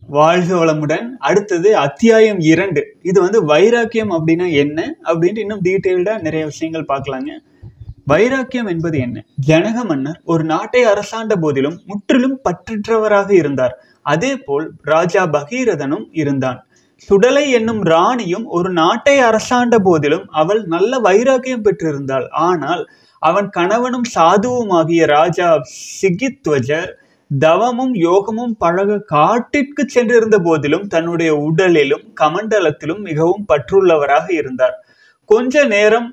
வாழ்க வளமுடன் அடுத்தது அத்தியாயம் இரண்டு இது வந்து வைராக்கியம் அப்படின்னா என்ன அப்படின்ட்டு இன்னும் டீட்டெயில்டா நிறைய விஷயங்கள் பார்க்கலாங்க வைராக்கியம் என்பது என்ன ஜனக மன்னர் ஒரு நாட்டை அரசாண்ட போதிலும் முற்றிலும் பற்றற்றவராக இருந்தார் அதே போல் ராஜா பகீரதனும் இருந்தான் சுடலை என்னும் ராணியும் ஒரு நாட்டை அரசாண்ட போதிலும் அவள் நல்ல வைராக்கியம் பெற்றிருந்தாள் ஆனால் அவன் கணவனும் சாதுவுமாகிய ராஜா சிகித்வஜர் தவமும் யோகமும் பழக காட்டிற்கு சென்றிருந்த போதிலும் தன்னுடைய உடலிலும் கமண்டலத்திலும் மிகவும் பற்றுள்ளவராக இருந்தார் கொஞ்ச நேரம்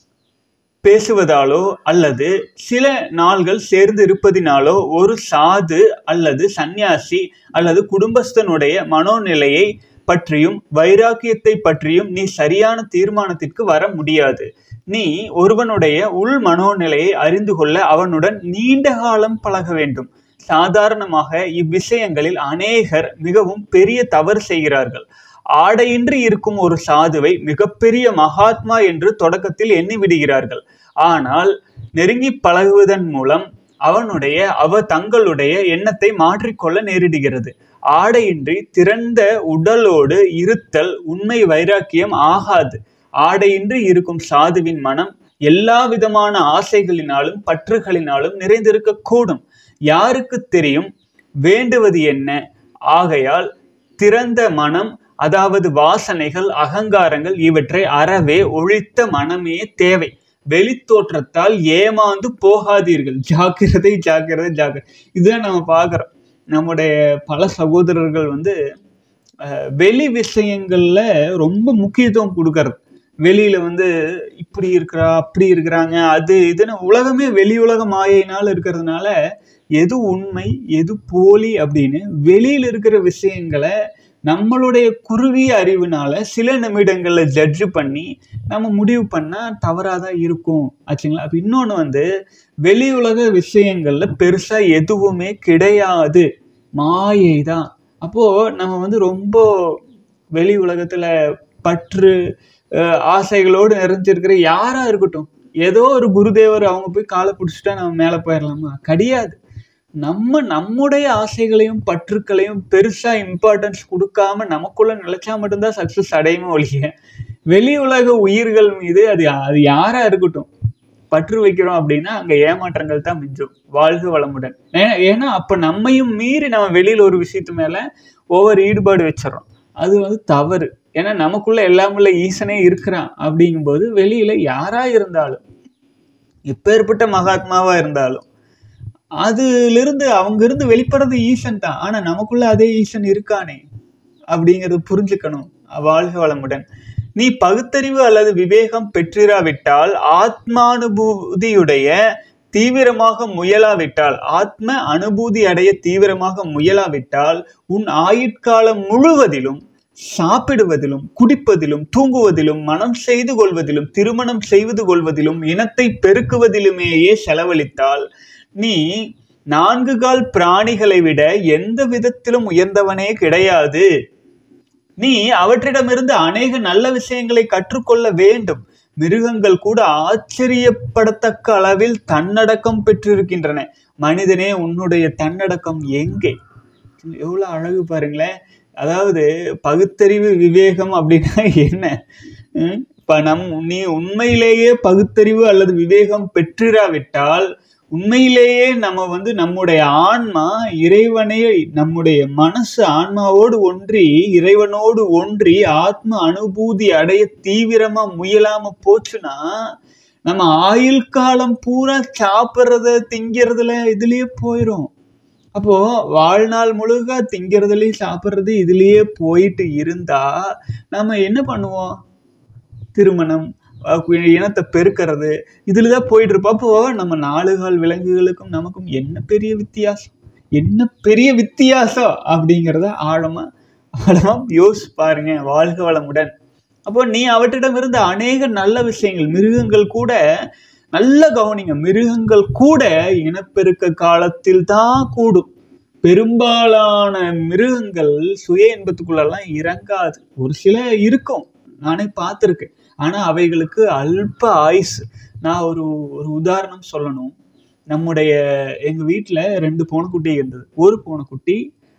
பேசுவதாலோ அல்லது சில நாள்கள் சேர்ந்து இருப்பதினாலோ ஒரு சாது அல்லது சந்நியாசி அல்லது குடும்பஸ்தனுடைய மனோநிலையை பற்றியும் வைராக்கியத்தை பற்றியும் நீ சரியான தீர்மானத்திற்கு வர முடியாது நீ ஒருவனுடைய உள் மனோநிலையை அறிந்து கொள்ள அவனுடன் நீண்ட காலம் பழக வேண்டும் சாதாரணமாக இவ்விஷயங்களில் அநேகர் மிகவும் பெரிய தவறு செய்கிறார்கள் ஆடையின்றி இருக்கும் ஒரு சாதுவை மிகப்பெரிய மகாத்மா என்று தொடக்கத்தில் எண்ணி விடுகிறார்கள் ஆனால் நெருங்கி பழகுவதன் மூலம் அவனுடைய அவ தங்களுடைய எண்ணத்தை மாற்றிக்கொள்ள நேரிடுகிறது ஆடையின்றி திறந்த உடலோடு இருத்தல் உண்மை வைராக்கியம் ஆகாது ஆடையின்றி இருக்கும் சாதுவின் மனம் எல்லா விதமான ஆசைகளினாலும் பற்றுகளினாலும் நிறைந்திருக்க கூடும் யாருக்கு தெரியும் வேண்டுவது என்ன ஆகையால் திறந்த மனம் அதாவது வாசனைகள் அகங்காரங்கள் இவற்றை அறவே ஒழித்த மனமே தேவை வெளித்தோற்றத்தால் ஏமாந்து போகாதீர்கள் ஜாக்கிரதை ஜாக்கிரதை ஜாக்கிரதை இதுதான் நம்ம பார்க்குறோம் நம்முடைய பல சகோதரர்கள் வந்து அஹ், வெளி விஷயங்கள்ல ரொம்ப முக்கியத்துவம் கொடுக்கறது வெளியில வந்து இப்படி இருக்கிறா அப்படி இருக்கிறாங்க அது இதுன்னு உலகமே வெளி உலக மாயையினால இருக்கிறதுனால எது உண்மை எது போலி அப்படின்னு வெளியில இருக்கிற விஷயங்களை நம்மளுடைய குறுகிய அறிவுனால சில நிமிடங்கள்ல ஜட்ஜ் பண்ணி நம்ம முடிவு பண்ணா தவறாதான் இருக்கும் ஆச்சுங்களா அப்ப இன்னொன்று வந்து வெளி உலக விஷயங்கள்ல பெருசா எதுவுமே கிடையாது மாயை தான் அப்போ நம்ம வந்து ரொம்ப வெளி உலகத்துல பற்று அஹ், ஆசைகளோடு நிறைஞ்சிருக்கிற யாரா இருக்கட்டும் ஏதோ ஒரு குருதேவர் அவங்க போய் காலை பிடிச்சிட்டா நம்ம மேலே போயிடலாமா கிடையாது நம்ம நம்முடைய ஆசைகளையும் பற்றுக்களையும் பெருசா இம்பார்ட்டன்ஸ் கொடுக்காம நமக்குள்ள நிலைச்சா மட்டும்தான் சக்சஸ் அடையுமே ஒழிய வெளி உலக உயிர்கள் மீது அது அது யாரா இருக்கட்டும் பற்று வைக்கிறோம் அப்படின்னா அங்க ஏமாற்றங்கள் தான் மிஞ்சும் வாழ்க வளமுடன் ஏன்னா ஏன்னா அப்ப நம்மையும் மீறி நம்ம வெளியில ஒரு விஷயத்து மேல ஒவ்வொரு ஈடுபாடு வச்சிடறோம் அது வந்து தவறு ஏன்னா நமக்குள்ள எல்லாமுள்ள ஈசனே இருக்கிறான் அப்படிங்கும்போது வெளியில யாரா இருந்தாலும் எப்பேற்பட்ட மகாத்மாவா இருந்தாலும் அதிலிருந்து அவங்க இருந்து வெளிப்படுறது ஈசன் தான் ஆனா நமக்குள்ள அதே ஈசன் இருக்கானே அப்படிங்கறது புரிஞ்சுக்கணும் வாழ்க வளமுடன் நீ பகுத்தறிவு அல்லது விவேகம் பெற்றிராவிட்டால் ஆத்மானுபூதியுடைய தீவிரமாக முயலாவிட்டால் ஆத்ம அனுபூதி அடைய தீவிரமாக முயலாவிட்டால் உன் ஆயுட்காலம் முழுவதிலும் சாப்பிடுவதிலும் குடிப்பதிலும் தூங்குவதிலும் மனம் செய்து கொள்வதிலும் திருமணம் செய்து கொள்வதிலும் இனத்தை பெருக்குவதிலுமேயே செலவழித்தால் நீ நான்கு கால் பிராணிகளை விட எந்த விதத்திலும் உயர்ந்தவனே கிடையாது நீ அவற்றிடமிருந்து அநேக நல்ல விஷயங்களை கற்றுக்கொள்ள வேண்டும் மிருகங்கள் கூட ஆச்சரியப்படத்தக்க அளவில் தன்னடக்கம் பெற்றிருக்கின்றன மனிதனே உன்னுடைய தன்னடக்கம் எங்கே எவ்வளவு அழகு பாருங்களேன் அதாவது பகுத்தறிவு விவேகம் அப்படின்னா என்ன ம்? இப்ப நம் நீ உண்மையிலேயே பகுத்தறிவு அல்லது விவேகம் பெற்றிராவிட்டால் உண்மையிலேயே நம்ம வந்து நம்முடைய ஆன்மா இறைவனை நம்முடைய மனசு ஆன்மாவோடு ஒன்றி இறைவனோடு ஒன்றி ஆத்ம அனுபூதி அடைய தீவிரமா முயலாம போச்சுன்னா நம்ம ஆயுள் காலம் பூரா சாப்பிட்றத திங்கிறதுல இதுலயே போயிடும் அப்போ வாழ்நாள் முழுக்க திங்கிறதுலயும் சாப்பிட்றது இதுலயே போயிட்டு இருந்தா நம்ம என்ன பண்ணுவோம் திருமணம் அஹ் இனத்தை பெருக்கிறது இதுல தான் போயிட்டு இருப்போம் அப்போ நம்ம நாலு கால் விலங்குகளுக்கும் நமக்கும் என்ன பெரிய வித்தியாசம் என்ன பெரிய வித்தியாசம் அப்படிங்கிறத ஆழமா ஆழமா யோசிச்சு பாருங்க வாழ்க வளமுடன் அப்போ நீ அவற்றிடம் இருந்த அநேக நல்ல விஷயங்கள் மிருகங்கள் கூட நல்ல கவனிங்க மிருகங்கள் கூட இனப்பெருக்க காலத்தில் தான் கூடும் பெரும்பாலான மிருகங்கள் சுய இன்பத்துக்குள்ளெல்லாம் இறங்காது ஒரு சில இருக்கும் நானே பார்த்துருக்கேன் ஆனா அவைகளுக்கு அல்ப ஆயுசு நான் ஒரு ஒரு உதாரணம் சொல்லணும் நம்முடைய எங்க வீட்டில் ரெண்டு பூனைக்குட்டி இருந்தது ஒரு பூனைக்குட்டி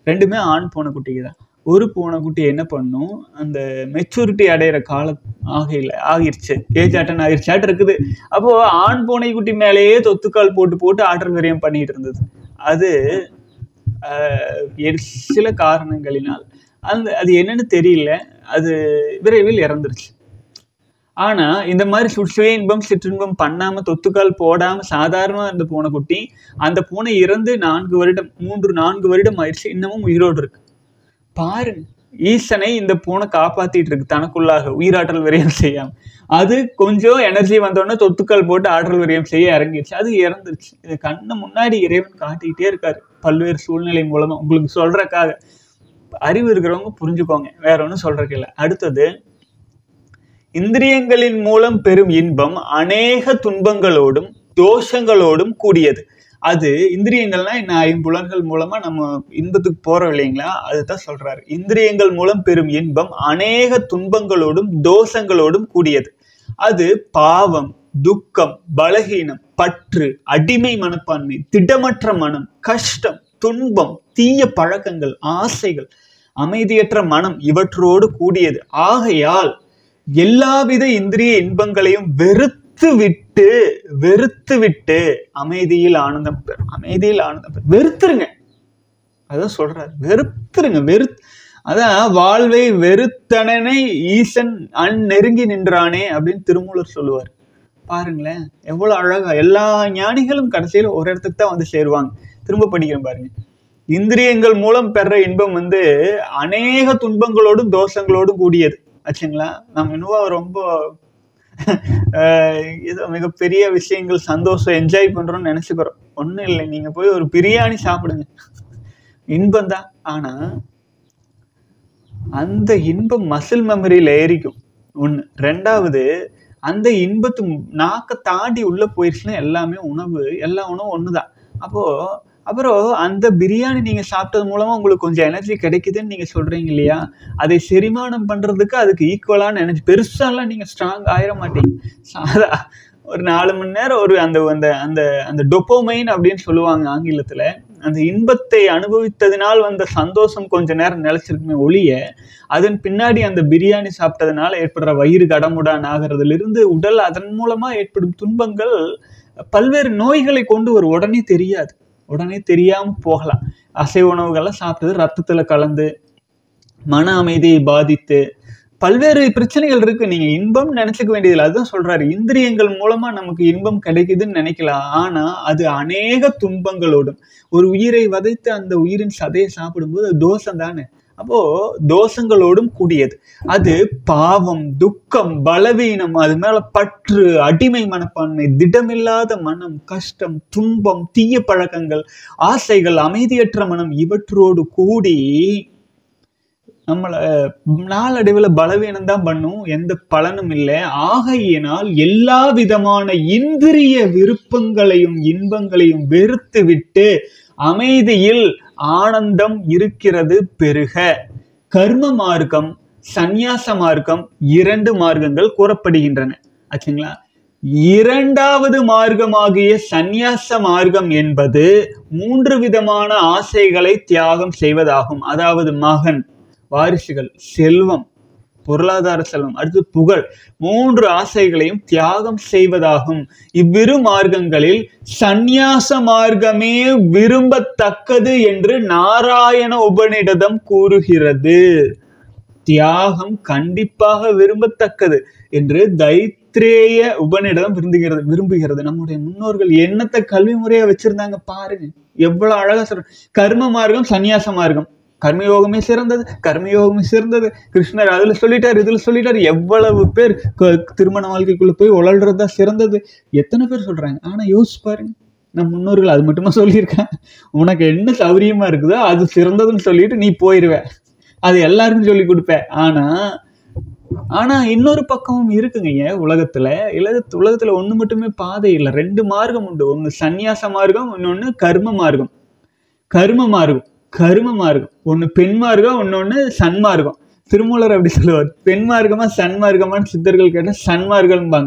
ரெண்டுமே ஆண் பூனைக்குட்டிக்கு தான் ஒரு பூனைக்குட்டி என்ன பண்ணும் அந்த மெச்சூரிட்டி அடையிற காலம் ஆகையில ஆகிருச்சு ஏஜ் அட்டன் ஆகிருச்சாட்டு இருக்குது அப்போ ஆண் பூனைக்குட்டி மேலேயே தொத்துக்கால் போட்டு போட்டு ஆற்றல் விரயம் பண்ணிட்டு இருந்தது அது ஆஹ், எ- சில காரணங்களினால் அந்த அது என்னன்னு தெரியல அது விரைவில் இறந்துருச்சு ஆனா இந்த மாதிரி சு- சுய இன்பம் சிற்றின்பம் பண்ணாம தொத்துக்கால் போடாம சாதாரணமா இருந்த பூனைக்குட்டி அந்த பூனை இறந்து நான்கு வருடம் மூன்று நான்கு வருடம் ஆயிடுச்சு இன்னமும் உயிரோடு இருக்கு பாருங்க ஈசனை இந்த பூனை காப்பாத்திட்டு இருக்கு தனக்குள்ளாக உயிராற்றல் விரயம் செய்யாம அது கொஞ்சம் எனர்ஜி வந்தோடனே தொத்துக்கால் போட்டு ஆற்றல் விரயம் செய்ய இறங்கிடுச்சு அது இறந்துருச்சு இது கண்ணு முன்னாடி இறைவன் காட்டிக்கிட்டே இருக்காரு பல்வேறு சூழ்நிலை மூலமா உங்களுக்கு சொல்றக்காக அறிவு இருக்கிறவங்க புரிஞ்சுக்கோங்க வேற ஒன்றும் சொல்றதுக்கு இல்லை அடுத்தது இந்திரியங்களின் மூலம் பெறும் இன்பம் அநேக துன்பங்களோடும் தோஷங்களோடும் கூடியது அது இந்திரியங்கள்னா என்ன ஐம்புலன்கள் மூலமா நம்ம இன்பத்துக்கு போறோம் இல்லைங்களா அதுதான் சொல்றாரு இந்திரியங்கள் மூலம் பெறும் இன்பம் அநேக துன்பங்களோடும் தோஷங்களோடும் கூடியது அது பாவம் துக்கம் பலகீனம் பற்று அடிமை மனப்பான்மை திடமற்ற மனம் கஷ்டம் துன்பம் தீய பழக்கங்கள் ஆசைகள் அமைதியற்ற மனம் இவற்றோடு கூடியது ஆகையால் எல்லாவித இந்திரிய இன்பங்களையும் வெறுத்து விட்டு வெறுத்து விட்டு அமைதியில் ஆனந்தம் பெறும் அமைதியில் ஆனந்தம் பெறும் வெறுத்துருங்க அதான் சொல்றாரு வெறுத்துருங்க வெறு அதான் வாழ்வை வெறுத்தனனை ஈசன் அன் நெருங்கி நின்றானே அப்படின்னு திருமூலர் சொல்லுவார் பாருங்களேன் எவ்வளவு அழகா எல்லா ஞானிகளும் கடைசியில் ஒரு இடத்துக்கு தான் வந்து சேருவாங்க திரும்ப படிக்கிறேன் பாருங்க இந்திரியங்கள் மூலம் பெற இன்பம் வந்து அநேக துன்பங்களோடும் தோஷங்களோடும் கூடியது ஆச்சுங்களா நம்ம இன்னும் ரொம்ப ஆஹ் ஏதோ மிகப்பெரிய விஷயங்கள் சந்தோஷம் என்ஜாய் பண்றோம்னு நினைச்சுக்கிறோம் ஒண்ணும் இல்லை நீங்க போய் ஒரு பிரியாணி சாப்பிடுங்க இன்பம் தான் ஆனா அந்த இன்பம் மசில் மெமரியில ஏறிக்கும் ஒண்ணு ரெண்டாவது அந்த இன்பத்து நாக்க தாண்டி உள்ள போயிடுச்சுன்னா எல்லாமே உணவு எல்லா உணவும் ஒண்ணுதான் அப்போ அப்புறம் அந்த பிரியாணி நீங்க சாப்பிட்டது மூலமா உங்களுக்கு கொஞ்சம் எனர்ஜி கிடைக்குதுன்னு நீங்க சொல்றீங்க இல்லையா அதை செரிமானம் பண்றதுக்கு அதுக்கு ஈக்குவலான எனர்ஜி பெருசாலாம் நீங்க ஸ்ட்ராங் ஆயிட மாட்டீங்க சாதா ஒரு நாலு மணி நேரம் ஒரு அந்த அந்த அந்த அந்த டொப்போமைன் அப்படின்னு சொல்லுவாங்க ஆங்கிலத்துல அந்த இன்பத்தை அனுபவித்ததினால் வந்த சந்தோஷம் கொஞ்ச நேரம் நிலைச்சிருக்குமே ஒழிய அதன் பின்னாடி அந்த பிரியாணி சாப்பிட்டதுனால ஏற்படுற வயிறு கடமுடான் ஆகிறதுல இருந்து உடல் அதன் மூலமா ஏற்படும் துன்பங்கள் பல்வேறு நோய்களை கொண்டு வரும் உடனே தெரியாது உடனே தெரியாம போகலாம் அசைவ உணவுகள்லாம் சாப்பிட்டது ரத்தத்துல கலந்து மன அமைதியை பாதித்து பல்வேறு பிரச்சனைகள் இருக்கு நீங்க இன்பம் நினைச்சுக்க வேண்டியதில்லை அதுதான் சொல்றாரு இந்திரியங்கள் மூலமா நமக்கு இன்பம் கிடைக்குதுன்னு நினைக்கலாம் ஆனா அது அநேக துன்பங்களோடும் ஒரு உயிரை வதைத்து அந்த உயிரின் சதையை சாப்பிடும்போது அது தோஷம் தானே அப்போ தோஷங்களோடும் கூடியது அது பாவம் துக்கம் பலவீனம் அது மேல பற்று அடிமை மனப்பான்மை திடமில்லாத மனம் கஷ்டம் துன்பம் தீய பழக்கங்கள் ஆசைகள் அமைதியற்ற மனம் இவற்றோடு கூடி நம்மள நாளடைவுல பலவீனம் தான் பண்ணும் எந்த பலனும் இல்லை ஆகையினால் எல்லா விதமான இந்திரிய விருப்பங்களையும் இன்பங்களையும் வெறுத்து விட்டு அமைதியில் ஆனந்தம் இருக்கிறது பெருக கர்ம மார்க்கம் சந்நியாச மார்க்கம் இரண்டு மார்க்கங்கள் கூறப்படுகின்றன ஆச்சுங்களா இரண்டாவது மார்க்கமாகிய சந்நியாச மார்க்கம் என்பது மூன்று விதமான ஆசைகளை தியாகம் செய்வதாகும் அதாவது மகன் வாரிசுகள் செல்வம் பொருளாதார செல்வம் அடுத்து புகழ் மூன்று ஆசைகளையும் தியாகம் செய்வதாகும் இவ்விரு மார்க்கங்களில் சந்நியாச மார்க்கமே விரும்பத்தக்கது என்று நாராயண உபநிடதம் கூறுகிறது தியாகம் கண்டிப்பாக விரும்பத்தக்கது என்று தைத்ரேய உபநிடதம் விரும்புகிறது விரும்புகிறது நம்முடைய முன்னோர்கள் என்னத்தை கல்வி முறையா வச்சிருந்தாங்க பாருங்க எவ்வளவு அழகா சொல்ற கர்ம மார்க்கம் சந்நியாச மார்க்கம் கர்மயோகமே சிறந்தது கர்மயோகமே சிறந்தது கிருஷ்ணர் அதுல சொல்லிட்டார் இதுல சொல்லிட்டார் எவ்வளவு பேர் க- திருமண வாழ்க்கைக்குள்ள போய் உழல்றதா சிறந்தது எத்தனை பேர் சொல்றாங்க ஆனா யோசிச்சு பாருங்க நம் முன்னோர்கள் அது மட்டுமா சொல்லியிருக்காங்க உனக்கு என்ன சௌரியமா இருக்குதோ அது சிறந்ததுன்னு சொல்லிட்டு நீ போயிருவ அது எல்லாருக்கும் சொல்லி கொடுப்ப ஆனா ஆனா இன்னொரு பக்கமும் இருக்குங்க ஏன் உலகத்துல உலகத்து உலகத்துல ஒண்ணு மட்டுமே பாதை இல்லை ரெண்டு மார்க்கம் உண்டு ஒண்ணு சந்நியாச மார்க்கம் இன்னொன்னு கர்ம மார்க்கம் கர்ம மார்க்கம் கர்ம மார்க்கம் ஒண்ணு பெண் மார்க்கம் இன்னொன்னு சன்மார்க்கம் திருமூலர் அப்படி சொல்லுவார் பெண் மார்க்கமா சன்மார்க்கமான்னு சித்தர்கள் கேட்டா சன்மார்க்கம்பாங்க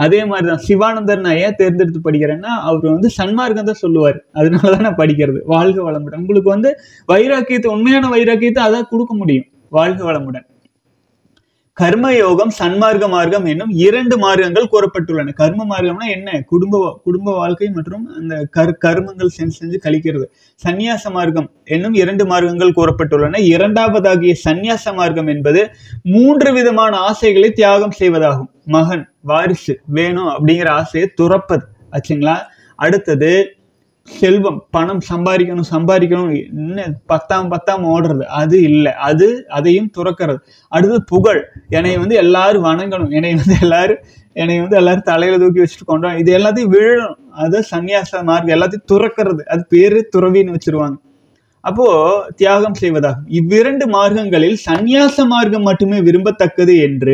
அதே மாதிரி தான் சிவானந்தர் நான் ஏன் தேர்ந்தெடுத்து படிக்கிறேன்னா அவர் வந்து சன்மார்க்கம் தான் சொல்லுவார் அதனால தான் நான் படிக்கிறது வாழ்க வளமுடன் உங்களுக்கு வந்து வைராக்கியத்தை உண்மையான வைராக்கியத்தை அதான் கொடுக்க முடியும் வாழ்க வளமுடன் கர்மயோகம் சன்மார்க்க மார்க்கம் என்னும் இரண்டு மார்க்கங்கள் கூறப்பட்டுள்ளன கர்ம மார்க்கம்னா என்ன குடும்ப வா- குடும்ப வாழ்க்கை மற்றும் அந்த கர் கர்மங்கள் செஞ்சு செஞ்சு கழிக்கிறது சந்நியாச மார்க்கம் என்னும் இரண்டு மார்க்கங்கள் கூறப்பட்டுள்ளன இரண்டாவதாகிய சந்நியாச மார்க்கம் என்பது மூன்று விதமான ஆசைகளை தியாகம் செய்வதாகும் மகன் வாரிசு வேணும் அப்படிங்கிற ஆசையை துறப்பது ஆச்சுங்களா அடுத்தது செல்வம் பணம் சம்பாதிக்கணும் சம்பாதிக்கணும் இன்னும் பத்தாம் பத்தாம் ஓடுறது அது இல்லை அது அதையும் துறக்கிறது அடுத்து புகழ் என்னை வந்து எல்லாரும் வணங்கணும் என்னை வந்து எல்லாரும் என்னை வந்து எல்லாரும் தலையில தூக்கி வச்சுட்டு கொண்டோம் இது எல்லாத்தையும் விழணும் அது சந்நியாச மார்க்கம் எல்லாத்தையும் துறக்கிறது அது பேரு துறவின்னு வச்சிருவாங்க அப்போ தியாகம் செய்வதாகும் இவ்விரண்டு மார்க்கங்களில் சந்நியாச மார்க்கம் மட்டுமே விரும்பத்தக்கது என்று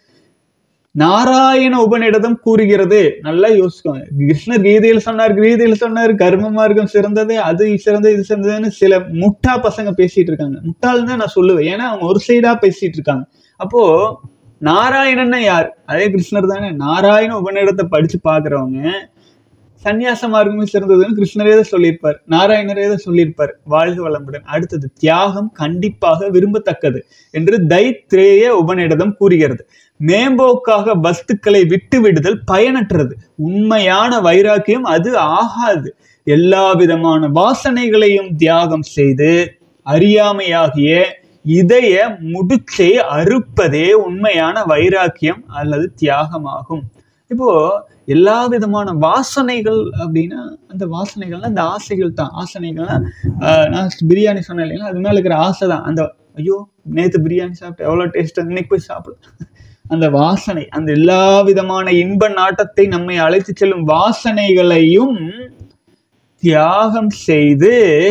நாராயண உபநிடதம் கூறுகிறது நல்லா யோசிக்கோங்க கிருஷ்ணர் கீதையில் சொன்னார் கீதையில் சொன்னார் கர்ம மார்க்கம் சிறந்தது அது சிறந்தது இது சிறந்ததுன்னு சில முட்டா பசங்க பேசிட்டு இருக்காங்க முட்டாள்னு தான் நான் சொல்லுவேன் ஏன்னா அவங்க ஒரு சைடா பேசிட்டு இருக்காங்க அப்போ நாராயணன்னா யார் அதே கிருஷ்ணர் தானே நாராயண உபநிடத்தை படிச்சு பாக்குறவங்க சந்நியாச மார்க்கமே சிறந்ததுன்னு கிருஷ்ணரே தான் சொல்லியிருப்பார் நாராயணரே தான் சொல்லியிருப்பார் வாழ்க வளமுடன் அடுத்தது தியாகம் கண்டிப்பாக விரும்பத்தக்கது என்று தைத்ரேய உபநிடதம் கூறுகிறது மேம்போக்காக வஸ்துக்களை விட்டு விடுதல் பயனற்றது உண்மையான வைராக்கியம் அது ஆகாது எல்லா விதமான வாசனைகளையும் தியாகம் செய்து அறியாமையாகிய இதய முடிச்சை அறுப்பதே உண்மையான வைராக்கியம் அல்லது தியாகமாகும் இப்போ எல்லா விதமான வாசனைகள் அப்படின்னா அந்த வாசனைகள்னா அந்த ஆசைகள் தான் ஆசனைகள்னா ஆஹ் நான் பிரியாணி சொன்னேன் இல்லைங்களா அது மேல இருக்கிற ஆசை தான் அந்த ஐயோ நேத்து பிரியாணி சாப்பிட்டு எவ்வளோ டேஸ்ட் இன்னைக்கு போய் சாப்பிடு அந்த வாசனை அந்த எல்லா விதமான இன்ப நாட்டத்தை நம்மை அழைத்து செல்லும் வாசனைகளையும் தியாகம் செய்து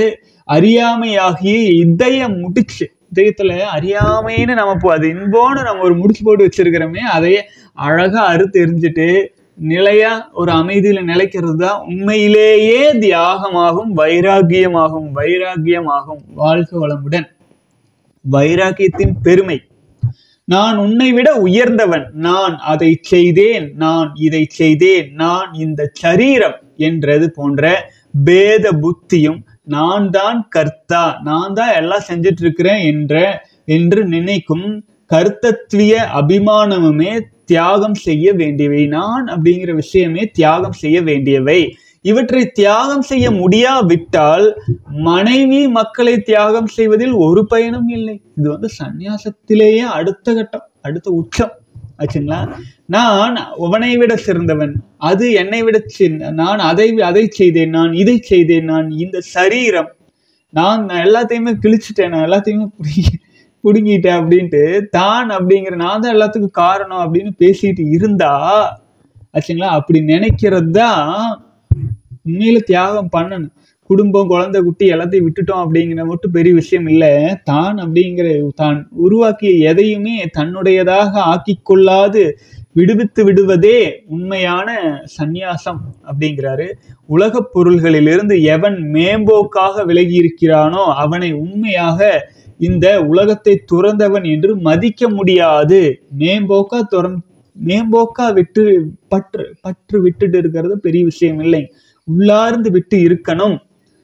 அறியாமையாகிய இதயம் முடிச்சு இதயத்துல அறியாமைன்னு நம்ம போ அது இன்போன்னு நம்ம ஒரு முடிச்சு போட்டு வச்சிருக்கிறோமே அதையே அழகா அறுத்து எரிஞ்சிட்டு நிலையா ஒரு அமைதியில நிலைக்கிறது தான் உண்மையிலேயே தியாகமாகும் வைராகியமாகும் வைராகியமாகும் வாழ்க வளமுடன் வைராகியத்தின் பெருமை நான் உன்னை விட உயர்ந்தவன் நான் அதை செய்தேன் நான் இதை செய்தேன் நான் இந்த சரீரம் என்றது போன்ற பேத புத்தியும் நான் தான் கர்த்தா நான் தான் எல்லாம் செஞ்சுட்டு இருக்கிறேன் என்ற என்று நினைக்கும் கர்த்தத்விய அபிமானமுமே தியாகம் செய்ய வேண்டியவை நான் அப்படிங்கிற விஷயமே தியாகம் செய்ய வேண்டியவை இவற்றை தியாகம் செய்ய முடியாவிட்டால் மனைவி மக்களை தியாகம் செய்வதில் ஒரு பயனும் இல்லை இது வந்து சந்நியாசத்திலேயே அடுத்த கட்டம் அடுத்த உச்சம் ஆச்சுங்களா நான் உவனை விட சிறந்தவன் அது என்னை விட சின்ன நான் அதை அதை செய்தேன் நான் இதை செய்தேன் நான் இந்த சரீரம் நான் நான் எல்லாத்தையுமே கிழிச்சிட்டேன் நான் எல்லாத்தையுமே புடுங்கி புடுங்கிட்டேன் அப்படின்ட்டு தான் அப்படிங்கிற நான் தான் எல்லாத்துக்கும் காரணம் அப்படின்னு பேசிட்டு இருந்தா ஆச்சுங்களா அப்படி நினைக்கிறது தான் உண்மையில தியாகம் பண்ணணும் குடும்பம் குழந்தை குட்டி எல்லாத்தையும் விட்டுட்டோம் அப்படிங்கிற மட்டும் பெரிய விஷயம் இல்லை தான் அப்படிங்கிற தான் உருவாக்கிய எதையுமே தன்னுடையதாக ஆக்கிக் கொள்ளாது விடுவித்து விடுவதே உண்மையான சந்நியாசம் அப்படிங்கிறாரு உலகப் பொருள்களிலிருந்து எவன் மேம்போக்காக விலகி இருக்கிறானோ அவனை உண்மையாக இந்த உலகத்தை துறந்தவன் என்று மதிக்க முடியாது மேம்போக்கா துறந் மேம்போக்கா விட்டு பற்று பற்று விட்டுட்டு இருக்கிறது பெரிய விஷயம் இல்லை உள்ளார்ந்து விட்டு இருக்கணும்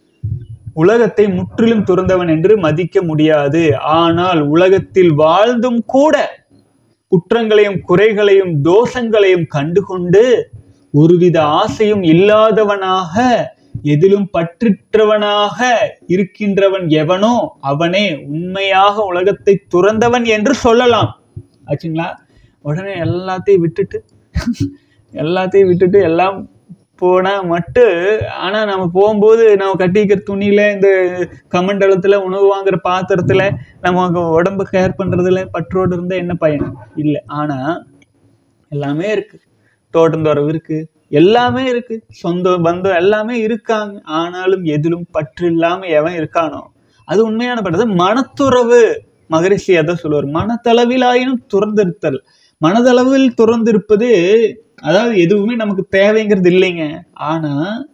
உலகத்தை முற்றிலும் துறந்தவன் என்று மதிக்க முடியாது ஆனால் உலகத்தில் வாழ்ந்தும் கூட குற்றங்களையும் குறைகளையும் தோஷங்களையும் கண்டுகொண்டு ஒருவித ஆசையும் இல்லாதவனாக எதிலும் பற்றிற்றவனாக இருக்கின்றவன் எவனோ அவனே உண்மையாக உலகத்தை துறந்தவன் என்று சொல்லலாம் ஆச்சுங்களா உடனே எல்லாத்தையும் விட்டுட்டு எல்லாத்தையும் விட்டுட்டு எல்லாம் போனா மட்டும் ஆனா நம்ம போகும்போது நம்ம கட்டிக்கிற துணியில இந்த கமண்டலத்துல உணவு வாங்குற பாத்திரத்துல நம்ம உடம்பு கேர் பண்றதுல பற்றோடு இருந்தா என்ன பயன் இல்லை ஆனா எல்லாமே இருக்கு தோட்டந்தோரவு இருக்கு எல்லாமே இருக்கு சொந்த பந்தம் எல்லாமே இருக்காங்க ஆனாலும் எதிலும் பற்று இல்லாம எவன் இருக்கானோ அது உண்மையான பட்டது மனத்துறவு மகரிஷி அதான் சொல்லுவார் மனத்தளவிலாயினும் துறந்திருத்தல் மனதளவில் துறந்திருப்பது அதாவது எதுவுமே நமக்கு தேவைங்கிறது இல்லைங்க ஆனா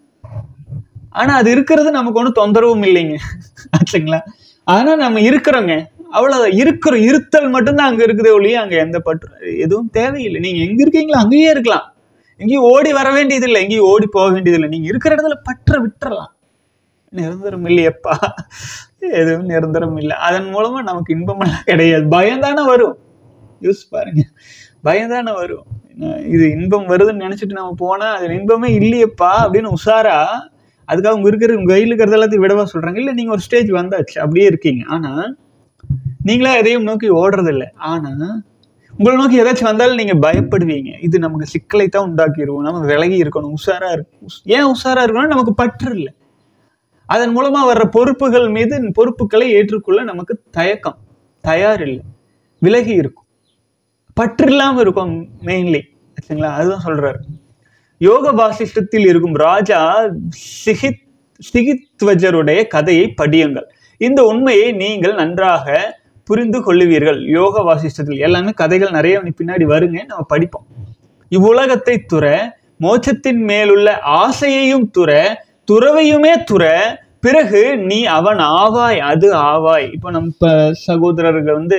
ஆனா அது இருக்கிறது நமக்கு ஒன்றும் தொந்தரவும் இல்லைங்க ஆச்சுங்களா ஆனா நம்ம இருக்கிறோங்க அவ்வளவுதான் இருக்கிற இருத்தல் மட்டும்தான் அங்க இருக்குதே ஒழிய அங்க எந்த பற்று எதுவும் தேவையில்லை நீங்க எங்க இருக்கீங்களோ அங்கேயே இருக்கலாம் எங்கேயும் ஓடி வர வேண்டியதில்லை எங்கேயும் ஓடி போக வேண்டியதில்லை நீங்க இருக்கிற இடத்துல பற்ற விட்டுறலாம் நிரந்தரம் இல்லையப்பா எதுவும் நிரந்தரம் இல்லை அதன் மூலமா நமக்கு இன்பமெல்லாம் கிடையாது பயம் தானே வரும் யூஸ் பாருங்க பயம் தானே வரும் என்ன, இது இன்பம் வருதுன்னு நினைச்சிட்டு நம்ம போனா அது இன்பமே இல்லையப்பா அப்படின்னு உஷாரா அதுக்காக உங்க இருக்கிற உங்க கையில் இருக்கிறது எல்லாத்தையும் விடவா சொல்றாங்க இல்ல நீங்க ஒரு ஸ்டேஜ் வந்தாச்சு அப்படியே இருக்கீங்க ஆனா நீங்களா எதையும் நோக்கி ஓடுறது இல்லை ஆனா உங்களை நோக்கி ஏதாச்சும் வந்தாலும் நீங்க பயப்படுவீங்க இது நமக்கு சிக்கலை தான் உண்டாக்கிடுவோம் நம்ம விலகி இருக்கணும் உஷாரா இருக்கும் ஏன் உஷாரா இருக்கணும் நமக்கு பற்று இல்லை அதன் மூலமா வர்ற பொறுப்புகள் மீது பொறுப்புகளை ஏற்றுக்கொள்ள நமக்கு தயக்கம் தயார் இல்லை விலகி இருக்கும் பற்று இல்லாம இருக்கும் மெயின்லி சரிங்களா அதுதான் சொல்றாரு யோக வாசிஷ்டத்தில் இருக்கும் ராஜா சிகித் சிகித்வஜருடைய கதையை படியுங்கள் இந்த உண்மையை நீங்கள் நன்றாக புரிந்து கொள்ளுவீர்கள் யோக வாசிஷ்டத்தில் எல்லாமே கதைகள் நிறைய பின்னாடி வருங்க நம்ம படிப்போம் இவ்வுலகத்தை துற மோட்சத்தின் மேலுள்ள ஆசையையும் துற துறவையுமே துற பிறகு நீ அவன் ஆவாய் அது ஆவாய் இப்போ நம்ம இப்ப சகோதரர்கள் வந்து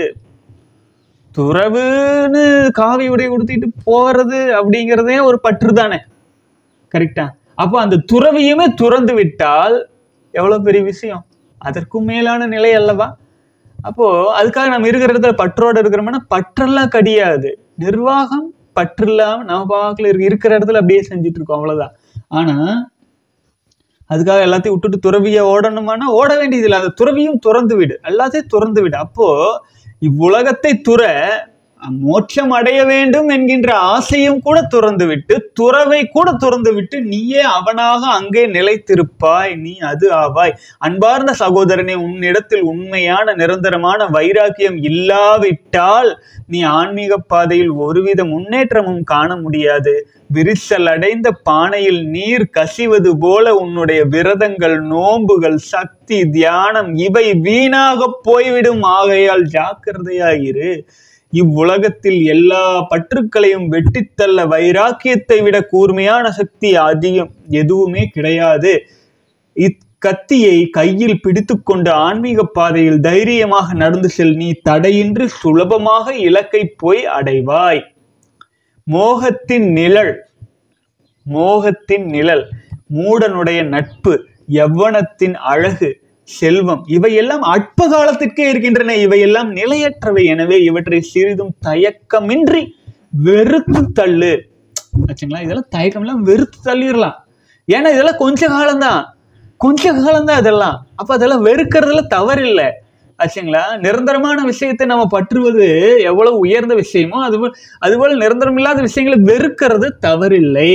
துறவுன்னு காவி உடை உடுத்திட்டு போறது அப்படிங்கிறதே ஒரு பற்று தானே கரெக்டா அப்போ அந்த துறவியுமே துறந்து விட்டால் எவ்வளவு பெரிய விஷயம் அதற்கும் மேலான நிலை அல்லவா அப்போ அதுக்காக நம்ம இருக்கிற இடத்துல பற்றோட இருக்கிறோம்னா பற்றெல்லாம் கிடையாது நிர்வாகம் பற்று இல்லாம நம்ம பாக்கல இருக்கு இருக்கிற இடத்துல அப்படியே செஞ்சுட்டு இருக்கோம் அவ்வளவுதான் ஆனா அதுக்காக எல்லாத்தையும் விட்டுட்டு துறவிய ஓடணுமானா ஓட வேண்டியதில்லை அந்த துறவியும் துறந்து விடு எல்லாத்தையும் துறந்து விடு அப்போ இவ்வுலகத்தை துற மோட்சம் அடைய வேண்டும் என்கின்ற ஆசையும் கூட துறந்து விட்டு துறவை கூட துறந்து விட்டு நீயே அவனாக அங்கே நிலைத்திருப்பாய் நீ அது ஆவாய் அன்பார்ந்த சகோதரனே உன்னிடத்தில் உண்மையான நிரந்தரமான வைராக்கியம் இல்லாவிட்டால் நீ ஆன்மீக பாதையில் ஒருவித முன்னேற்றமும் காண முடியாது விரிசல் அடைந்த பானையில் நீர் கசிவது போல உன்னுடைய விரதங்கள் நோன்புகள் சக்தி தியானம் இவை வீணாக போய்விடும் ஆகையால் ஜாக்கிரதையாயிரு இவ்வுலகத்தில் எல்லா பற்றுக்களையும் வெட்டித்தள்ள வைராக்கியத்தை விட கூர்மையான சக்தி அதிகம் எதுவுமே கிடையாது இக்கத்தியை கையில் பிடித்துக்கொண்டு ஆன்மீக பாதையில் தைரியமாக நடந்து செல் நீ தடையின்றி சுலபமாக இலக்கை போய் அடைவாய் மோகத்தின் நிழல் மோகத்தின் நிழல் மூடனுடைய நட்பு யவ்வனத்தின் அழகு செல்வம் இவையெல்லாம் அற்ப காலத்திற்கே இருக்கின்றன இவையெல்லாம் நிலையற்றவை எனவே இவற்றை சிறிதும் தயக்கமின்றி வெறுத்து தள்ளு ஆச்சுங்களா இதெல்லாம் தயக்கம் இல்லாம வெறுத்து தள்ளிடலாம் ஏன்னா இதெல்லாம் கொஞ்ச காலம்தான் கொஞ்ச காலம்தான் இதெல்லாம் அப்ப அதெல்லாம் வெறுக்கிறதுல தவறில்லை ஆச்சுங்களா நிரந்தரமான விஷயத்தை நம்ம பற்றுவது எவ்வளவு உயர்ந்த விஷயமோ அதுபோல் அதுபோல் நிரந்தரம் இல்லாத விஷயங்களை வெறுக்கிறது தவறில்லை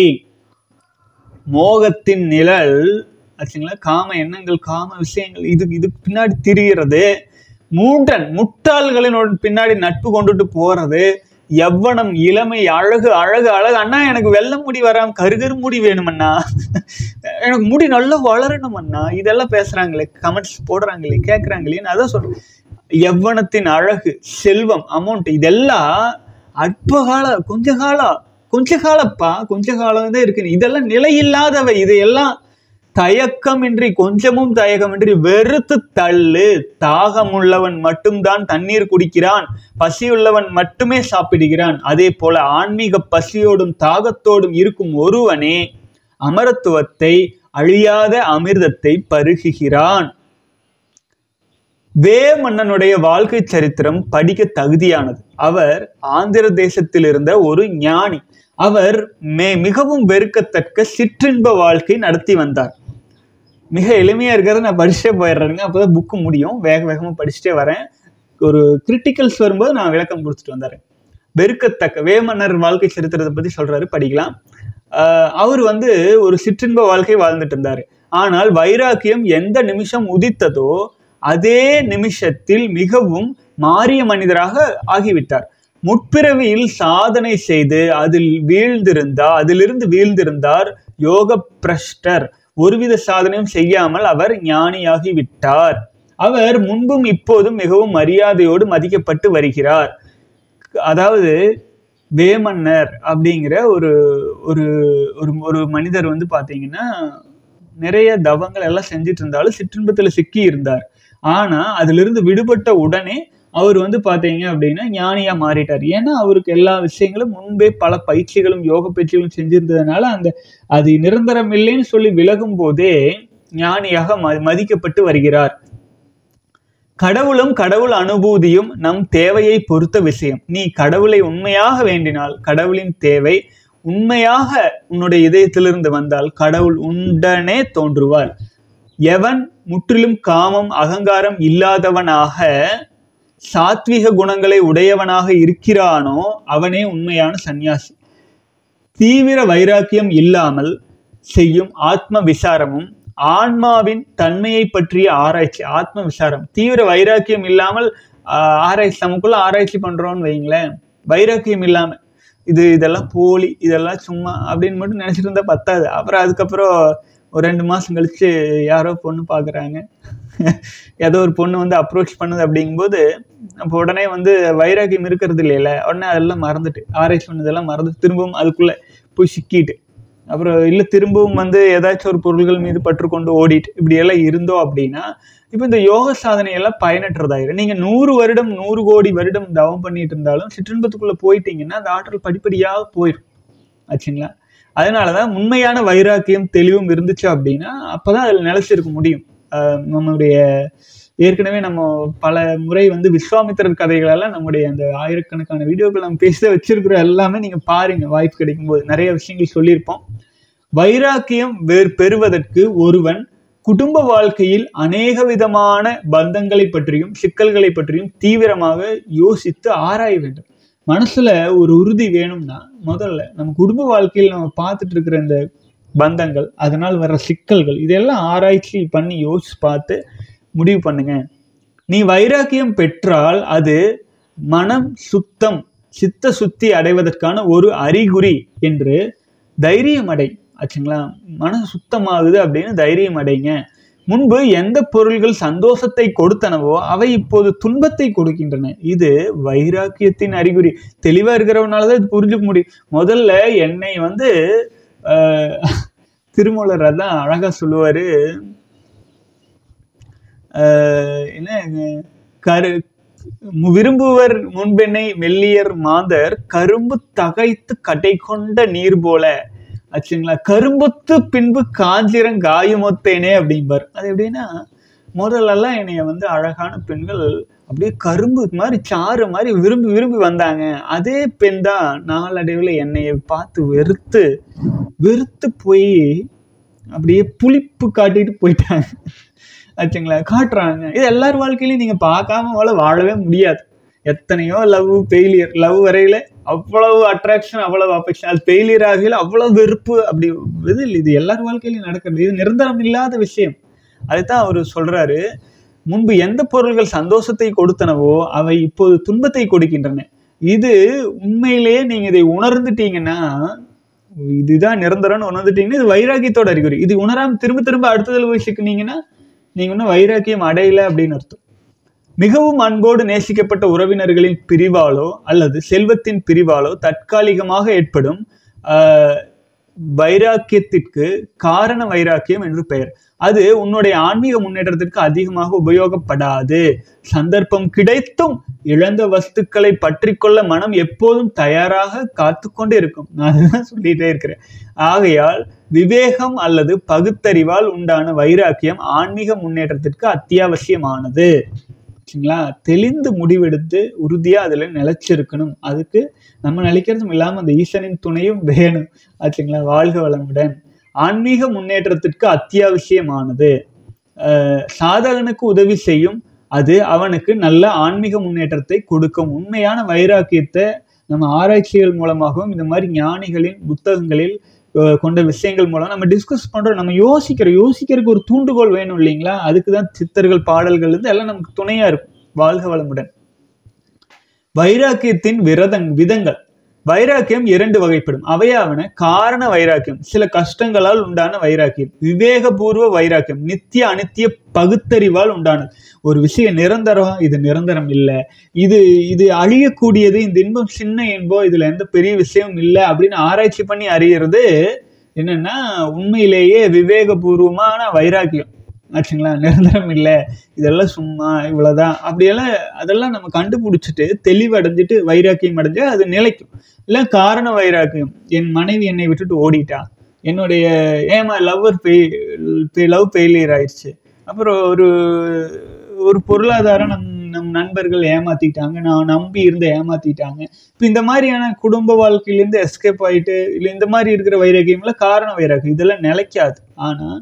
மோகத்தின் நிழல் ஆச்சுங்களா காம எண்ணங்கள் காம விஷயங்கள் இது இது பின்னாடி திரிகிறது மூடன் முட்டாள்களினோட பின்னாடி நட்பு கொண்டுட்டு போறது எவ்வனம் இளமை அழகு அழகு அழகு அண்ணா எனக்கு வெள்ளை முடி வராம கருகரு முடி வேணுமண்ணா எனக்கு முடி நல்லா வளரணும் அண்ணா இதெல்லாம் பேசுறாங்களே கமெண்ட்ஸ் போடுறாங்களே கேட்குறாங்களே அதான் சொல்றேன் எவ்வனத்தின் அழகு செல்வம் அமௌண்ட் இதெல்லாம் அற்ப கால கொஞ்ச காலம் கொஞ்ச காலப்பா கொஞ்ச காலம் தான் இருக்கு இதெல்லாம் நிலையில்லாதவை இதையெல்லாம் தயக்கமின்றி கொஞ்சமும் தயக்கமின்றி வெறுத்து தள்ளு தாகமுள்ளவன் மட்டும்தான் தண்ணீர் குடிக்கிறான் பசியுள்ளவன் மட்டுமே சாப்பிடுகிறான் அதே போல ஆன்மீக பசியோடும் தாகத்தோடும் இருக்கும் ஒருவனே அமரத்துவத்தை அழியாத அமிர்தத்தை பருகுகிறான் வே மன்னனுடைய வாழ்க்கை சரித்திரம் படிக்க தகுதியானது அவர் ஆந்திர தேசத்தில் இருந்த ஒரு ஞானி அவர் மே மிகவும் வெறுக்கத்தக்க சிற்றின்ப வாழ்க்கை நடத்தி வந்தார் மிக எளிமையா இருக்கிறத நான் படிச்சுட்டே போயிடுறேங்க அப்போதான் புக்கு முடியும் வேக வேகமாக படிச்சுட்டே வரேன் ஒரு கிரிட்டிக்கல்ஸ் வரும்போது நான் விளக்கம் கொடுத்துட்டு வந்தாரேன் வெறுக்கத்தக்க வேமன்னர் வாழ்க்கை சரித்திரத்தை பத்தி சொல்றாரு படிக்கலாம் ஆஹ் அவர் வந்து ஒரு சிற்றின்ப வாழ்க்கை வாழ்ந்துட்டு இருந்தாரு ஆனால் வைராக்கியம் எந்த நிமிஷம் உதித்ததோ அதே நிமிஷத்தில் மிகவும் மாறிய மனிதராக ஆகிவிட்டார் முற்பிறவியில் சாதனை செய்து அதில் வீழ்ந்திருந்தார் அதிலிருந்து வீழ்ந்திருந்தார் யோக பிரஷ்டர் ஒருவித சாதனையும் செய்யாமல் அவர் ஞானியாகி விட்டார் அவர் முன்பும் இப்போதும் மிகவும் மரியாதையோடு மதிக்கப்பட்டு வருகிறார் அதாவது வேமன்னர் அப்படிங்கிற ஒரு ஒரு ஒரு ஒரு மனிதர் வந்து பாத்தீங்கன்னா நிறைய தவங்கள் எல்லாம் செஞ்சுட்டு இருந்தாலும் சிற்றின்பத்துல சிக்கி இருந்தார் ஆனா அதிலிருந்து விடுபட்ட உடனே அவர் வந்து பார்த்தீங்க அப்படின்னா ஞானியா மாறிட்டார் ஏன்னா அவருக்கு எல்லா விஷயங்களும் முன்பே பல பயிற்சிகளும் யோக பயிற்சிகளும் செஞ்சிருந்ததுனால அந்த அது நிரந்தரம் இல்லைன்னு சொல்லி விலகும் போதே ஞானியாக ம மதிக்கப்பட்டு வருகிறார் கடவுளும் கடவுள் அனுபூதியும் நம் தேவையை பொறுத்த விஷயம் நீ கடவுளை உண்மையாக வேண்டினால் கடவுளின் தேவை உண்மையாக உன்னுடைய இதயத்திலிருந்து வந்தால் கடவுள் உடனே தோன்றுவார் எவன் முற்றிலும் காமம் அகங்காரம் இல்லாதவனாக சாத்விக குணங்களை உடையவனாக இருக்கிறானோ அவனே உண்மையான சந்நியாசி தீவிர வைராக்கியம் இல்லாமல் செய்யும் ஆத்ம விசாரமும் ஆன்மாவின் தன்மையை பற்றிய ஆராய்ச்சி ஆத்ம விசாரம் தீவிர வைராக்கியம் இல்லாமல் ஆஹ், ஆராய்ச்சி நமக்குள்ள ஆராய்ச்சி பண்றோம்னு வைங்களேன் வைராக்கியம் இல்லாம இது இதெல்லாம் போலி இதெல்லாம் சும்மா அப்படின்னு மட்டும் நினைச்சிட்டு இருந்தா பத்தாது அப்புறம் அதுக்கப்புறம் ஒரு ரெண்டு மாசம் கழிச்சு யாரோ பொண்ணு பார்க்குறாங்க ஏதோ ஒரு பொண்ணு வந்து அப்ரோச் பண்ணுது அப்படிங்கும்போது அப்போ உடனே வந்து வைராக்கியம் இருக்கிறது இல்லைல்ல உடனே அதெல்லாம் மறந்துட்டு ஆராய்ச்சி பண்ணதெல்லாம் மறந்து திரும்பவும் அதுக்குள்ள போய் சிக்கிட்டு அப்புறம் இல்லை திரும்பவும் வந்து ஏதாச்சும் ஒரு பொருள்கள் மீது பற்று கொண்டு ஓடிட்டு இப்படி எல்லாம் இருந்தோம் அப்படின்னா இப்போ இந்த யோக சாதனை எல்லாம் பயனற்றதாயிரும் நீங்க நூறு வருடம் நூறு கோடி வருடம் தவம் பண்ணிட்டு இருந்தாலும் சிற்றின்பத்துக்குள்ள போயிட்டீங்கன்னா அந்த ஆற்றல் படிப்படியாக போயிடும் ஆச்சுங்களா அதனாலதான் உண்மையான வைராக்கியம் தெளிவும் இருந்துச்சு அப்படின்னா அப்பதான் அதுல நிலைச்சிருக்க முடியும் ஆஹ் நம்மளுடைய ஏற்கனவே நம்ம பல முறை வந்து விஸ்வாமித்திரர் கதைகளெல்லாம் நம்முடைய அந்த ஆயிரக்கணக்கான வீடியோக்கள் நம்ம பேச வச்சிருக்கிற எல்லாமே நீங்க பாருங்க வாய்ப்பு கிடைக்கும் போது நிறைய விஷயங்கள் சொல்லியிருப்போம் வைராக்கியம் வேறு பெறுவதற்கு ஒருவன் குடும்ப வாழ்க்கையில் அநேக விதமான பந்தங்களை பற்றியும் சிக்கல்களை பற்றியும் தீவிரமாக யோசித்து ஆராய வேண்டும் மனசுல ஒரு உறுதி வேணும்னா முதல்ல நம்ம குடும்ப வாழ்க்கையில் நம்ம பார்த்துட்டு இருக்கிற இந்த பந்தங்கள் அதனால் வர்ற சிக்கல்கள் இதெல்லாம் ஆராய்ச்சி பண்ணி யோசிச்சு பார்த்து முடிவு பண்ணுங்க நீ வைராக்கியம் பெற்றால் அது மனம் சுத்தம் சித்த சுத்தி அடைவதற்கான ஒரு அறிகுறி என்று தைரியம் அடை ஆச்சுங்களா மனம் சுத்தமாகுது அப்படின்னு தைரியம் அடைங்க முன்பு எந்த பொருள்கள் சந்தோஷத்தை கொடுத்தனவோ அவை இப்போது துன்பத்தை கொடுக்கின்றன இது வைராக்கியத்தின் அறிகுறி தெளிவா இருக்கிறவனால தான் இது புரிஞ்சுக்க முடியும் முதல்ல என்னை வந்து ஆஹ், திருமூலர் அதான் அழகா சொல்லுவாரு ஆஹ், என்ன கரு மு- விரும்புவர் முன்பெண்ணை மெல்லியர் மாந்தர் கரும்பு தகைத்து கடை கொண்ட நீர் போல ஆச்சுங்களா கரும்புத்து பின்பு காஞ்சிரம் காயுமொத்தேனே அப்படிம்பார் அது எப்படின்னா முதல்லலாம் என்னைய வந்து அழகான பெண்கள் அப்படியே கரும்பு மாதிரி சாறு மாதிரி விரும்பி விரும்பி வந்தாங்க அதே பெண் தான் நாளடைவில் என்னைய பார்த்து வெறுத்து வெறுத்து போய் அப்படியே புளிப்பு காட்டிட்டு போயிட்டாங்க ஆச்சுங்களா காட்டுறாங்க இது எல்லார் வாழ்க்கையிலையும் நீங்க பார்க்காம வாழ வாழவே முடியாது எத்தனையோ லவ் ஃபெயிலியர் லவ் வரையில அவ்வளவு அட்ராக்ஷன் அவ்வளவு அஃபெக்ஷன் அது ஃபெயிலியர் ஆகையில அவ்வளவு வெறுப்பு அப்படி இது இது எல்லார் வாழ்க்கையிலும் நடக்கிறது இது நிரந்தரம் இல்லாத விஷயம் அதைத்தான் அவர் சொல்றாரு முன்பு எந்த பொருள்கள் சந்தோஷத்தை கொடுத்தனவோ அவை இப்போது துன்பத்தை கொடுக்கின்றன இது உண்மையிலேயே நீங்க இதை உணர்ந்துட்டீங்கன்னா இதுதான் நிரந்தரம்னு உணர்ந்துட்டீங்கன்னா இது வைராக்கியத்தோட அறிகுறி இது உணராம திரும்ப திரும்ப அடுத்ததில் போய் சிக்கினீங்கன்னா நீங்க இன்னும் வைராக்கியம் அடையல அப்படின்னு அர்த்தம் மிகவும் அன்போடு நேசிக்கப்பட்ட உறவினர்களின் பிரிவாலோ அல்லது செல்வத்தின் பிரிவாலோ தற்காலிகமாக ஏற்படும் ஆஹ், வைராக்கியத்திற்கு காரண வைராக்கியம் என்று பெயர் அது உன்னுடைய ஆன்மீக முன்னேற்றத்திற்கு அதிகமாக உபயோகப்படாது சந்தர்ப்பம் கிடைத்தும் இழந்த வஸ்துக்களை பற்றி கொள்ள மனம் எப்போதும் தயாராக காத்து கொண்டே இருக்கும் நான் அதுதான் சொல்லிட்டே இருக்கிறேன் ஆகையால் விவேகம் அல்லது பகுத்தறிவால் உண்டான வைராக்கியம் ஆன்மீக முன்னேற்றத்திற்கு அத்தியாவசியமானது சரிங்களா தெளிந்து முடிவெடுத்து உறுதியா அதுல நிலைச்சிருக்கணும் அதுக்கு நம்ம நிலைக்கிறதும் இல்லாம அந்த ஈசனின் துணையும் வேணும் ஆச்சுங்களா வாழ்க வளமுடன் ஆன்மீக முன்னேற்றத்திற்கு அத்தியாவசியமானது அஹ் சாதகனுக்கு உதவி செய்யும் அது அவனுக்கு நல்ல ஆன்மீக முன்னேற்றத்தை கொடுக்கும் உண்மையான வைராக்கியத்தை நம்ம ஆராய்ச்சிகள் மூலமாகவும் இந்த மாதிரி ஞானிகளின் புத்தகங்களில் அஹ், கொண்ட விஷயங்கள் மூலம் நம்ம டிஸ்கஸ் பண்றோம் நம்ம யோசிக்கிறோம் யோசிக்கிறதுக்கு ஒரு தூண்டுகோல் வேணும் இல்லைங்களா அதுக்கு தான் சித்தர்கள் பாடல்கள் இருந்து எல்லாம் நமக்கு துணையா இருக்கும் வாழ்க வளமுடன் வைராக்கியத்தின் விரதங் விதங்கள் வைராக்கியம் இரண்டு வகைப்படும் அவையாவன காரண வைராக்கியம் சில கஷ்டங்களால் உண்டான வைராக்கியம் விவேகபூர்வ வைராக்கியம் நித்திய அனித்திய பகுத்தறிவால் உண்டானது ஒரு விஷயம் நிரந்தரம் இது நிரந்தரம் இல்லை இது இது அழியக்கூடியது இந்த இன்பம் சின்ன இன்பம் இதுல எந்த பெரிய விஷயம் இல்லை அப்படின்னு ஆராய்ச்சி பண்ணி அறியறது என்னன்னா உண்மையிலேயே விவேகபூர்வமான வைராக்கியம் ஆச்சுங்களா நிரந்தரம் இல்லை இதெல்லாம் சும்மா இவ்வளோதான் அப்படியெல்லாம் அதெல்லாம் நம்ம கண்டுபிடிச்சிட்டு தெளிவடைஞ்சிட்டு வைராக்கியம் அடைஞ்சா அது நிலைக்கும் இல்லை காரண வைராக்கியம் என் மனைவி என்னை விட்டுட்டு ஓடிட்டா என்னுடைய ஏமா லவ்வர் ஃபெய் லவ் ஃபெயிலியர் ஆயிடுச்சு அப்புறம் ஒரு ஒரு பொருளாதாரம் நம் நம் நண்பர்கள் ஏமாத்திட்டாங்க நான் நம்பி இருந்த ஏமாத்திட்டாங்க இப்போ இந்த மாதிரியான குடும்ப வாழ்க்கையிலேருந்து எஸ்கேப் ஆயிட்டு இல்லை இந்த மாதிரி இருக்கிற வைராக்கியம்ல காரண வைராக்கியம் இதெல்லாம் நிலைக்காது ஆனால்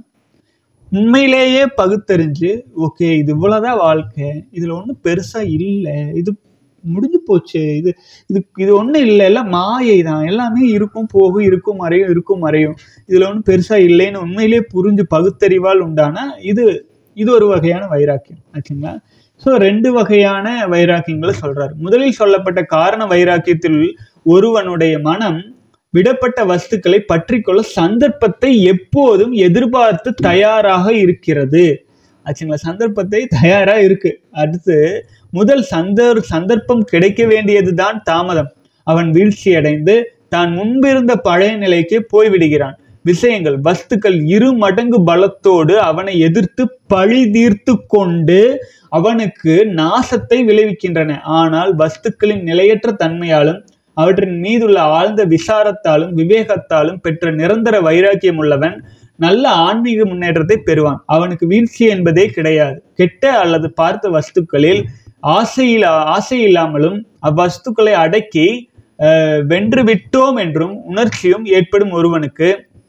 உண்மையிலேயே பகுத்தறிஞ்சு ஓகே இது இவ்வளோதான் வாழ்க்கை இதில் ஒன்றும் பெருசாக இல்லை இது முடிஞ்சு போச்சு இது இது இது ஒன்றும் இல்லை எல்லாம் மாயை தான் எல்லாமே இருக்கும் போகும் இருக்கும் மறையும் இருக்கும் மறையும் இதில் ஒன்றும் பெருசாக இல்லைன்னு உண்மையிலேயே புரிஞ்சு பகுத்தறிவால் உண்டான இது இது ஒரு வகையான வைராக்கியம் ஆச்சுங்களா ஸோ ரெண்டு வகையான வைராக்கியங்களை சொல்றாரு முதலில் சொல்லப்பட்ட காரண வைராக்கியத்தில் ஒருவனுடைய மனம் விடப்பட்ட வஸ்துக்களை பற்றிக்கொள்ள சந்தர்ப்பத்தை எப்போதும் எதிர்பார்த்து தயாராக இருக்கிறது ஆச்சுங்களா சந்தர்ப்பத்தை தயாரா இருக்கு அடுத்து முதல் சந்தர் சந்தர்ப்பம் கிடைக்க வேண்டியதுதான் தாமதம் அவன் வீழ்ச்சி அடைந்து தான் முன்பிருந்த பழைய நிலைக்கு போய்விடுகிறான் விஷயங்கள் வஸ்துக்கள் இரு மடங்கு பலத்தோடு அவனை எதிர்த்து பழி தீர்த்து கொண்டு அவனுக்கு நாசத்தை விளைவிக்கின்றன ஆனால் வஸ்துக்களின் நிலையற்ற தன்மையாலும் அவற்றின் மீதுள்ள ஆழ்ந்த விசாரத்தாலும் விவேகத்தாலும் பெற்ற நிரந்தர வைராக்கியம் உள்ளவன் நல்ல ஆன்மீக முன்னேற்றத்தை பெறுவான் அவனுக்கு வீழ்ச்சி என்பதே கிடையாது கெட்ட அல்லது பார்த்த வஸ்துக்களில் ஆசையில் ஆசை இல்லாமலும் அவ்வஸ்துக்களை அடக்கி அஹ், வென்று விட்டோம் என்றும் உணர்ச்சியும் ஏற்படும் ஒருவனுக்கு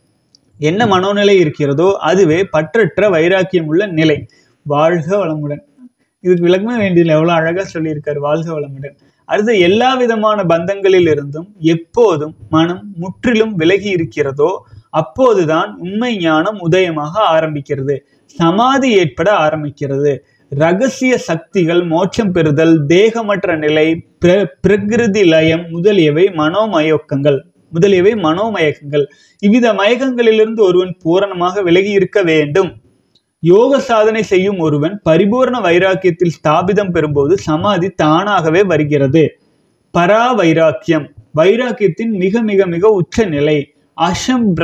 என்ன மனோநிலை இருக்கிறதோ அதுவே பற்றற்ற வைராக்கியம் உள்ள நிலை வாழ்க வளமுடன் இதுக்கு விளக்கமே வேண்டியதில்லை எவ்வளவு அழகா சொல்லியிருக்காரு வாழ்க வளமுடன் அடுத்து எல்லா விதமான பந்தங்களில் இருந்தும் எப்போதும் மனம் முற்றிலும் விலகி இருக்கிறதோ அப்போதுதான் உண்மை ஞானம் உதயமாக ஆரம்பிக்கிறது சமாதி ஏற்பட ஆரம்பிக்கிறது ரகசிய சக்திகள் மோட்சம் பெறுதல் தேகமற்ற நிலை பிர- பிரகிருதி லயம் முதலியவை மனோமயக்கங்கள் முதலியவை மனோமயக்கங்கள் இவ்வித மயக்கங்களிலிருந்து ஒருவன் பூரணமாக விலகி இருக்க வேண்டும் யோக சாதனை செய்யும் ஒருவன் பரிபூரண வைராக்கியத்தில் ஸ்தாபிதம் பெறும்போது சமாதி தானாகவே வருகிறது பரா வைராக்கியம் வைராக்கியத்தின் மிக மிக மிக உச்ச நிலை அசம் பிர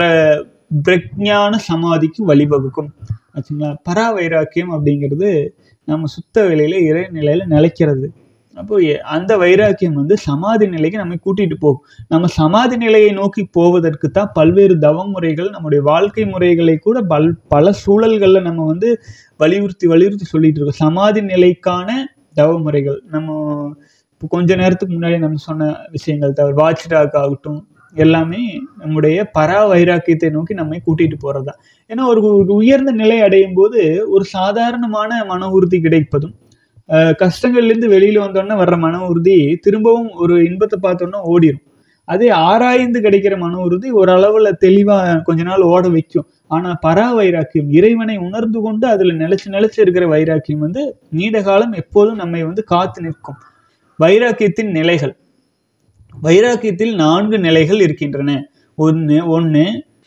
பிரக்ஞான சமாதிக்கு வழிவகுக்கும் ஆச்சுங்களா பரா வைராக்கியம் அப்படிங்கிறது நம்ம சுத்த வேலையில இறைநிலையில நிலைக்கிறது அப்போ எ- அந்த வைராக்கியம் வந்து சமாதி நிலைக்கு நம்மை கூட்டிட்டு போகும் நம்ம சமாதி நிலையை நோக்கி போவதற்கு தான் பல்வேறு தவ முறைகள் நம்முடைய வாழ்க்கை முறைகளை கூட பல் பல சூழல்கள்ல நம்ம வந்து வலியுறுத்தி வலியுறுத்தி சொல்லிட்டு இருக்கோம் சமாதி நிலைக்கான தவ முறைகள் நம்ம இப்போ கொஞ்ச நேரத்துக்கு முன்னாடி நம்ம சொன்ன விஷயங்கள் தவிர வாட்ச் டாக் ஆகட்டும் எல்லாமே நம்முடைய பரா வைராக்கியத்தை நோக்கி நம்மை கூட்டிட்டு போறதா ஏன்னா ஒரு ஒரு உயர்ந்த நிலை அடையும் போது ஒரு சாதாரணமான மன உறுதி கிடைப்பதும் அஹ் கஷ்டங்கள்லேருந்து வெளியில வந்தோடனே வர்ற மன உறுதி திரும்பவும் ஒரு இன்பத்தை பார்த்தோன்னா ஓடிடும் அதே ஆராய்ந்து கிடைக்கிற மன உறுதி ஓரளவுல தெளிவா கொஞ்ச நாள் ஓட வைக்கும் ஆனா பரா வைராக்கியம் இறைவனை உணர்ந்து கொண்டு அதுல நிலைச்சு நிலைச்சு இருக்கிற வைராக்கியம் வந்து நீண்ட காலம் எப்போதும் நம்மை வந்து காத்து நிற்கும் வைராக்கியத்தின் நிலைகள் வைராக்கியத்தில் நான்கு நிலைகள் இருக்கின்றன ஒன்று ஒன்று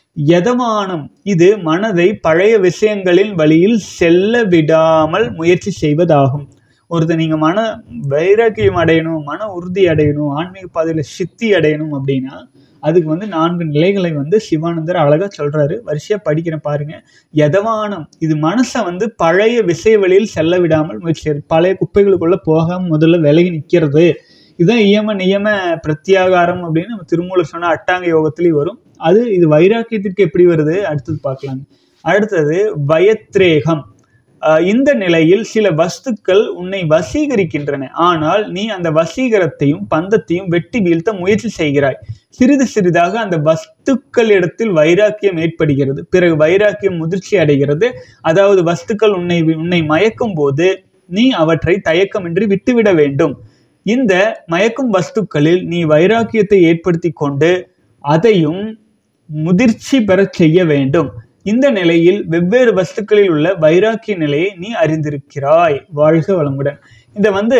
யதமானம் இது மனதை பழைய விஷயங்களின் வழியில் செல்ல விடாமல் முயற்சி செய்வதாகும் ஒருத்தர் நீங்க மன வைராக்கியம் அடையணும் மன உறுதி அடையணும் ஆன்மீக பாதையில சித்தி அடையணும் அப்படின்னா அதுக்கு வந்து நான்கு நிலைகளை வந்து சிவானந்தர் அழகா சொல்றாரு வரிசையா படிக்கிறேன் பாருங்க யதமானம் இது மனசை வந்து பழைய விஷய வழியில் செல்ல விடாமல் முயற்சி செய்யுது. பழைய குப்பைகளுக்குள்ள போகாம முதல்ல விலகி நிக்கிறது இதுதான் இயம நியம பிரத்யாகாரம் அப்படின்னு நம்ம திருமூலர் சொன்ன அட்டாங்க யோகத்திலேயும் வரும் அது இது வைராக்கியத்திற்கு எப்படி வருது அடுத்தது பார்க்கலாம் அடுத்தது பயத்ரேகம் ஆஹ் இந்த நிலையில் சில வஸ்துக்கள் உன்னை வசீகரிக்கின்றன ஆனால் நீ அந்த வசீகரத்தையும் பந்தத்தையும் வெட்டி வீழ்த்த முயற்சி செய்கிறாய் சிறிது சிறிதாக அந்த வஸ்துக்களிடத்தில் வைராக்கியம் ஏற்படுகிறது பிறகு வைராக்கியம் முதிர்ச்சி அடைகிறது அதாவது வஸ்துக்கள் உன்னை உன்னை மயக்கும் போது நீ அவற்றை தயக்கமின்றி விட்டுவிட வேண்டும் இந்த மயக்கும் வஸ்துக்களில் நீ வைராக்கியத்தை ஏற்படுத்தி கொண்டு அதையும் முதிர்ச்சி பெறச் செய்ய வேண்டும் இந்த நிலையில் வெவ்வேறு வஸ்துக்களில் உள்ள வைராக்கிய நிலையை நீ அறிந்திருக்கிறாய் வாழ்க வளமுடன் இந்த வந்து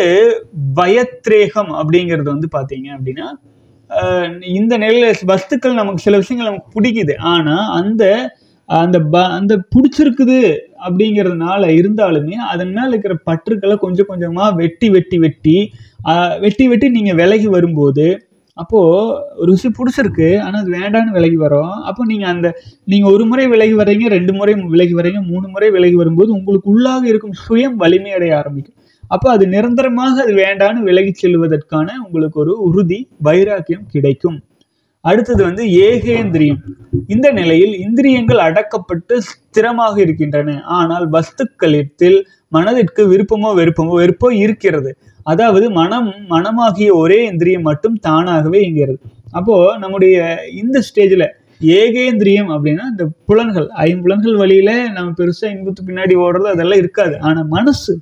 பயத்ரேகம் அப்படிங்கிறது வந்து பாத்தீங்க அப்படின்னா ஆஹ் இந்த நிலையில வஸ்துக்கள் நமக்கு சில விஷயங்கள் நமக்கு பிடிக்குது ஆனா அந்த அந்த ப அந்த பிடிச்சிருக்குது அப்படிங்கிறதுனால இருந்தாலுமே அதன் மேல இருக்கிற பற்றுக்களை கொஞ்சம் கொஞ்சமா வெட்டி வெட்டி வெட்டி ஆஹ் வெட்டி வெட்டி நீங்க விலகி வரும்போது அப்போ ருசி பிடிச்சிருக்கு ஆனா அது வேண்டான்னு விலகி வரும் அப்போ நீங்க அந்த நீங்க ஒரு முறை விலகி வர்றீங்க ரெண்டு முறை விலகி வர்றீங்க மூணு முறை விலகி வரும்போது உங்களுக்கு உள்ளாக இருக்கும் சுயம் வலிமையடைய ஆரம்பிக்கும் அப்போ அது நிரந்தரமாக அது வேண்டான்னு விலகி செல்வதற்கான உங்களுக்கு ஒரு உறுதி வைராக்கியம் கிடைக்கும் அடுத்தது வந்து ஏகேந்திரியம் இந்த நிலையில் இந்திரியங்கள் அடக்கப்பட்டு ஸ்திரமாக இருக்கின்றன ஆனால் வஸ்துக்களிடத்தில் மனதிற்கு விருப்பமோ வெறுப்பமோ வெறுப்போ இருக்கிறது அதாவது மனம் மனமாகிய ஒரே இந்திரியம் மட்டும் தானாகவே இயங்குகிறது அப்போ நம்முடைய இந்த ஸ்டேஜ்ல ஏகேந்திரியம் அப்படின்னா இந்த புலன்கள் ஐம்புலன்கள் வழியில நம்ம பெருசா இன்பத்து பின்னாடி ஓடுறது அதெல்லாம் இருக்காது ஆனா மனசு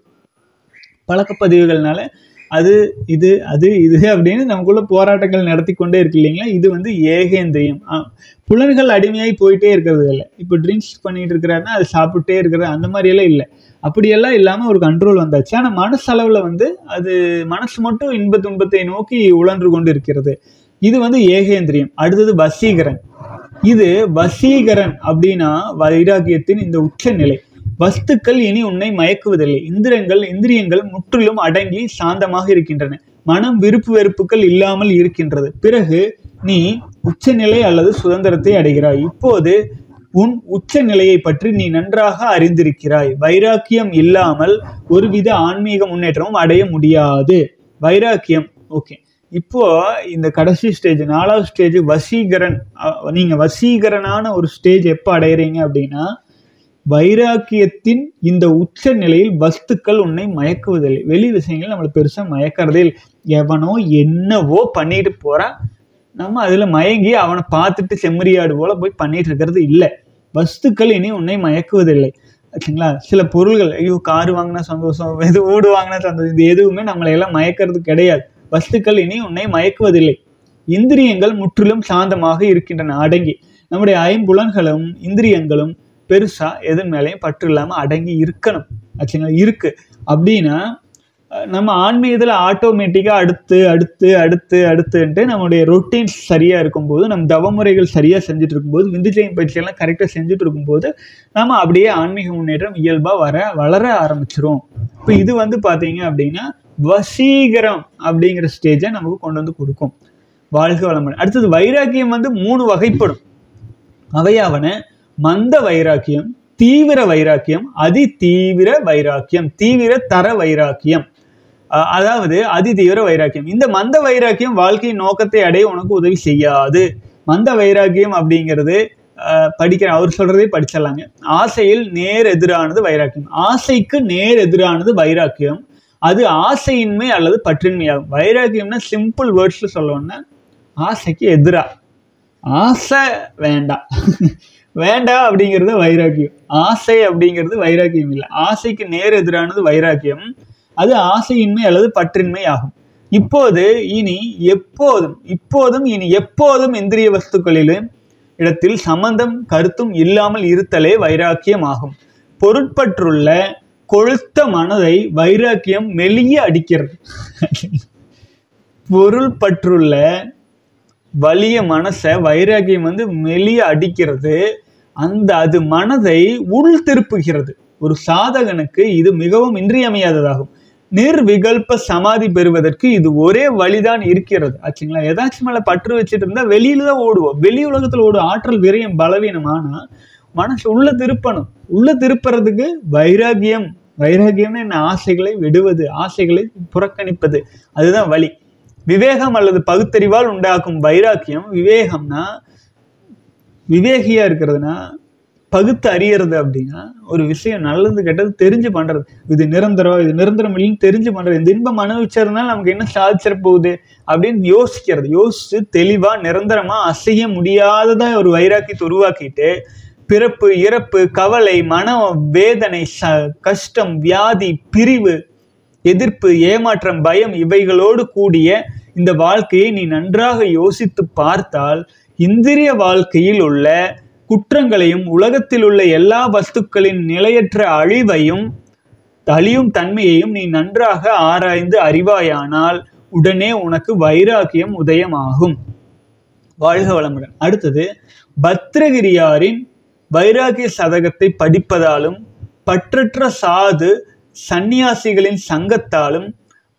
பழக்கப்பதிவுகள்னால அது இது அது இது அப்படின்னு நமக்குள்ள போராட்டங்கள் நடத்தி கொண்டே இருக்கு இல்லைங்களா இது வந்து ஏகேந்திரியம் ஆ, புலன்கள் அடிமையாகி போயிட்டே இருக்கிறது இல்லை இப்போ ட்ரிங்க்ஸ் பண்ணிட்டு இருக்கிறாருன்னா அது சாப்பிட்டே இருக்கிறது அந்த மாதிரி எல்லாம் இல்லை அப்படியெல்லாம் இல்லாமல் ஒரு கண்ட்ரோல் வந்தாச்சு ஆனால் மனசளவில் வந்து அது மனசு மட்டும் இன்ப துன்பத்தை நோக்கி உழன்று கொண்டு இருக்கிறது இது வந்து ஏகேந்திரியம் அடுத்தது வசீகரன் இது வசீகரன் அப்படின்னா வைராகியத்தின் இந்த உச்சநிலை வஸ்துக்கள் இனி உன்னை மயக்குவதில்லை இந்திரங்கள் இந்திரியங்கள் முற்றிலும் அடங்கி சாந்தமாக இருக்கின்றன மனம் விருப்பு வெறுப்புகள் இல்லாமல் இருக்கின்றது பிறகு நீ உச்சநிலை அல்லது சுதந்திரத்தை அடைகிறாய் இப்போது உன் உச்ச நிலையை பற்றி நீ நன்றாக அறிந்திருக்கிறாய் வைராக்கியம் இல்லாமல் ஒருவித ஆன்மீக முன்னேற்றமும் அடைய முடியாது வைராக்கியம் ஓகே இப்போ இந்த கடைசி ஸ்டேஜ் நாலாவது ஸ்டேஜ் வசீகரன் அ, நீங்க வசீகரனான ஒரு ஸ்டேஜ் எப்போ அடையிறீங்க அப்படின்னா வைராக்கியத்தின் இந்த உச்ச நிலையில் வஸ்துக்கள் உன்னை மயக்குவதில்லை வெளி விஷயங்கள் நம்மளை பெருசா மயக்கிறதே இல்லை எவனோ என்னவோ பண்ணிட்டு போறான் நம்ம அதுல மயங்கி அவனை பார்த்துட்டு செம்மறியாடு போல போய் பண்ணிட்டு இருக்கிறது இல்லை வஸ்துக்கள் இனி உன்னை மயக்குவதில்லை ஆச்சுங்களா சில பொருள்கள் ஐயோ கார் வாங்கினா சந்தோஷம் இது வீடு வாங்கினா சந்தோஷம் இது எதுவுமே நம்மளை எல்லாம் மயக்கிறது கிடையாது வஸ்துக்கள் இனி உன்னை மயக்குவதில்லை இந்திரியங்கள் முற்றிலும் சாந்தமாக இருக்கின்றன அடங்கி நம்முடைய ஐம்புலன்களும் இந்திரியங்களும் பெருசா எது மேலேயும் பற்று இல்லாம அடங்கி இருக்கணும் ஆச்சுங்களா இருக்கு அப்படின்னா அஹ், நம்ம ஆன்மீகத்தில் ஆட்டோமேட்டிக்காக அடுத்து அடுத்து அடுத்து அடுத்துன்ட்டு நம்மளுடைய ரொட்டீன்ஸ் சரியாக இருக்கும்போது நம்ம தவமுறைகள் சரியாக செஞ்சுட்டு இருக்கும்போது விந்துஜயம் பயிற்சியெல்லாம் கரெக்டாக செஞ்சுட்டு இருக்கும்போது நம்ம அப்படியே ஆன்மீக முன்னேற்றம் இயல்பாக வர வளர ஆரம்பிச்சிரும் இப்போ இது வந்து பார்த்தீங்க அப்படின்னா வசீகரம் அப்படிங்கிற ஸ்டேஜை நமக்கு கொண்டு வந்து கொடுக்கும் வாழ்க வளமுடன் அடுத்தது வைராக்கியம் வந்து மூணு வகைப்படும் அவையாவன மந்த வைராக்கியம் தீவிர வைராக்கியம் அதி தீவிர வைராக்கியம் தீவிர தர வைராக்கியம் அஹ் அதாவது அதி தீவிர வைராக்கியம் இந்த மந்த வைராக்கியம் வாழ்க்கையின் நோக்கத்தை அடைய உனக்கு உதவி செய்யாது மந்த வைராக்கியம் அப்படிங்கிறது அஹ், படிக்கிற அவர் சொல்றதே படிச்சிடலாங்க ஆசையில் நேர் எதிரானது வைராக்கியம் ஆசைக்கு நேர் எதிரானது வைராக்கியம் அது ஆசையின்மை அல்லது பற்றின்மையாகும் வைராக்கியம்னா சிம்பிள் வேர்ட்ஸ்ல சொல்லணும்னா ஆசைக்கு எதிரா ஆசை வேண்டாம் வேண்டாம் அப்படிங்கிறது வைராக்கியம் ஆசை அப்படிங்கிறது வைராக்கியம் இல்லை ஆசைக்கு நேர் எதிரானது வைராக்கியம் அது ஆசையின்மை அல்லது பற்றின்மை ஆகும் இப்போது இனி எப்போதும் இப்போதும் இனி எப்போதும் இந்திரிய வஸ்துக்களிலும் இடத்தில் சம்பந்தம் கருத்தும் இல்லாமல் இருத்தலே வைராக்கியம் ஆகும் பொருட்பற்றுள்ள கொழுத்த மனதை வைராக்கியம் மெலிய அடிக்கிறது பொருள் பற்றுள்ள வலிய மனசை வைராகியம் வந்து மெலிய அடிக்கிறது அந்த அது மனதை உள் திருப்புகிறது ஒரு சாதகனுக்கு இது மிகவும் இன்றியமையாததாகும் நிர்விகல்ப சமாதி பெறுவதற்கு இது ஒரே வழிதான் இருக்கிறது ஆச்சுங்களா ஏதாச்சும் மேல பற்று வச்சுட்டு இருந்தா வெளியில தான் ஓடுவோம் வெளி உலகத்துல ஓடும் ஆற்றல் விரயம் பலவீனம் ஆனா மனசு உள்ள திருப்பணும் உள்ள திருப்புறதுக்கு வைராகியம் வைராகியம்னு என்ன ஆசைகளை விடுவது ஆசைகளை புறக்கணிப்பது அதுதான் வழி விவேகம் அல்லது பகுத்தறிவால் உண்டாக்கும் வைராக்கியம் விவேகம்னா விவேகியா இருக்கிறதுனா பகுத்து அறியறது அப்படின்னா ஒரு விஷயம் நல்லது கெட்டது தெரிஞ்சு பண்றது இது நிரந்தரம் இது நிரந்தரம் இல்லைன்னு தெரிஞ்சு பண்றது இந்த இன்பம் அனுபவிச்சதுனால நமக்கு என்ன சாதிச்சிட போகுது அப்படின்னு யோசிக்கிறது யோசிச்சு தெளிவா நிரந்தரமா அசைய முடியாததா ஒரு வைராக்கியத்தை உருவாக்கிட்டு பிறப்பு இறப்பு கவலை மன வேதனை ச கஷ்டம் வியாதி பிரிவு எதிர்ப்பு ஏமாற்றம் பயம் இவைகளோடு கூடிய இந்த வாழ்க்கையை நீ நன்றாக யோசித்து பார்த்தால் இந்திரிய வாழ்க்கையில் உள்ள குற்றங்களையும் உலகத்தில் உள்ள எல்லா வஸ்துக்களின் நிலையற்ற அழிவையும் அழியும் தன்மையையும் நீ நன்றாக ஆராய்ந்து அறிவாயானால் உடனே உனக்கு வைராக்கியம் உதயமாகும் வாழ்க வளமுடன் அடுத்தது பத்ரகிரியாரின் வைராகிய சதகத்தை படிப்பதாலும் பற்றற்ற சாது சந்நியாசிகளின் சங்கத்தாலும்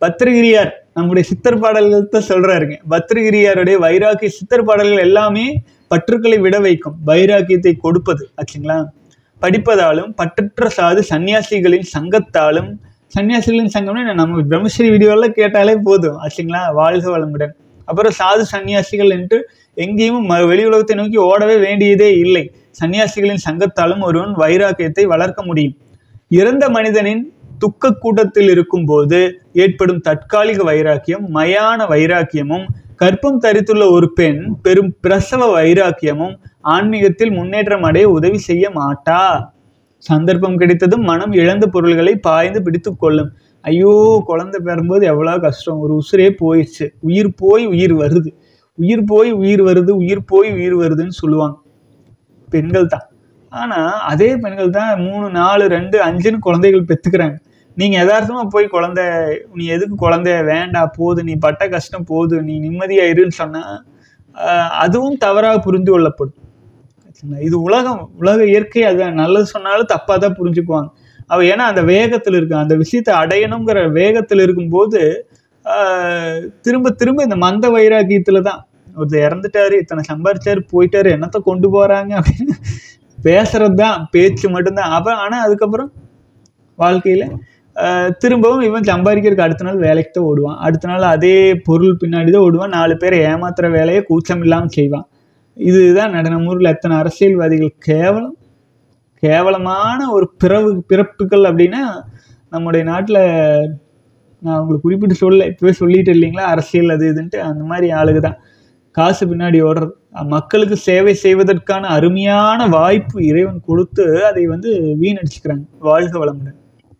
பத்திரகிரியார் நம்முடைய சித்தர் பாடல்கள் தான் சொல்றாருங்க பத்திரகிரியாருடைய வைராக்கிய சித்தர் பாடல்கள் எல்லாமே பற்றுக்களை விட வைக்கும் வைராக்கியத்தை கொடுப்பது ஆச்சுங்களா படிப்பதாலும் பற்றற்ற சாது சன்னியாசிகளின் சங்கத்தாலும் சன்னியாசிகளின் சங்கம்னா நம்ம பிரம்மஸ்ரீ வீடியோவில் கேட்டாலே போதும் ஆச்சுங்களா வாழ்க வளமுடன் அப்புறம் சாது சன்னியாசிகள் என்று எங்கேயும் ம- வெளி உலகத்தை நோக்கி ஓடவே வேண்டியதே இல்லை சன்னியாசிகளின் சங்கத்தாலும் ஒருவன் வைராக்கியத்தை வளர்க்க முடியும் இறந்த மனிதனின் துக்க கூட்டத்தில் இருக்கும்போது ஏற்படும் தற்காலிக வைராக்கியம் மயான வைராக்கியமும் கற்பம் தரித்துள்ள ஒரு பெண் பெரும் பிரசவ வைராக்கியமும் ஆன்மீகத்தில் முன்னேற்றம் அடைய உதவி செய்ய மாட்டா சந்தர்ப்பம் கிடைத்ததும் மனம் இழந்த பொருள்களை பாய்ந்து பிடித்து கொள்ளும் ஐயோ குழந்தை பெறும்போது எவ்வளோ கஷ்டம் ஒரு உசுரே போயிடுச்சு உயிர் போய் உயிர் வருது உயிர் போய் உயிர் வருது உயிர் போய் உயிர் வருதுன்னு சொல்லுவாங்க பெண்கள் தான் ஆனா அதே பெண்கள் தான் மூணு நாலு ரெண்டு அஞ்சுன்னு குழந்தைகள் பெத்துக்கிறாங்க நீங்க யதார்த்தமா போய் குழந்தை நீ எதுக்கு குழந்தை வேண்டாம் போது நீ பட்ட கஷ்டம் போது நீ நிம்மதியா இருன்னு சொன்னா ஆஹ் அதுவும் தவறாக புரிந்து கொள்ளப்படும் ஆச்சுங்களா? இது உலகம் உலக இயற்கை அதான் நல்லது சொன்னாலும் தப்பா தான் புரிஞ்சுக்குவாங்க அவ ஏன்னா அந்த வேகத்துல இருக்கு அந்த விஷயத்தை அடையணுங்கிற வேகத்துல இருக்கும்போது ஆஹ் திரும்ப திரும்ப இந்த மந்த வைராக்கியத்துல தான் ஒருத்தர் இறந்துட்டாரு இத்தனை சம்பாரிச்சாரு போயிட்டாரு என்னத்த கொண்டு போறாங்க அப்படின்னு பேசுறது தான் பேச்சு மட்டும்தான் அப்ப ஆனா அதுக்கப்புறம் வாழ்க்கையில ஆஹ் திரும்பவும் இவன் சம்பாதிக்கிறதுக்கு அடுத்த நாள் வேலைக்கு தான் ஓடுவான் அடுத்த நாள் அதே பொருள் பின்னாடி தான் ஓடுவான் நாலு பேரை ஏமாத்துற வேலையை கூச்சம் இல்லாமல் செய்வான் இதுதான் நட- நம்ம ஊர்ல எத்தனை அரசியல்வாதிகள் கேவலம் கேவலமான ஒரு பிறவு பிறப்புகள் அப்படின்னா நம்முடைய நாட்டுல நான் உங்களுக்கு குறிப்பிட்டு சொல்ல இப்பவே சொல்லிட்டு இல்லைங்களா அரசியல் அது இதுன்ட்டு அந்த மாதிரி ஆளுங்க தான் காசு பின்னாடி ஓடுறது மக்களுக்கு சேவை செய்வதற்கான அருமையான வாய்ப்பு இறைவன் கொடுத்து அதை வந்து வீணடிச்சுக்கிறாங்க வாழ்க வளமுடன்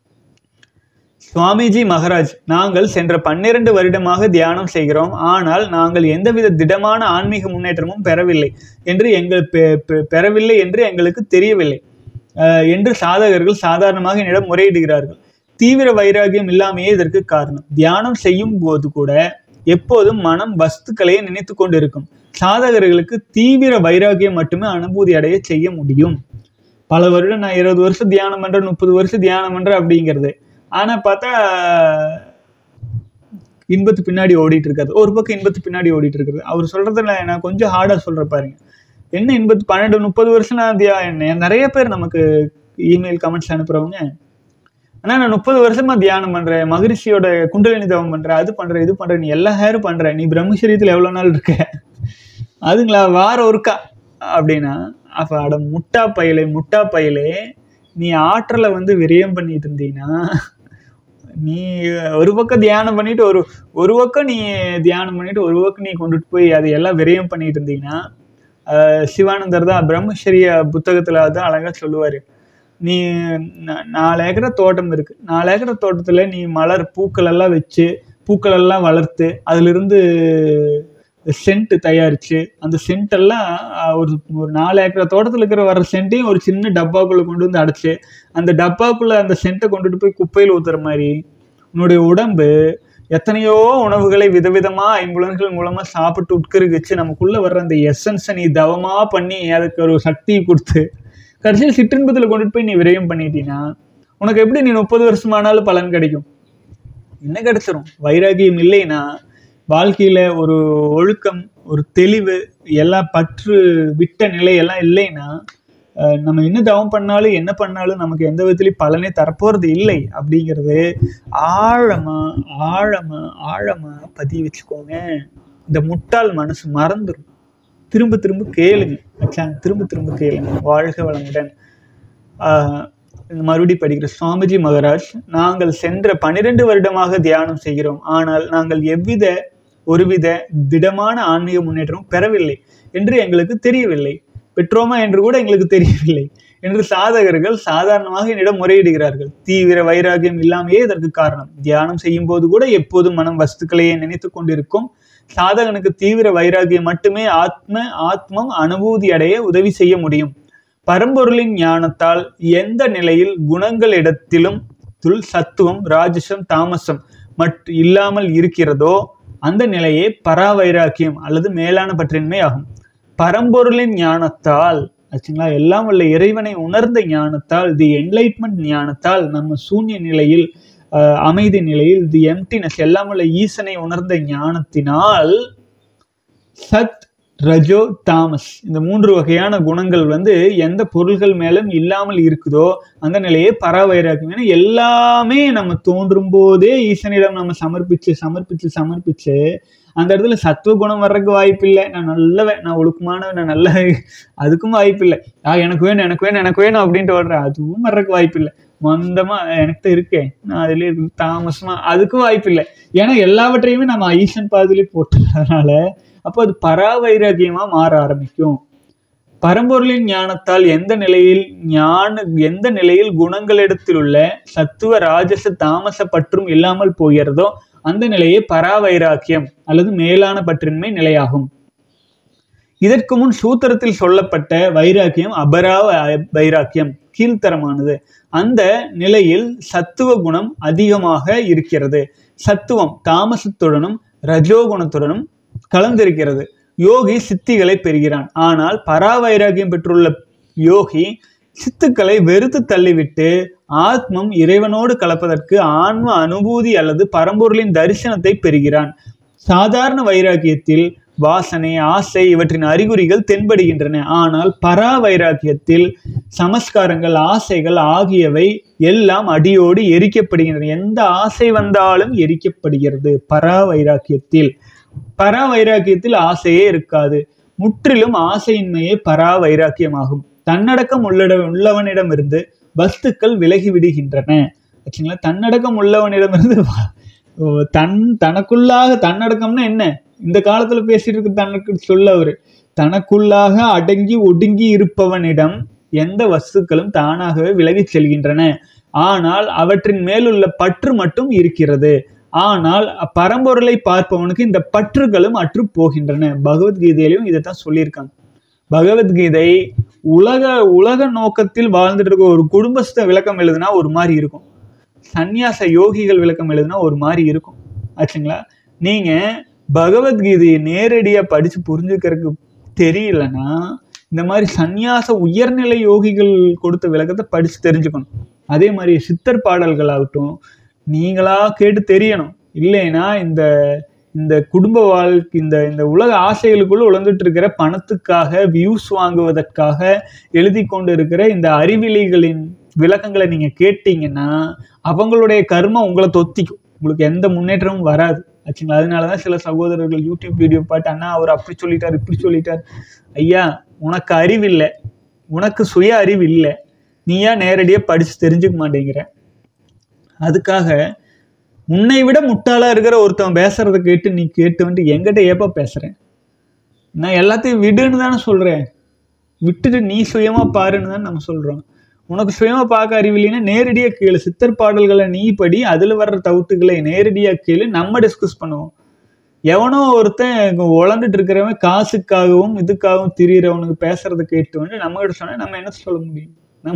சுவாமிஜி மகராஜ் நாங்கள் சென்ற பன்னிரண்டு வருடமாக தியானம் செய்கிறோம் ஆனால் நாங்கள் எந்தவித திடமான ஆன்மீக முன்னேற்றமும் பெறவில்லை என்று எங்கள் பெ- பெ- பெறவில்லை என்று எங்களுக்கு தெரியவில்லை அஹ், என்று சாதகர்கள் சாதாரணமாக என்னிடம் முறையிடுகிறார்கள் தீவிர வைராகியம் இல்லாமையே இதற்கு காரணம் தியானம் செய்யும் போது கூட எப்போதும் மனம் வஸ்துக்களையே நினைத்து கொண்டிருக்கும் சாதகர்களுக்கு தீவிர வைராகியம் மட்டுமே அனுபூதி அடைய செய்ய முடியும் பல வருடம் நான் இருபது வருஷம் தியானம் பண்றேன் முப்பது வருஷம் தியானம் பண்றேன் அப்படிங்கிறது ஆனா பார்த்தா இன்பத்து பின்னாடி ஓடிட்டு இருக்காது ஒரு பக்கம் இன்பத்து பின்னாடி ஓடிட்டு இருக்குது அவர் சொல்றதுல நான் கொஞ்சம் ஹார்டா சொல்ற பாருங்க என்ன இன்பத்து பன்னெண்டு முப்பது வருஷம் நான் தியா என்ன நிறைய பேர் நமக்கு இமெயில் கமெண்ட்ஸ் அனுப்புறவங்க ஆனா நான் முப்பது வருஷமா தியானம் பண்றேன் மகரிஷியோட குண்டலினி தவம் பண்றேன் அது பண்றேன் இது பண்றேன் நீ எல்லா ஹேரும் பண்ற நீ பிரம்மச்சரியத்துல எவ்வளவு நாள் இருக்க அதுங்களா வாரம் ஒருக்கா அப்படின்னா அப்ப அட முட்டா பயலே முட்டா பயலே நீ ஆற்றலை வந்து விரயம் பண்ணிட்டு இருந்தீங்கன்னா நீ ஒரு பக்கம் தியானம் பண்ணிட்டு ஒரு ஒரு பக்கம் நீ தியானம் பண்ணிட்டு ஒரு பக்கம் நீ கொண்டுட்டு போய் அதை எல்லாம் விரயம் பண்ணிட்டு இருந்தீங்கன்னா ஆஹ் சிவானந்தர் தான் பிரம்மச்சரிய புத்தகத்துல தான் அழகா சொல்லுவாரு நீ நா- நாலு ஏக்கரை தோட்டம் இருக்கு நாலு ஏக்கரை தோட்டத்துல நீ மலர் பூக்கள் எல்லாம் வச்சு பூக்கள் எல்லாம் வளர்த்து அதுல இருந்து சென்ட் தயாரிச்சு அந்த சென்ட் எல்லாம் ஆஹ், ஒரு ஒரு நாலு ஏக்கரை தோட்டத்துல இருக்கிற வர்ற சென்ட்டையும் ஒரு சின்ன டப்பாக்குள்ள கொண்டு வந்து அடைச்சு அந்த டப்பாக்குள்ள அந்த சென்ட்டை கொண்டுட்டு போய் குப்பையில் ஊத்துற மாதிரி உன்னுடைய உடம்பு எத்தனையோ உணவுகளை விதவிதமா ஐம்புலன்கள் மூலமா சாப்பிட்டு உட்கருகிச்சு நமக்குள்ள வர்ற அந்த எசன்ஸை நீ தவமா பண்ணி அதுக்கு ஒரு சக்தி கொடுத்து கடைசியில் சிற்றின்பத்துல கொண்டுட்டு போய் நீ விரயம் பண்ணிட்டீன்னா உனக்கு எப்படி நீ முப்பது வருஷமானாலும் பலன் கிடைக்கும் என்ன கிடைச்சிரும் வைராகியம் இல்லைன்னா வாழ்க்கையில ஒரு ஒழுக்கம் ஒரு தெளிவு எல்லாம் பற்று விட்ட நிலை எல்லாம் இல்லைன்னா அஹ், நம்ம என்ன தவம் பண்ணாலும் என்ன பண்ணாலும் நமக்கு எந்த விதத்துலையும் பலனே தரப்போறது இல்லை அப்படிங்கிறது ஆழமா ஆழமா ஆழமா பதிய வச்சுக்கோங்க இந்த முட்டாள் மனசு மறந்துடும் திரும்ப திரும்ப கேளுங்க மச்சான் திரும்ப திரும்ப கேளுங்க வாழ்க வளமுடன் ஆஹ் இந்த மறுபடி படிக்கிற சுவாமிஜி மகராஜ் நாங்கள் சென்ற பனிரெண்டு வருடமாக தியானம் செய்கிறோம் ஆனால் நாங்கள் எவ்வித ஒருவித திடமான ஆன்மீக முன்னேற்றமும் பெறவில்லை என்று எங்களுக்கு தெரியவில்லை பெற்றோமா என்று கூட எங்களுக்கு தெரியவில்லை என்று சாதகர்கள் சாதாரணமாக என்னிடம் முறையிடுகிறார்கள் தீவிர வைராகியம் இல்லாமையே இதற்கு காரணம் தியானம் செய்யும் போது கூட எப்போதும் மனம் வஸ்துக்களையே நினைத்து கொண்டிருக்கும் சாதகனுக்கு தீவிர வைராகியம் மட்டுமே ஆத்ம ஆத்மம் அனுபூதி அடைய உதவி செய்ய முடியும் பரம்பொருளின் ஞானத்தால் எந்த நிலையில் குணங்களிடத்திலும் துல் சத்துவம் ராஜசம் தாமசம் மற்ற இல்லாமல் இருக்கிறதோ அந்த நிலையே பராவைராக்கியம் அல்லது மேலான பற்றின்மை ஆகும் பரம்பொருளின் ஞானத்தால் ஆச்சுங்களா எல்லாம் வல்ல இறைவனை உணர்ந்த ஞானத்தால் தி என்லைட்மெண்ட் ஞானத்தால் நம்ம சூன்ய நிலையில் அஹ், அமைதி நிலையில் தி எம்டினஸ் எல்லாமுள்ள ஈசனை உணர்ந்த ஞானத்தினால் சத் ரஜோ தாமஸ் இந்த மூன்று வகையான குணங்கள் வந்து எந்த பொருள்கள் மேலும் இல்லாமல் இருக்குதோ அந்த நிலையை பராவைராக்கும் ஏன்னா எல்லாமே நம்ம தோன்றும் போதே ஈசனிடம் நம்ம சமர்ப்பிச்சு சமர்ப்பிச்சு சமர்ப்பிச்சு அந்த இடத்துல சத்துவ குணம் வர்றதுக்கு வாய்ப்பு இல்லை நான் நல்லவன் நான் ஒழுக்கமானவன் நான் நல்ல அதுக்கும் வாய்ப்பு இல்லை ஆ எனக்கு வேணும் எனக்கு வேணும் எனக்கு வேணும் அப்படின்ட்டு வர்றேன் அதுவும் வர்றதுக்கு வாய்ப்பு இல்லை மந்தமா எனக்கு தான் இருக்கேன் நான் அதுலயே இருக்கு தாமசமா அதுக்கும் வாய்ப்பு இல்லை ஏன்னா எல்லாவற்றையுமே நம்ம ஈசன் பாதிலே போட்டதுனால அப்போ அது பராவைராகியமா மாற ஆரம்பிக்கும் பரம்பொருளின் ஞானத்தால் எந்த நிலையில் ஞான எந்த நிலையில் குணங்களிடத்தில் உள்ள சத்துவ ராஜச தாமச பற்றும் இல்லாமல் போகிறதோ அந்த நிலையே பராவைராக்கியம் அல்லது மேலான பற்றின்மை நிலையாகும் இதற்கு முன் சூத்திரத்தில் சொல்லப்பட்ட வைராக்கியம் அபரா வ- வைராக்கியம் கீழ்த்தரமானது அந்த நிலையில் சத்துவ குணம் அதிகமாக இருக்கிறது சத்துவம் தாமசத்துடனும் ரஜோகுணத்துடனும் கலந்திருக்கிறது யோகி சித்திகளை பெறுகிறான் ஆனால் பராவைராக்கியம் பெற்றுள்ள யோகி சித்துக்களை வெறுத்து தள்ளிவிட்டு ஆத்மம் இறைவனோடு கலப்பதற்கு ஆன்ம அனுபூதி அல்லது பரம்பொருளின் தரிசனத்தை பெறுகிறான் சாதாரண வைராக்கியத்தில் வாசனை ஆசை இவற்றின் அறிகுறிகள் தென்படுகின்றன ஆனால் பரா வைராக்கியத்தில் சமஸ்காரங்கள் ஆசைகள் ஆகியவை எல்லாம் அடியோடு எரிக்கப்படுகின்றன எந்த ஆசை வந்தாலும் எரிக்கப்படுகிறது பரா வைராக்கியத்தில் பரா வைராக்கியத்தில் ஆசையே இருக்காது முற்றிலும் ஆசையின்மையே பரா வைராக்கியமாகும் தன்னடக்கம் உள்ளட உள்ளவனிடமிருந்து வஸ்துக்கள் விலகி விடுகின்றன ஆச்சுங்களா தன்னடக்கம் உள்ளவனிடமிருந்து வ- ஓ, தன் தனக்குள்ளாக தன்னடக்கம்னா என்ன இந்த காலத்துல பேசிட்டு இருக்கு தனக்கு சொல்ல அவரு தனக்குள்ளாக அடங்கி ஒடுங்கி இருப்பவனிடம் எந்த வஸ்துக்களும் தானாகவே விலகிச் செல்கின்றன ஆனால் அவற்றின் மேலுள்ள பற்று மட்டும் இருக்கிறது ஆனால் பரம்பொருளை பார்ப்பவனுக்கு இந்த பற்றுகளும் அற்று போகின்றன பகவத்கீதையிலையும் இதைத்தான் சொல்லியிருக்காங்க பகவத்கீதை உலக உலக நோக்கத்தில் வாழ்ந்துட்டு இருக்க ஒரு குடும்பஸ்த விளக்கம் எழுதுனா ஒரு மாதிரி இருக்கும் சந்நியாச யோகிகள் விளக்கம் எழுதுனா ஒரு மாதிரி இருக்கும் ஆச்சுங்களா நீங்க பகவத்கீதையை நேரடியா படிச்சு புரிஞ்சுக்கிறதுக்கு தெரியலன்னா இந்த மாதிரி சந்நியாச உயர்நிலை யோகிகள் கொடுத்த விளக்கத்தை படிச்சு தெரிஞ்சுக்கணும் அதே மாதிரி சித்தர் பாடல்கள் ஆகட்டும் நீங்களா கேட்டு தெரியணும் இல்லைன்னா இந்த இந்த குடும்ப வாழ்க்கை இந்த இந்த உலக ஆசைகளுக்குள்ள உழந்துட்டு இருக்கிற பணத்துக்காக வியூஸ் வாங்குவதற்காக எழுதி கொண்டு இருக்கிற இந்த அறிவிலிகளின் விளக்கங்களை நீங்க கேட்டீங்கன்னா அவங்களுடைய கர்மம் உங்களை தொத்திக்கும் உங்களுக்கு எந்த முன்னேற்றமும் வராது ஆச்சுங்களா அதனாலதான் சில சகோதரர்கள் யூடியூப் வீடியோ பார்த்து அண்ணா அவர் அப்படி சொல்லிட்டார் இப்படி சொல்லிட்டார் ஐயா உனக்கு அறிவு இல்லை உனக்கு சுய அறிவு இல்லை நீயா நேரடியாக படிச்சு தெரிஞ்சுக்க மாட்டேங்கிற அதுக்காக உன்னை விட முட்டாளா இருக்கிற ஒருத்தன் பேசுறத கேட்டு நீ கேட்டு வந்துட்டு என்கிட்ட ஏப்பா பேசுறேன் நான் எல்லாத்தையும் விடுன்னு தானே சொல்றேன் விட்டுட்டு நீ சுயமா பாருன்னு தான் நம்ம சொல்றோம் உனக்கு சுயமா பார்க்க அறிவில்லைன்னா நேரடியா கேளு சித்தர் பாடல்களை நீ படி அதுல வர்ற தவுட்டுகளை நேரடியா கேளு நம்ம டிஸ்கஸ் பண்ணுவோம் எவனோ ஒருத்தன் உழந்துட்டு இருக்கிறவன் காசுக்காகவும் இதுக்காகவும் திரியிறவனுக்கு பேசுறத கேட்டு வந்து நம்ம கிட்ட சொன்னா நம்ம என்ன சொல்ல முடியும் நம்ம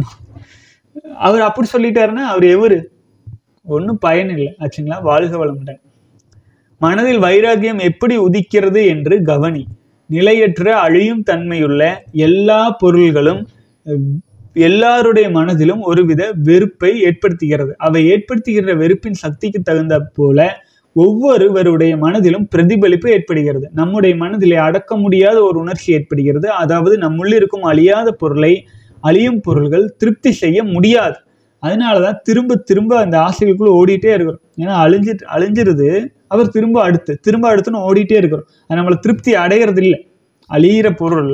அவர் அப்படி சொல்லிட்டாருன்னா அவர் எவரு ஒன்றும் பயன் இல்லை ஆச்சுங்களா வாழ்க வளமுடன் மனதில் வைராகியம் எப்படி உதிக்கிறது என்று கவனி நிலையற்ற அழியும் தன்மையுள்ள எல்லா பொருள்களும் அஹ், எல்லாருடைய மனதிலும் ஒருவித வெறுப்பை ஏற்படுத்துகிறது அவை ஏற்படுத்துகிற வெறுப்பின் சக்திக்கு தகுந்த போல ஒவ்வொருவருடைய மனதிலும் பிரதிபலிப்பு ஏற்படுகிறது நம்முடைய மனதிலே அடக்க முடியாத ஒரு உணர்ச்சி ஏற்படுகிறது அதாவது நம்முள்ள இருக்கும் அழியாத பொருளை அழியும் பொருள்கள் திருப்தி செய்ய முடியாது அதனாலதான் திரும்ப திரும்ப அந்த ஆசைகளுக்குள்ள ஓடிட்டே இருக்கிறோம் ஏன்னா அழிஞ்சிட்டு அழிஞ்சிருது அவர் திரும்ப அடுத்து திரும்ப அடுத்துன்னு ஓடிட்டே இருக்கிறோம் அது நம்மளை திருப்தி அடையிறது இல்லை அழியிற பொருள்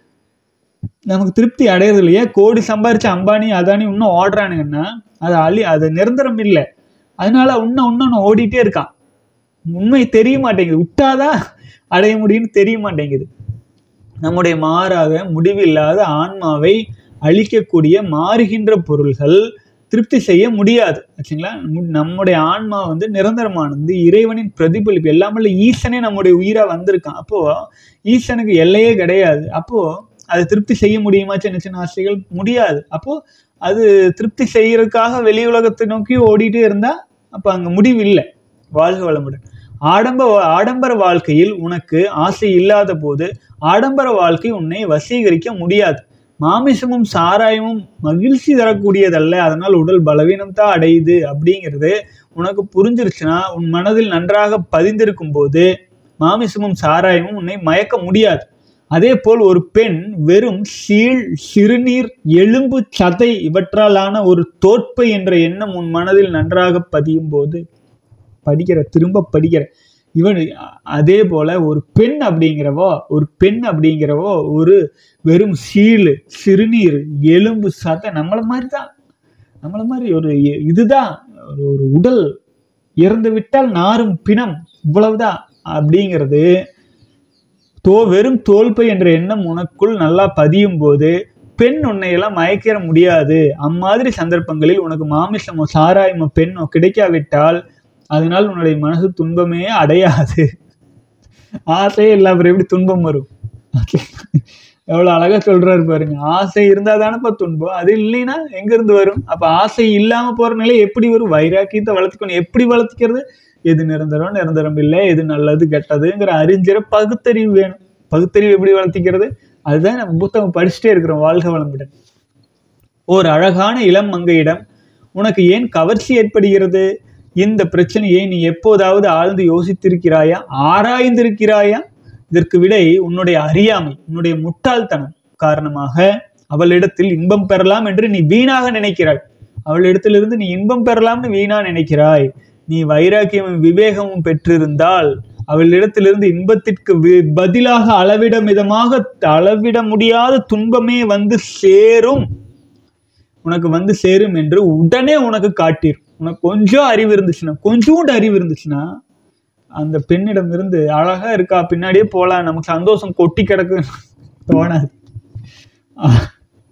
நமக்கு திருப்தி அடையிறது இல்லையா கோடி சம்பாரிச்ச அம்பானி அதானி இன்னும் ஓடுறானுங்கன்னா அது அழி அது நிரந்தரம் இல்லை அதனால இன்னும் இன்னும் ஓடிட்டே இருக்கான் உண்மை தெரிய மாட்டேங்குது விட்டாதான் அடைய முடியும்னு தெரிய மாட்டேங்குது நம்முடைய மாறாக முடிவில்லாத ஆன்மாவை அழிக்கக்கூடிய மாறுகின்ற பொருள்கள் திருப்தி செய்ய முடியாது ஆச்சுங்களா மு- நம்முடைய ஆன்மா வந்து நிரந்தரமானது இறைவனின் பிரதிபலிப்பு எல்லாமே ஈசனே நம்முடைய உயிரா வந்திருக்கான் அப்போ ஈசனுக்கு எல்லையே கிடையாது அப்போ அது திருப்தி செய்ய முடியுமா சின்ன சின்ன ஆசைகள் முடியாது அப்போ அது திருப்தி செய்யறதுக்காக வெளி உலகத்தை நோக்கி ஓடிட்டே இருந்தா அப்ப அங்க முடிவு இல்லை வாழ்க வளமுடன் ஆடம்ப ஆடம்பர வாழ்க்கையில் உனக்கு ஆசை இல்லாத போது ஆடம்பர வாழ்க்கை உன்னை வசீகரிக்க முடியாது மாமிசமும் சாராயமும் மகிழ்ச்சி தரக்கூடியதல்ல அதனால் உடல் பலவீனம் தான் அடையுது அப்படிங்கிறது உனக்கு புரிஞ்சிருச்சுன்னா உன் மனதில் நன்றாக பதிந்திருக்கும் போது மாமிசமும் சாராயமும் உன்னை மயக்க முடியாது அதே போல் ஒரு பெண் வெறும் சீழ் சிறுநீர் எலும்பு சதை இவற்றாலான ஒரு தோற்பை என்ற எண்ணம் உன் மனதில் நன்றாக பதியும் போது படிக்கிற திரும்ப படிக்கிற இவன் அதே போல ஒரு பெண் அப்படிங்கிறவோ ஒரு பெண் அப்படிங்கிறவோ ஒரு வெறும் சீழு சிறுநீர் எலும்பு சதை நம்மள மாதிரி தான் நம்மள மாதிரி ஒரு இ- இதுதான் ஒரு ஒரு உடல் இறந்து விட்டால் நாரும் பிணம் இவ்வளவுதான் அப்படிங்கிறது தோ வெறும் தோல்பை என்ற எண்ணம் உனக்குள் நல்லா பதியும் போது பெண் உன்னை எல்லாம் மயக்கிற முடியாது அம்மாதிரி சந்தர்ப்பங்களில் உனக்கு மாமிசமோ சாராயமோ பெண்ணோ கிடைக்காவிட்டால் அதனால் உன்னுடைய மனசு துன்பமே அடையாது ஆசையே இல்ல அப்புறம் எப்படி துன்பம் வரும் ஓகே எவ்வளவு அழகா சொல்றாரு பாருங்க ஆசை இருந்தா தானப்பா துன்பம் அது இல்லைன்னா எங்க இருந்து வரும் அப்ப ஆசை இல்லாம போற நிலை எப்படி வரும் வைராக்கியத்தை வளர்த்துக்கணும் எப்படி வளர்த்துக்கிறது எது நிரந்தரம் நிரந்தரம் இல்லை எது நல்லது கெட்டதுங்கிற அறிஞரை பகுத்தறிவு வேணும் பகுத்தறிவு எப்படி வளர்த்திக்கிறது அதுதான் நம்ம புத்தகம் படிச்சுட்டே இருக்கிறோம் வாழ்க வளமுடன் ஒரு அழகான இளம் மங்கையிடம் உனக்கு ஏன் கவர்ச்சி ஏற்படுகிறது இந்த பிரச்சனையை நீ எப்போதாவது ஆழ்ந்து யோசித்திருக்கிறாயா ஆராய்ந்திருக்கிறாயா இதற்கு விடை உன்னுடைய அறியாமை உன்னுடைய முட்டாள்தனம் காரணமாக அவளிடத்தில் இன்பம் பெறலாம் என்று நீ வீணாக நினைக்கிறாய் அவளிடத்திலிருந்து நீ இன்பம் பெறலாம்னு வீணா நினைக்கிறாய் நீ வைராக்கியமும் விவேகமும் பெற்றிருந்தால் அவளிடத்திலிருந்து இன்பத்திற்கு வி- பதிலாக அளவிட மிதமாக அளவிட முடியாத துன்பமே வந்து சேரும் உனக்கு வந்து சேரும் என்று உடனே உனக்கு காட்டீர் உனக்கு கொஞ்சம் அறிவு இருந்துச்சுன்னா கொஞ்சோண்டு அறிவு இருந்துச்சுன்னா அந்த பெண்ணிடம் இருந்து அழகா இருக்கா பின்னாடியே போலாம் நமக்கு சந்தோஷம் கொட்டி கிடக்கு தோணாது ஆஹ்.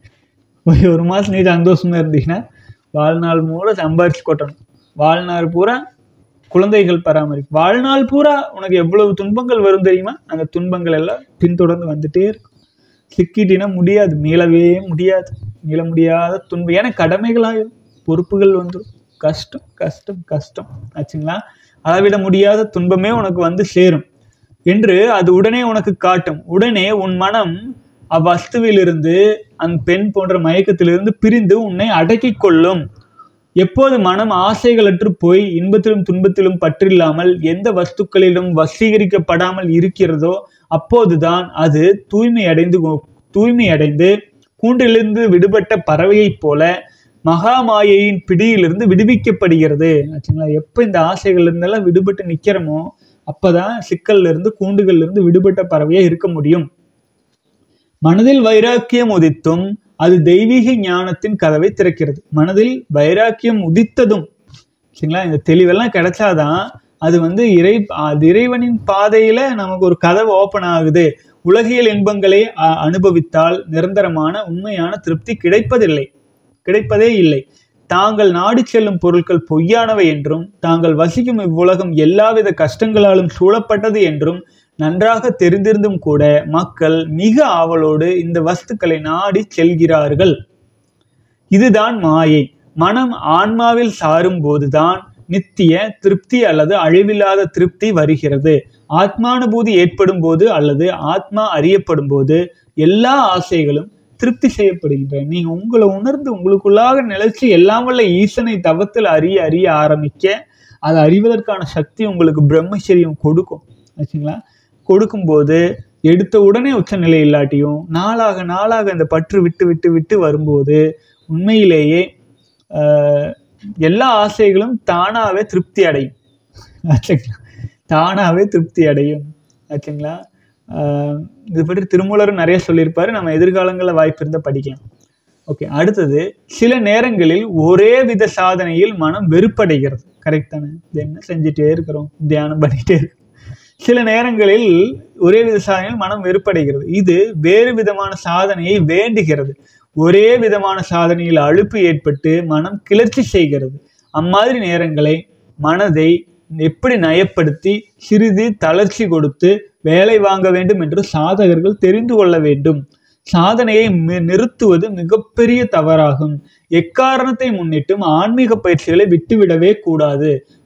ஒரு ஒரு மாசம் நீ சந்தோஷமா இருந்தீங்கன்னா வாழ்நாள் பூரா சம்பாரிச்சு கொட்டணும் வாழ்நாள் பூரா குழந்தைகள் பராமரிப்பு வாழ்நாள் பூரா உனக்கு எவ்வளவு துன்பங்கள் வரும் தெரியுமா அந்த துன்பங்கள் எல்லாம் பின்தொடர்ந்து வந்துட்டே இருக்கும் சிக்கிட்டினா முடியாது மீளவே முடியாது மீள முடியாத துன்பம் ஏன்னா கடமைகளாயிரும் பொறுப்புகள் வந்துடும் கஷ்டம் கஷ்டம் கஷ்டம் ஆச்சுங்களா அளவிட முடியாத துன்பமே உனக்கு வந்து சேரும் என்று அது உடனே உனக்கு காட்டும் உடனே உன் மனம் அவ்வஸ்துவிலிருந்து அந்த பெண் போன்ற மயக்கத்திலிருந்து பிரிந்து உன்னை அடக்கிக் கொள்ளும் எப்போது மனம் ஆசைகளற்று போய் இன்பத்திலும் துன்பத்திலும் பற்றில்லாமல் எந்த வஸ்துக்களிலும் வசீகரிக்கப்படாமல் இருக்கிறதோ அப்போதுதான் அது தூய்மை அடைந்து தூய்மை அடைந்து கூண்டிலிருந்து விடுபட்ட பறவையைப் போல மகாமாயையின் பிடியிலிருந்து விடுவிக்கப்படுகிறது ஆச்சுங்களா எப்போ இந்த ஆசைகள் இருந்தெல்லாம் விடுபட்டு நிக்கிறோமோ அப்பதான் சிக்கல்ல இருந்து கூண்டுகள்ல இருந்து விடுபட்ட பறவையா இருக்க முடியும் மனதில் வைராக்கியம் உதித்தும் அது தெய்வீக ஞானத்தின் கதவை திறக்கிறது மனதில் வைராக்கியம் உதித்ததும் சரிங்களா இந்த தெளிவெல்லாம் கிடைச்சாதான் அது வந்து இறை அது இறைவனின் பாதையில நமக்கு ஒரு கதவு ஓப்பன் ஆகுது உலகியல் இன்பங்களை அ- அனுபவித்தால் நிரந்தரமான உண்மையான திருப்தி கிடைப்பதில்லை கிடைப்பதே இல்லை தாங்கள் நாடி செல்லும் பொருட்கள் பொய்யானவை என்றும் தாங்கள் வசிக்கும் இவ்வுலகம் எல்லாவித கஷ்டங்களாலும் சூழப்பட்டது என்றும் நன்றாக தெரிந்திருந்தும் கூட மக்கள் மிக ஆவலோடு இந்த வஸ்துக்களை நாடி செல்கிறார்கள் இதுதான் மாயை மனம் ஆன்மாவில் சாரும் போதுதான் நித்திய திருப்தி அல்லது அழிவில்லாத திருப்தி வருகிறது ஆத்மானுபூதி ஏற்படும் போது அல்லது ஆத்மா அறியப்படும் போது எல்லா ஆசைகளும் திருப்தி செய்யப்படுகின்றன நீங்க உங்களை உணர்ந்து உங்களுக்குள்ளாக நிலைச்சு எல்லாம் வல்ல ஈசனை தவத்தில் அறிய அறிய ஆரம்பிக்க அதை அறிவதற்கான சக்தி உங்களுக்கு பிரம்மச்சரியம் கொடுக்கும் ஆச்சுங்களா கொடுக்கும்போது எடுத்த உடனே உச்சநிலை இல்லாட்டியும் நாளாக நாளாக இந்த பற்று விட்டு விட்டு விட்டு வரும்போது உண்மையிலேயே ஆஹ், எல்லா ஆசைகளும் தானாகவே திருப்தி அடையும் ஆச்சுங்களா தானாகவே திருப்தி அடையும் ஆச்சுங்களா ஆஹ், இது பற்றி திருமூலரும் நிறைய சொல்லியிருப்பாரு நம்ம எதிர்காலங்களில் வாய்ப்பு இருந்தால் படிக்கலாம் ஓகே அடுத்தது சில நேரங்களில் ஒரே வித சாதனையில் மனம் வெறுப்படைகிறது கரெக்ட் தானே இது என்ன செஞ்சுட்டே இருக்கிறோம் தியானம் பண்ணிட்டே இருக்கோம் சில நேரங்களில் ஒரே வித சாதனையில் மனம் வெறுப்படைகிறது இது வேறு விதமான சாதனையை வேண்டுகிறது ஒரே விதமான சாதனையில் அலுப்பு ஏற்பட்டு மனம் கிளர்ச்சி செய்கிறது அம்மாதிரி நேரங்களை மனதை எப்படி நயப்படுத்தி சிறிது தளர்ச்சி கொடுத்து வேலை வாங்க வேண்டும் என்று சாதகர்கள் தெரிந்து கொள்ள வேண்டும் சாதனையை மி- நிறுத்துவது மிகப்பெரிய தவறாகும் எக்காரணத்தை முன்னிட்டும் ஆன்மீக பயிற்சிகளை விட்டுவிடவே கூடாது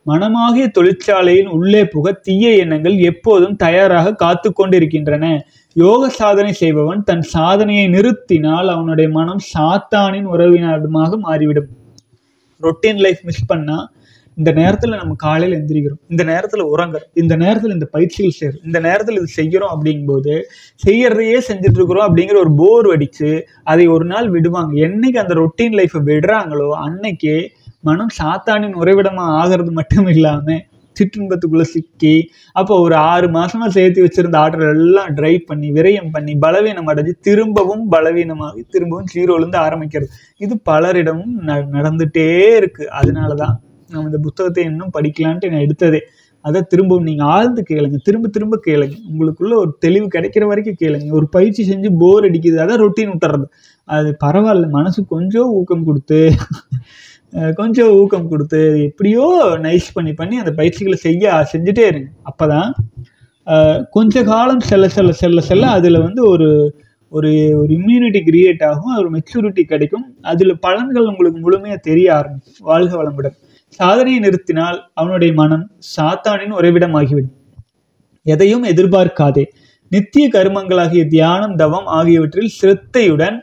மனமாகிய தொழிற்சாலையின் உள்ளே புக தீய எண்ணங்கள் எப்போதும் தயாராக காத்து கொண்டிருக்கின்றன யோக சாதனை செய்பவன் தன் சாதனையை நிறுத்தினால் அவனுடைய மனம் சாத்தானின் உறவினரிடமாக மாறிவிடும் ரொட்டீன் லைஃப் மிஸ் பண்ணா இந்த நேரத்துல நம்ம காலையில எந்திரிக்கிறோம் இந்த நேரத்துல உறங்குறோம் இந்த நேரத்துல இந்த பயிற்சிகள் செய்யறோம் இந்த நேரத்துல இது செய்யறோம் அப்படிங்கும்போது செய்யறதையே செஞ்சுட்டு இருக்கிறோம் அப்படிங்கிற ஒரு போர் அடிச்சு அதை ஒரு நாள் விடுவாங்க என்னைக்கு அந்த ரொட்டீன் லைஃப்பை விடுறாங்களோ அன்னைக்கே மனம் சாத்தானின் உறைவிடமா ஆகிறது மட்டும் இல்லாம சிற்றின்பத்துக்குள்ள சிக்கி அப்போ ஒரு ஆறு மாசமா சேர்த்து வச்சிருந்த ஆற்றல் எல்லாம் டிரைவ் பண்ணி விரயம் பண்ணி பலவீனம் அடைஞ்சு திரும்பவும் பலவீனமாகி திரும்பவும் ஜீரோலேருந்து ஆரம்பிக்கிறது இது பலரிடமும் ந- நடந்துட்டே இருக்கு அதனாலதான் நம்ம இந்த புத்தகத்தை இன்னும் படிக்கலான்ட்டு நான் எடுத்ததே அதை திரும்பவும் நீங்க ஆழ்ந்து கேளுங்க திரும்ப திரும்ப கேளுங்க உங்களுக்குள்ள ஒரு தெளிவு கிடைக்கிற வரைக்கும் கேளுங்க ஒரு பயிற்சி செஞ்சு போர் அடிக்குது அதான் ரொட்டீன் விட்டுறது அது பரவாயில்ல மனசு கொஞ்சம் ஊக்கம் கொடுத்து அஹ் கொஞ்சம் ஊக்கம் கொடுத்து எப்படியோ நைஸ் பண்ணி பண்ணி அந்த பயிற்சிகளை செய்ய செஞ்சுட்டே இருங்க அப்பதான் அஹ் கொஞ்ச காலம் செல்ல செல்ல செல்ல செல்ல அதுல வந்து ஒரு ஒரு ஒரு இம்யூனிட்டி கிரியேட் ஆகும் ஒரு மெச்சூரிட்டி கிடைக்கும் அதுல பலன்கள் உங்களுக்கு முழுமையா தெரிய ஆரம்பிக்கும் வாழ்க வளமுடன் சாதனையை நிறுத்தினால் அவனுடைய மனம் சாத்தானின் உறைவிடமாகிவிடும் எதையும் எதிர்பார்க்காதே நித்திய கருமங்களாகிய தியானம் தவம் ஆகியவற்றில் சிரத்தையுடன்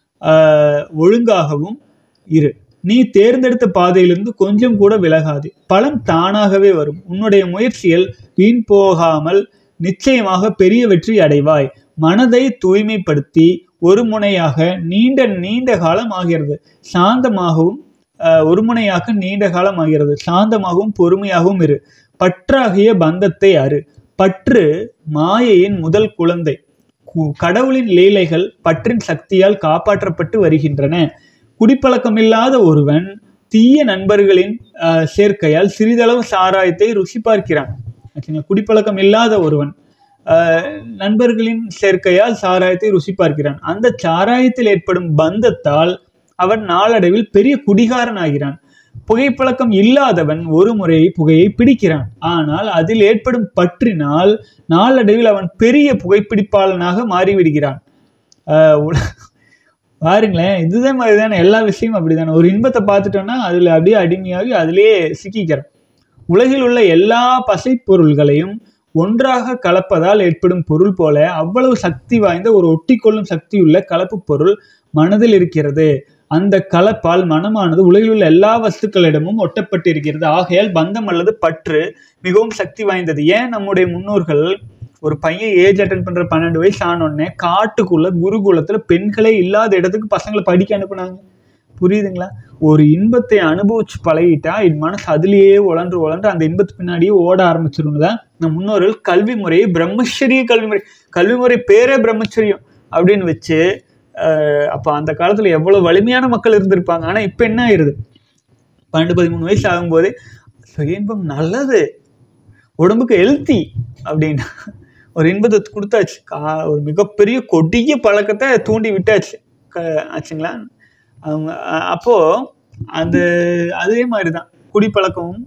ஆஹ், ஒழுங்காகவும் இரு நீ தேர்ந்தெடுத்த பாதையிலிருந்து கொஞ்சம் கூட விலகாதே பலன் தானாகவே வரும் உன்னுடைய முயற்சிகள் வீண் போகாமல் நிச்சயமாக பெரிய வெற்றி அடைவாய் மனதை தூய்மைப்படுத்தி ஒரு முனையாக நீண்ட நீண்ட காலம் ஆகிறது சாந்தமாகவும் ஆஹ், ஒரு முனையாக நீண்ட காலம் ஆகிறது சாந்தமாகவும் பொறுமையாகவும் இரு பற்றாகிய பந்தத்தை அறு பற்று மாயையின் முதல் குழந்தை கு- கடவுளின் லீலைகள் பற்றின் சக்தியால் காப்பாற்றப்பட்டு வருகின்றன குடிப்பழக்கமில்லாத ஒருவன் தீய நண்பர்களின் ஆஹ், சேர்க்கையால் சிறிதளவு சாராயத்தை ருசி பார்க்கிறான் ஆச்சுங்களா? குடிப்பழக்கம் இல்லாத ஒருவன் ஆஹ், நண்பர்களின் சேர்க்கையால் சாராயத்தை ருசி பார்க்கிறான் அந்த சாராயத்தில் ஏற்படும் பந்தத்தால் அவன் நாளடைவில் பெரிய குடிகாரன் ஆகிறான் புகைப்பழக்கம் இல்லாதவன் ஒரு முறை புகையை பிடிக்கிறான் ஆனால் அதில் ஏற்படும் பற்றினால் நாளடைவில் அவன் பெரிய புகைப்பிடிப்பாளனாக மாறிவிடுகிறான் ஆஹ் உல- பாருங்களேன் இதுதான் மாதிரி தானே எல்லா விஷயமும் அப்படிதானே ஒரு இன்பத்தை பார்த்துட்டோம்னா அதில் அப்படியே அடிமையாகி அதிலேயே சிக்கிக்கிறோம் உலகில் உள்ள எல்லா பசைப் பொருள்களையும் ஒன்றாக கலப்பதால் ஏற்படும் பொருள் போல அவ்வளவு சக்தி வாய்ந்த ஒரு ஒட்டிக்கொள்ளும் சக்தியுள்ள கலப்பு பொருள் மனதில் இருக்கிறது அந்த கலப்பால் மனமானது உலகில் உள்ள எல்லா வஸ்துக்களிடமும் ஒட்டப்பட்டிருக்கிறது ஆகையால் பந்தம் அல்லது பற்று மிகவும் சக்தி வாய்ந்தது ஏன் நம்முடைய முன்னோர்கள் ஒரு பையன் ஏஜ் அட்டன் பண்ற பன்னெண்டு வயசு ஆனோடனே காட்டுக்குள்ள குருகுலத்துல பெண்களே இல்லாத இடத்துக்கு பசங்களை படிக்க அனுப்புனாங்க புரியுதுங்களா ஒரு இன்பத்தை அனுபவிச்சு பழகிட்டா என் மனசு அதுலேயே உழன்று உழன்று அந்த இன்பத்து பின்னாடியே ஓட ஆரம்பிச்சிருன்னு தான் நம் முன்னோர்கள் கல்வி முறையை பிரம்மச்சரிய கல்வி முறை கல்வி முறை பேரே பிரம்மச்சரியம் அப்படின்னு வச்சு அஹ், அப்ப அந்த காலத்துல எவ்வளவு வலிமையான மக்கள் இருந்திருப்பாங்க ஆனா இப்ப என்ன ஆயிருது பன்னெண்டு பதிமூணு வயசு ஆகும்போதே சுய இன்பம் நல்லது உடம்புக்கு ஹெல்த்தி அப்படின்னு ஒரு இன்பத்தை கொடுத்தாச்சு கா ஒரு மிகப்பெரிய கொடிய பழக்கத்தை தூண்டி விட்டாச்சு க ஆச்சுங்களா அவங்க அ- அப்போ அந்த அதே மாதிரி தான் குடிப்பழக்கமும்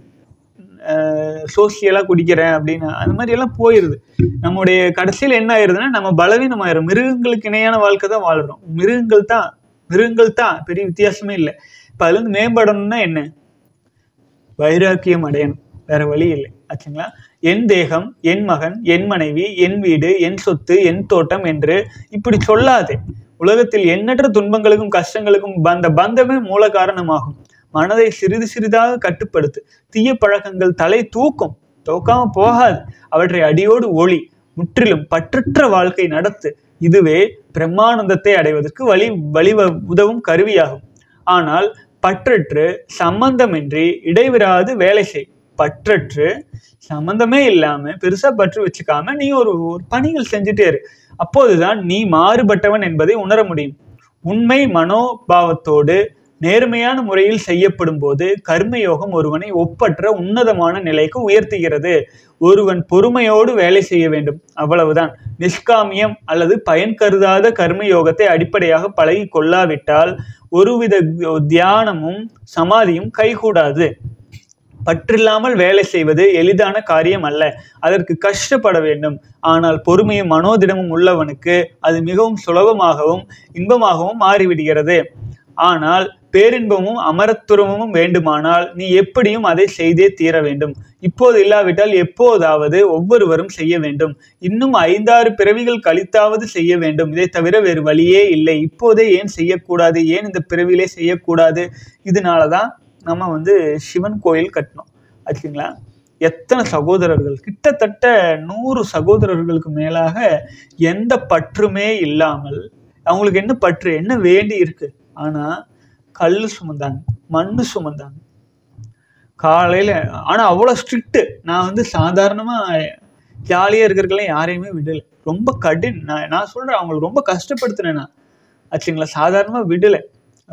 சோசியலாக குடிக்கிறேன் அப்படின்னு அந்த மாதிரி எல்லாம் போயிடுது நம்முடைய கடைசியில் என்ன ஆயிருதுன்னா நம்ம பலவீனமாயிரும் மிருகங்களுக்கு இணையான வாழ்க்கை தான் வாழ்றோம் மிருகங்கள் தான் மிருகங்கள் தான் பெரிய வித்தியாசமே இல்லை இப்போ அதுல இருந்து மேம்படணும்னா என்ன வைராக்கியம் அடையணும் வேற வழி இல்லை ஆச்சுங்களா என் தேகம் என் மகன் என் மனைவி என் வீடு என் சொத்து என் தோட்டம் என்று இப்படி சொல்லாதே உலகத்தில் எண்ணற்ற துன்பங்களுக்கும் கஷ்டங்களுக்கும் அந்த பந்தமே மூல காரணமாகும் மனதை சிறிது சிறிதாக கட்டுப்படுத்து தீய பழக்கங்கள் தலை தூக்கும் தூக்காம போகாது அவற்றை அடியோடு ஒளி முற்றிலும் பற்றற்ற வாழ்க்கை நடத்து இதுவே பிரம்மானந்தத்தை அடைவதற்கு வழி வழி உதவும் கருவியாகும் ஆனால் பற்றற்று சம்பந்தமின்றி இடைவிடாது வேலை செய் பற்றற்று சம்பந்தமே இல்லாம பெருசா பற்று வச்சுக்காம நீ ஒரு ஒரு பணிகள் செஞ்சுட்டே இரு அப்போதுதான் நீ மாறுபட்டவன் என்பதை உணர முடியும் உண்மை மனோபாவத்தோடு நேர்மையான முறையில் செய்யப்படும் போது கர்மயோகம் ஒருவனை ஒப்பற்ற உன்னதமான நிலைக்கு உயர்த்துகிறது ஒருவன் பொறுமையோடு வேலை செய்ய வேண்டும் அவ்வளவுதான் நிஷ்காமியம் அல்லது பயன் கருதாத கர்மயோகத்தை அடிப்படையாக பழகி கொள்ளாவிட்டால் ஒருவித தியானமும் சமாதியும் கைகூடாது பற்றில்லாமல் வேலை செய்வது எளிதான காரியம் அல்ல அதற்கு கஷ்டப்பட வேண்டும் ஆனால் பொறுமையும் மனோதிடமும் உள்ளவனுக்கு அது மிகவும் சுலபமாகவும் இன்பமாகவும் மாறிவிடுகிறது ஆனால் பேரின்பமும் அமரத்துவமும் வேண்டுமானால் நீ எப்படியும் அதை செய்தே தீர வேண்டும் இப்போது இல்லாவிட்டால் எப்போதாவது ஒவ்வொருவரும் செய்ய வேண்டும் இன்னும் ஐந்தாறு பிறவிகள் கழித்தாவது செய்ய வேண்டும் இதை தவிர வேறு வழியே இல்லை இப்போதே ஏன் செய்யக்கூடாது ஏன் இந்த பிறவிலே செய்யக்கூடாது இதனால தான் நம்ம வந்து சிவன் கோயில் கட்டினோம் ஆச்சுங்களா எத்தனை சகோதரர்கள் கிட்டத்தட்ட நூறு சகோதரர்களுக்கு மேலாக எந்த பற்றுமே இல்லாமல் அவங்களுக்கு என்ன பற்று என்ன வேண்டி இருக்கு ஆனா கல் சுமந்தாங்க மண்ணு சுமந்தாங்க காலையில ஆனா அவ்வளோ ஸ்ட்ரிக்ட்டு நான் வந்து சாதாரணமா ஜாலியாக இருக்கிறதுக்கெல்லாம் யாரையுமே விடலை ரொம்ப கடின் நான் நான் சொல்கிறேன் அவங்களுக்கு ரொம்ப கஷ்டப்படுத்தினேன் நான் ஆச்சுங்களா சாதாரணமாக விடலை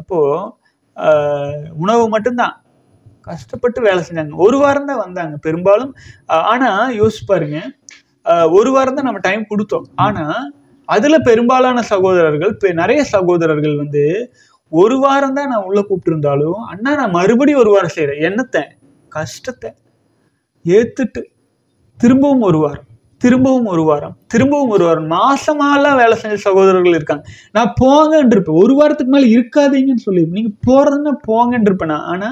அப்போது உணவு மட்டும்தான் கஷ்டப்பட்டு வேலை செஞ்சாங்க ஒரு வாரம் தான் வந்தாங்க பெரும்பாலும் ஆஹ் ஆனா யோசிச்சு பாருங்க ஆஹ் ஒரு வாரம் தான் நம்ம டைம் கொடுத்தோம் ஆனா அதுல பெரும்பாலான சகோதரர்கள் பெ- நிறைய சகோதரர்கள் வந்து ஒரு வாரம் தான் நான் உள்ள கூப்பிட்டுருந்தாலும் அண்ணா நான் மறுபடியும் ஒரு வாரம் செய்றேன் என்னத்தை கஷ்டத்தை ஏத்துட்டு திரும்பவும் ஒரு வாரம் திரும்பவும் ஒரு வாரம் திரும்பவும் ஒரு வாரம் மாசமாலாம் வேலை செஞ்ச சகோதரர்கள் இருக்காங்க நான் போங்கன்னு இருப்பேன் ஒரு வாரத்துக்கு மேல இருக்காதீங்கன்னு சொல்லி நீங்க போறதுன்னா போங்கன்னு இருப்பேன் நான் ஆனா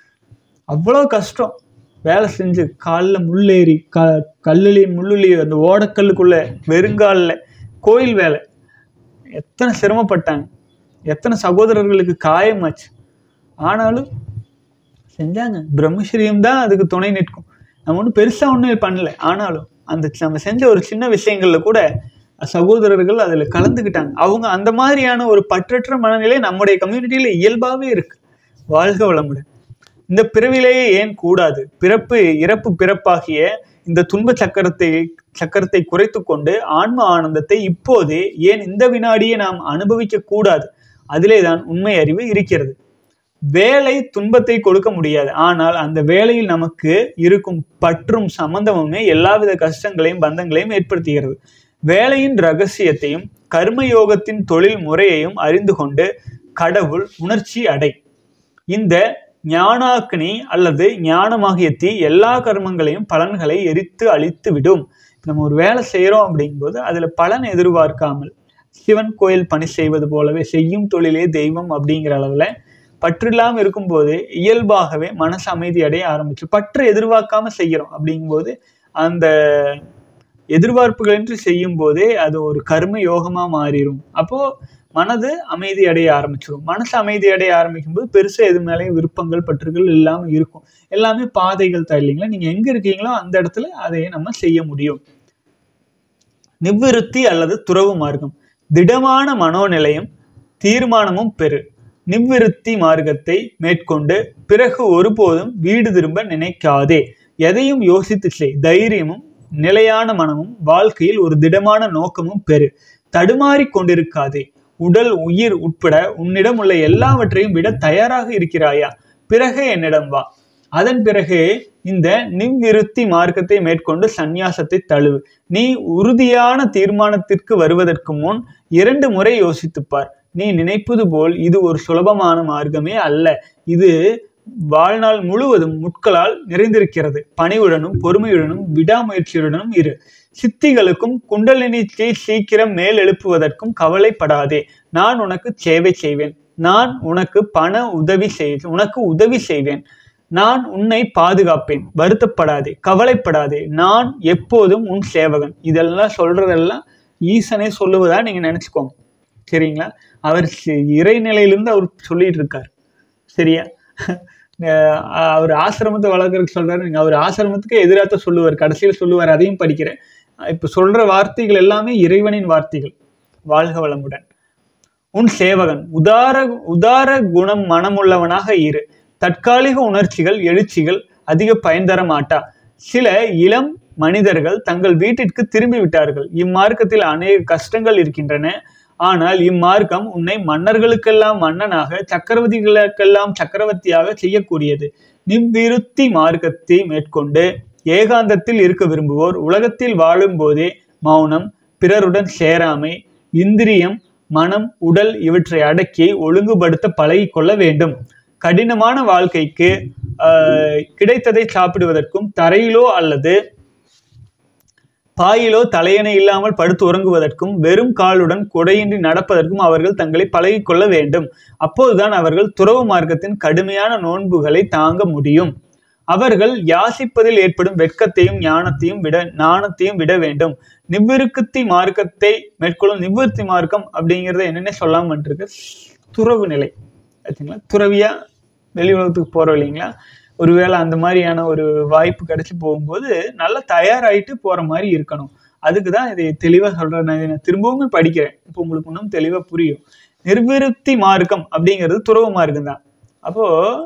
அவ்வளோ கஷ்டம் வேலை செஞ்சு காலில் முள்ளேறி க கல்லுலேயும் முள்ளுலேயும் அந்த ஓடக்கல்லுக்குள்ள வெறுங்காலில் கோயில் வேலை எத்தனை சிரமப்பட்டாங்க எத்தனை சகோதரர்களுக்கு காயமாச்சு ஆனாலும் செஞ்சாங்க பிரம்மஸ்ரீயம் தான் அதுக்கு துணை நிற்கும் நம்ம ஒன்றும் பெருசாக ஒன்றும் பண்ணல ஆனாலும் அந்த நம்ம செஞ்ச ஒரு சின்ன விஷயங்கள்ல கூட சகோதரர்கள் அதில் கலந்துக்கிட்டாங்க அவங்க அந்த மாதிரியான ஒரு பற்றற்ற மனநிலை நம்முடைய கம்யூனிட்டியில் இயல்பாகவே இருக்கு வாழ்க வளமுடன் இந்த பிறவிலேயே ஏன் கூடாது பிறப்பு இறப்பு பிறப்பாகிய இந்த துன்ப சக்கரத்தை சக்கரத்தை குறைத்து கொண்டு ஆன்ம ஆனந்தத்தை இப்போதே ஏன் இந்த வினாடியே நாம் அனுபவிக்க கூடாது அதிலே தான் உண்மை அறிவு இருக்கிறது வேலை துன்பத்தை கொடுக்க முடியாது ஆனால் அந்த வேலையில் நமக்கு இருக்கும் பற்றும் சம்பந்தமுமே எல்லாவித கஷ்டங்களையும் பந்தங்களையும் ஏற்படுத்துகிறது வேலையின் ரகசியத்தையும் கர்மயோகத்தின் தொழில் முறையையும் அறிந்து கொண்டு கடவுள் உணர்ச்சி அடை இந்த ஞானாக்னி அல்லது ஞானமாகிய தீ எல்லா கர்மங்களையும் பலன்களை எரித்து அழித்து விடும் இப்ப நம்ம ஒரு வேலை செய்கிறோம் அப்படிங்கும்போது அதில் பலன் எதிர்பார்க்காமல் சிவன் கோயில் பணி செய்வது போலவே செய்யும் தொழிலே தெய்வம் அப்படிங்கிற அளவில் பற்றில்லாமல் இருக்கும்போது இயல்பாகவே மனசு அமைதி அடைய ஆரம்பிச்சு பற்று எதிர்பார்க்காம செய்கிறோம் அப்படிங்கும்போது அந்த எதிர்பார்ப்புகளின்றி செய்யும் போதே அது ஒரு கர்ம யோகமா மாறிடும் அப்போ மனது அமைதி அடைய ஆரம்பிச்சிடும் மனசு அமைதி அடைய ஆரம்பிக்கும் போது பெருசா எது மேலேயும் விருப்பங்கள் பற்றுகள் இல்லாம இருக்கும் எல்லாமே பாதைகள் தான் இல்லைங்களா நீங்க எங்க இருக்கீங்களோ அந்த இடத்துல அதை நம்ம செய்ய முடியும் நிவ்விருத்தி அல்லது துறவு மார்க்கம் திடமான மனோநிலையும் தீர்மானமும் பெறு நிவ்விருத்தி மார்க்கத்தை மேற்கொண்டு பிறகு ஒருபோதும் வீடு திரும்ப நினைக்காதே எதையும் யோசித்து செய் தைரியமும் நிலையான மனமும் வாழ்க்கையில் ஒரு திடமான நோக்கமும் பெறு தடுமாறிக் கொண்டிருக்காதே உடல் உயிர் உட்பட உன்னிடம் உள்ள எல்லாவற்றையும் விட தயாராக இருக்கிறாயா பிறகு என்னிடம் வா அதன் பிறகு இந்த நிவ்விருத்தி மார்க்கத்தை மேற்கொண்டு சந்நியாசத்தை தழுவு நீ உறுதியான தீர்மானத்திற்கு வருவதற்கு முன் இரண்டு முறை யோசித்துப் பார் நீ நினைப்பது போல் இது ஒரு சுலபமான மார்க்கமே அல்ல இது வாழ்நாள் முழுவதும் முட்களால் நிறைந்திருக்கிறது பணிவுடனும் பொறுமையுடனும் விடாமுயற்சியுடனும் இரு சித்திகளுக்கும் குண்டலினியை சீக்கிரம் மேல் எழுப்புவதற்கும் கவலைப்படாதே நான் உனக்கு சேவை செய்வேன் நான் உனக்கு பண உதவி செய் உனக்கு உதவி செய்வேன் நான் உன்னை பாதுகாப்பேன் வருத்தப்படாதே கவலைப்படாதே நான் எப்போதும் உன் சேவகன் இதெல்லாம் சொல்றதெல்லாம் ஈசனே சொல்லுவதா நீங்க நினைச்சுக்கோங்க சரிங்களா அவர் சி- இறைநிலையிலிருந்து அவர் சொல்லிட்டு இருக்கார் சரியா அஹ் அவர் ஆசிரமத்தை வளர்க்கறதுக்கு சொல்றாரு நீங்க அவர் ஆசிரமத்துக்கு எதிராக சொல்லுவார் கடைசியில் சொல்லுவார் அதையும் படிக்கிறேன் இப்ப சொல்ற வார்த்தைகள் எல்லாமே இறைவனின் வார்த்தைகள் வாழ்க வளமுடன் உன் சேவகன் உதார உதார குணம் மனமுள்ளவனாக இரு தற்காலிக உணர்ச்சிகள் எழுச்சிகள் அதிக பயன் தர மாட்டா சில இளம் மனிதர்கள் தங்கள் வீட்டிற்கு திரும்பி விட்டார்கள் இம்மார்க்கத்தில் அநேக கஷ்டங்கள் இருக்கின்றன ஆனால் இம்மார்க்கம் உன்னை மன்னர்களுக்கெல்லாம் மன்னனாக சக்கரவர்த்திகளுக்கெல்லாம் சக்கரவர்த்தியாக செய்யக்கூடியது நிவ்விருத்தி மார்க்கத்தை மேற்கொண்டு ஏகாந்தத்தில் இருக்க விரும்புவோர் உலகத்தில் வாழும்போதே மௌனம் பிறருடன் சேராமை இந்திரியம் மனம் உடல் இவற்றை அடக்கி ஒழுங்குபடுத்த பழகிக் கொள்ள வேண்டும் கடினமான வாழ்க்கைக்கு ஆஹ், கிடைத்ததை சாப்பிடுவதற்கும் தரையிலோ அல்லது பாயிலோ தலையணை இல்லாமல் படுத்து உறங்குவதற்கும் வெறும் காலுடன் கொடையின்றி நடப்பதற்கும் அவர்கள் தங்களை பழகிக்கொள்ள வேண்டும் அப்போதுதான் அவர்கள் துறவு மார்க்கத்தின் கடுமையான நோன்புகளை தாங்க முடியும் அவர்கள் யாசிப்பதில் ஏற்படும் வெட்கத்தையும் ஞானத்தையும் விட நாணத்தையும் விட வேண்டும் நிவ்விருக்குத்தி மார்க்கத்தை மேற்கொள்ளும் நிவ்விருத்தி மார்க்கம் அப்படிங்கிறத என்னென்ன சொல்லாம இருக்கு துறவு நிலை ஆச்சுங்களா துறவியா வெளி உலகத்துக்கு போறோம் இல்லைங்களா ஒருவேளை அந்த மாதிரியான ஒரு வாய்ப்பு கிடைச்சி போகும்போது நல்லா தயாராயிட்டு போற மாதிரி இருக்கணும் அதுக்கு தான் இதை தெளிவாக சொல்றேன் நான் இதை நான் திரும்பவும் படிக்கிறேன் இப்போ உங்களுக்கு இன்னும் தெளிவாக புரியும் நிர்விருத்தி மார்க்கம் அப்படிங்கிறது துறவு மார்க்கம் தான் அப்போ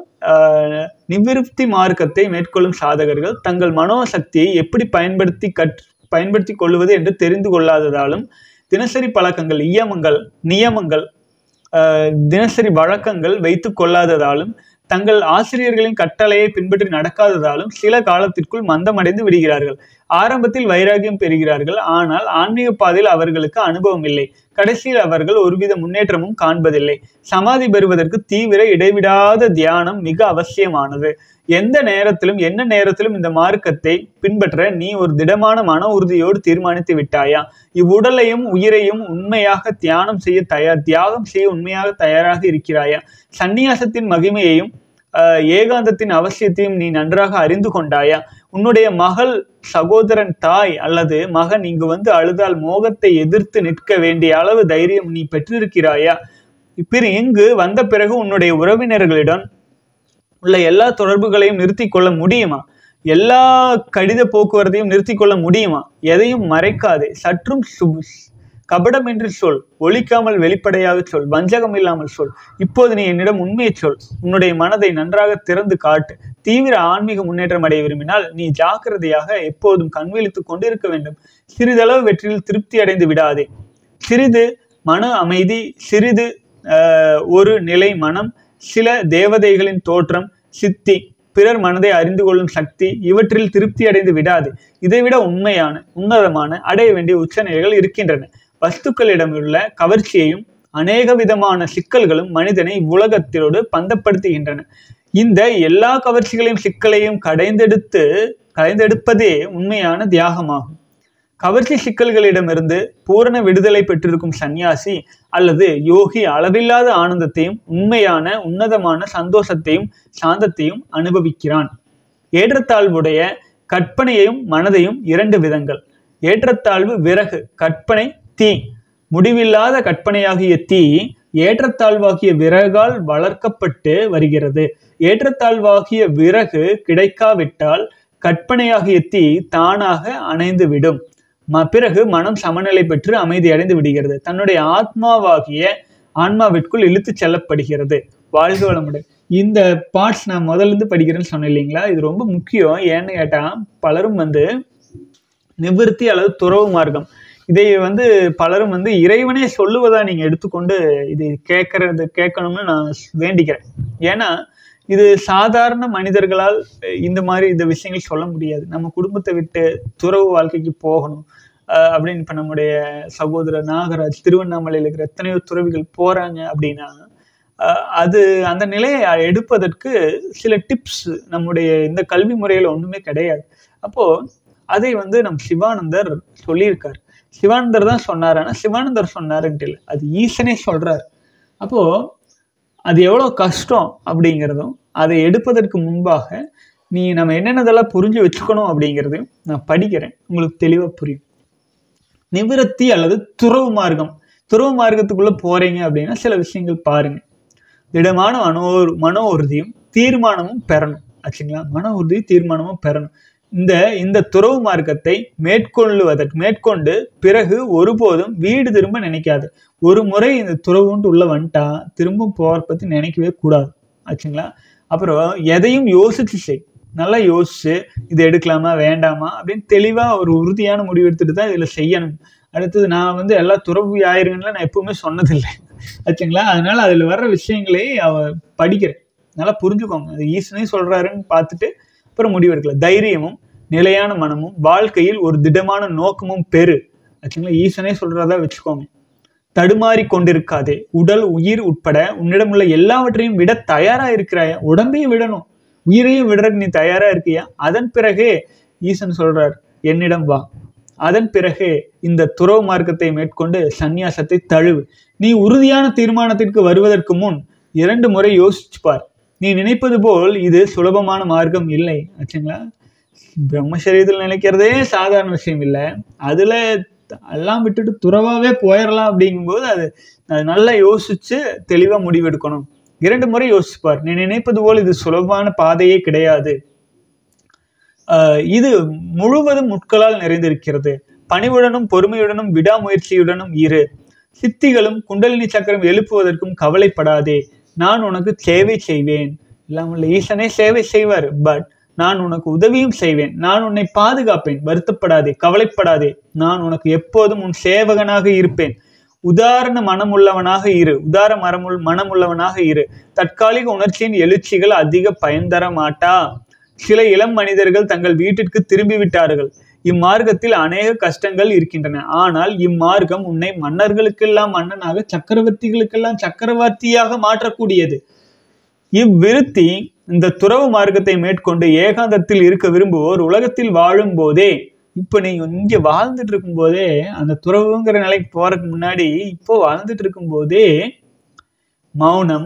ஆஹ், நிவிருத்தி மார்க்கத்தை மேற்கொள்ளும் சாதகர்கள் தங்கள் மனோசக்தியை எப்படி பயன்படுத்தி கற் பயன்படுத்தி கொள்வது என்று தெரிந்து கொள்ளாததாலும் தினசரி பழக்கங்கள் இயமங்கள் நியமங்கள் ஆஹ், தினசரி வழக்கங்கள் வைத்து கொள்ளாததாலும் தங்கள் ஆசிரியர்களின் கட்டளையை பின்பற்றி நடக்காததாலும் சில காலத்திற்குள் மந்தமடைந்து விடுகிறார்கள் ஆரம்பத்தில் வைராகியம் பெறுகிறார்கள் ஆனால் ஆன்மீக பாதையில் அவர்களுக்கு அனுபவம் இல்லை கடைசியில் அவர்கள் ஒருவித முன்னேற்றமும் காண்பதில்லை சமாதி பெறுவதற்கு தீவிர இடைவிடாத தியானம் மிக அவசியமானது எந்த நேரத்திலும் என்ன நேரத்திலும் இந்த மார்க்கத்தை பின்பற்ற நீ ஒரு திடமான மன உறுதியோடு தீர்மானித்து விட்டாயா இவ்வுடலையும் உயிரையும் உண்மையாக தியானம் செய்ய தயார் தியாகம் செய்ய உண்மையாக தயாராக இருக்கிறாயா சந்நியாசத்தின் மகிமையையும் ஆஹ், ஏகாந்தத்தின் அவசியத்தையும் நீ நன்றாக அறிந்து கொண்டாயா உன்னுடைய மகள் சகோதரன் தாய் அல்லது மகன் இங்கு வந்து அழுதால் மோகத்தை எதிர்த்து நிற்க வேண்டிய அளவு தைரியம் நீ பெற்றிருக்கிறாயா பிற இங்கு வந்த பிறகு உன்னுடைய உறவினர்களிடம் உள்ள எல்லா தொடர்புகளையும் நிறுத்தி கொள்ள முடியுமா எல்லா கடித போக்குவரத்தையும் நிறுத்தி கொள்ள முடியுமா எதையும் மறைக்காதே சற்றும் சு- கபடமின்றி சொல் ஒழிக்காமல் வெளிப்படையாக சொல் வஞ்சகம் இல்லாமல் சொல் இப்போது நீ என்னிடம் உண்மையை சொல் உன்னுடைய மனதை நன்றாக திறந்து காட்டு தீவிர ஆன்மீக முன்னேற்றம் அடைய விரும்பினால் நீ ஜாக்கிரதையாக எப்போதும் கண் விழித்துக் கொண்டிருக்க வேண்டும் சிறிதளவு வெற்றியில் திருப்தி அடைந்து விடாதே சிறிது மன அமைதி சிறிது ஆஹ், ஒரு நிலை மனம் சில தேவதைகளின் தோற்றம் சித்தி பிறர் மனதை அறிந்து கொள்ளும் சக்தி இவற்றில் திருப்தி அடைந்து விடாது இதைவிட உண்மையான உன்னதமான அடைய வேண்டிய உச்சநிலைகள் இருக்கின்றன வஸ்துக்களிடமுள்ள கவர்ச்சியையும் அநேக விதமான சிக்கல்களும் மனிதனை இவ்வுலகத்திலோடு பந்தப்படுத்துகின்றன இந்த எல்லா கவர்ச்சிகளையும் சிக்கலையும் கடைந்தெடுத்து கடைந்தெடுப்பதே உண்மையான தியாகமாகும் கவர்ச்சி சிக்கல்களிடமிருந்து பூரண விடுதலை பெற்றிருக்கும் சந்நியாசி அல்லது யோகி அளவில்லாத ஆனந்தத்தையும் உண்மையான உன்னதமான சந்தோஷத்தையும் சாந்தத்தையும் அனுபவிக்கிறான் ஏற்றத்தாழ்வுடைய கற்பனையையும் மனதையும் இரண்டு விதங்கள் ஏற்றத்தாழ்வு விறகு கற்பனை தீ முடிவில்லாத கற்பனையாகிய தீ ஏற்றத்தாழ்வாகிய விறகால் வளர்க்கப்பட்டு வருகிறது ஏற்றத்தாழ்வாகிய விறகு கிடைக்காவிட்டால் கற்பனையாகிய தீ தானாக அணைந்து விடும் ம- பிறகு மனம் சமநிலை பெற்று அமைதி அடைந்து விடுகிறது தன்னுடைய ஆத்மாவாகிய ஆன்மாவிற்குள் இழுத்துச் செல்லப்படுகிறது வாழ்க வளமுடன் இந்த பார்ட்ஸ் நான் முதல்ல இருந்து படிக்கிறேன்னு சொன்னேன் இல்லைங்களா இது ரொம்ப முக்கியம் ஏன்னு கேட்டா பலரும் வந்து நிவிருத்தி அல்லது துறவு மார்க்கம் இதை வந்து பலரும் வந்து இறைவனே சொல்லுவதா நீங்க எடுத்துக்கொண்டு இது கேட்கறது கேட்கணும்னு நான் வேண்டிக்கிறேன் ஏன்னா இது சாதாரண மனிதர்களால் இந்த மாதிரி இந்த விஷயங்கள் சொல்ல முடியாது நம்ம குடும்பத்தை விட்டு துறவு வாழ்க்கைக்கு போகணும் அஹ் அப்படின்னு இப்ப நம்முடைய சகோதரர் நாகராஜ் திருவண்ணாமலையில் இருக்கிற எத்தனையோ துறவிகள் போறாங்க அப்படின்னா அஹ் அது அந்த நிலையை எடுப்பதற்கு சில டிப்ஸ் நம்முடைய இந்த கல்வி முறையில ஒண்ணுமே கிடையாது அப்போ அதை வந்து நம் சிவானந்தர் சொல்லியிருக்கார் சிவானந்தர் தான் சொன்னார் ஆனா சிவானந்தர் சொன்னாருன்ட்டு இல்லை அது ஈசனே சொல்றாரு அப்போ அது எவ்வளோ கஷ்டம் அப்படிங்கிறதும் அதை எடுப்பதற்கு முன்பாக நீ நம்ம என்னென்னதெல்லாம் புரிஞ்சு வச்சுக்கணும் அப்படிங்கிறதையும் நான் படிக்கிறேன் உங்களுக்கு தெளிவாக புரியும் நிவிருத்தி அல்லது துறவு மார்க்கம் துறவு மார்க்கத்துக்குள்ள போறீங்க அப்படின்னா சில விஷயங்கள் பாருங்க திடமான மனோ மனோ உறுதியும் தீர்மானமும் பெறணும் ஆச்சுங்களா மன உறுதி தீர்மானமும் பெறணும் இந்த இந்த துறவு மார்க்கத்தை மேற்கொள்ளுவதற்கு மேற்கொண்டு பிறகு ஒருபோதும் வீடு திரும்ப நினைக்காது ஒரு முறை இந்த துறவுன்ட்டு உள்ள வந்துட்டா திரும்ப போற பத்தி நினைக்கவே கூடாது ஆச்சுங்களா அப்புறம் எதையும் யோசிச்சு செய் நல்லா யோசிச்சு இது எடுக்கலாமா வேண்டாமா அப்படின்னு தெளிவா ஒரு உறுதியான முடிவு எடுத்துட்டு தான் இதுல செய்யணும் அடுத்தது நான் வந்து எல்லா துறவு ஆயிருங்கன்னு நான் எப்பவுமே சொன்னதில்லை ஆச்சுங்களா அதனால அதுல வர்ற விஷயங்களே அவ படிக்கிறேன் நல்லா புரிஞ்சுக்கோங்க அது ஈசனே சொல்றாருன்னு பார்த்துட்டு அப்புறம் முடிவெடுக்கல தைரியமும் நிலையான மனமும் வாழ்க்கையில் ஒரு திடமான நோக்கமும் பெரு ஆச்சுங்களா ஈசனே சொல்றதா வச்சுக்கோங்க தடுமாறி கொண்டிருக்காதே உடல் உயிர் உட்பட உன்னிடமுள்ள எல்லாவற்றையும் விட தயாரா இருக்கிறாயா உடம்பையும் விடணும் உயிரையும் விடுறதுக்கு நீ தயாரா இருக்கியா அதன் பிறகே ஈசன் சொல்றார் என்னிடம் வா அதன் பிறகு இந்த துறவு மார்க்கத்தை மேற்கொண்டு சந்நியாசத்தை தழுவு நீ உறுதியான தீர்மானத்திற்கு வருவதற்கு முன் இரண்டு முறை யோசிச்சு பார் நீ நினைப்பது போல் இது சுலபமான மார்க்கம் இல்லை ஆச்சுங்களா பிரம்மசரீரத்தில் நினைக்கிறதே சாதாரண விஷயம் இல்லை அதுல எல்லாம் விட்டுட்டு துறவாவே போயிடலாம் அப்படிங்கும்போது அது அது நல்லா யோசிச்சு தெளிவா முடிவெடுக்கணும் இரண்டு முறை யோசிப்பார் நீ நினைப்பது போல் இது சுலபமான பாதையே கிடையாது ஆஹ் இது முழுவதும் முட்களால் நிறைந்திருக்கிறது பணிவுடனும் பொறுமையுடனும் விடாமுயற்சியுடனும் இரு சித்திகளும் குண்டலினி சக்கரம் எழுப்புவதற்கும் கவலைப்படாதே நான் உனக்கு சேவை செய்வேன் இல்லாமல் ஈசனே சேவை செய்வார் பட் நான் உனக்கு உதவியும் செய்வேன் நான் உன்னை பாதுகாப்பேன் வருத்தப்படாதே கவலைப்படாதே நான் உனக்கு எப்போதும் உன் சேவகனாக இருப்பேன் உதாரண மனமுள்ளவனாக இரு உதார மரமுள் மனமுள்ளவனாக இரு தற்காலிக உணர்ச்சியின் எழுச்சிகள் அதிக பயன் தர மாட்டா சில இளம் மனிதர்கள் தங்கள் வீட்டிற்கு திரும்பி விட்டார்கள் இம்மார்க்கத்தில் அநேக கஷ்டங்கள் இருக்கின்றன ஆனால் இம்மார்க்கம் உன்னை மன்னர்களுக்கெல்லாம் மன்னனாக சக்கரவர்த்திகளுக்கெல்லாம் சக்கரவர்த்தியாக மாற்றக்கூடியது இவ்விருத்தி இந்த துறவு மார்க்கத்தை மேற்கொண்டு ஏகாந்தத்தில் இருக்க விரும்புவோர் உலகத்தில் வாழும் போதே இப்ப நீங்க இங்க வாழ்ந்துட்டு இருக்கும் போதே அந்த துறவுங்கிற நிலைக்கு போறதுக்கு முன்னாடி இப்போ வாழ்ந்துட்டு இருக்கும் போதே மௌனம்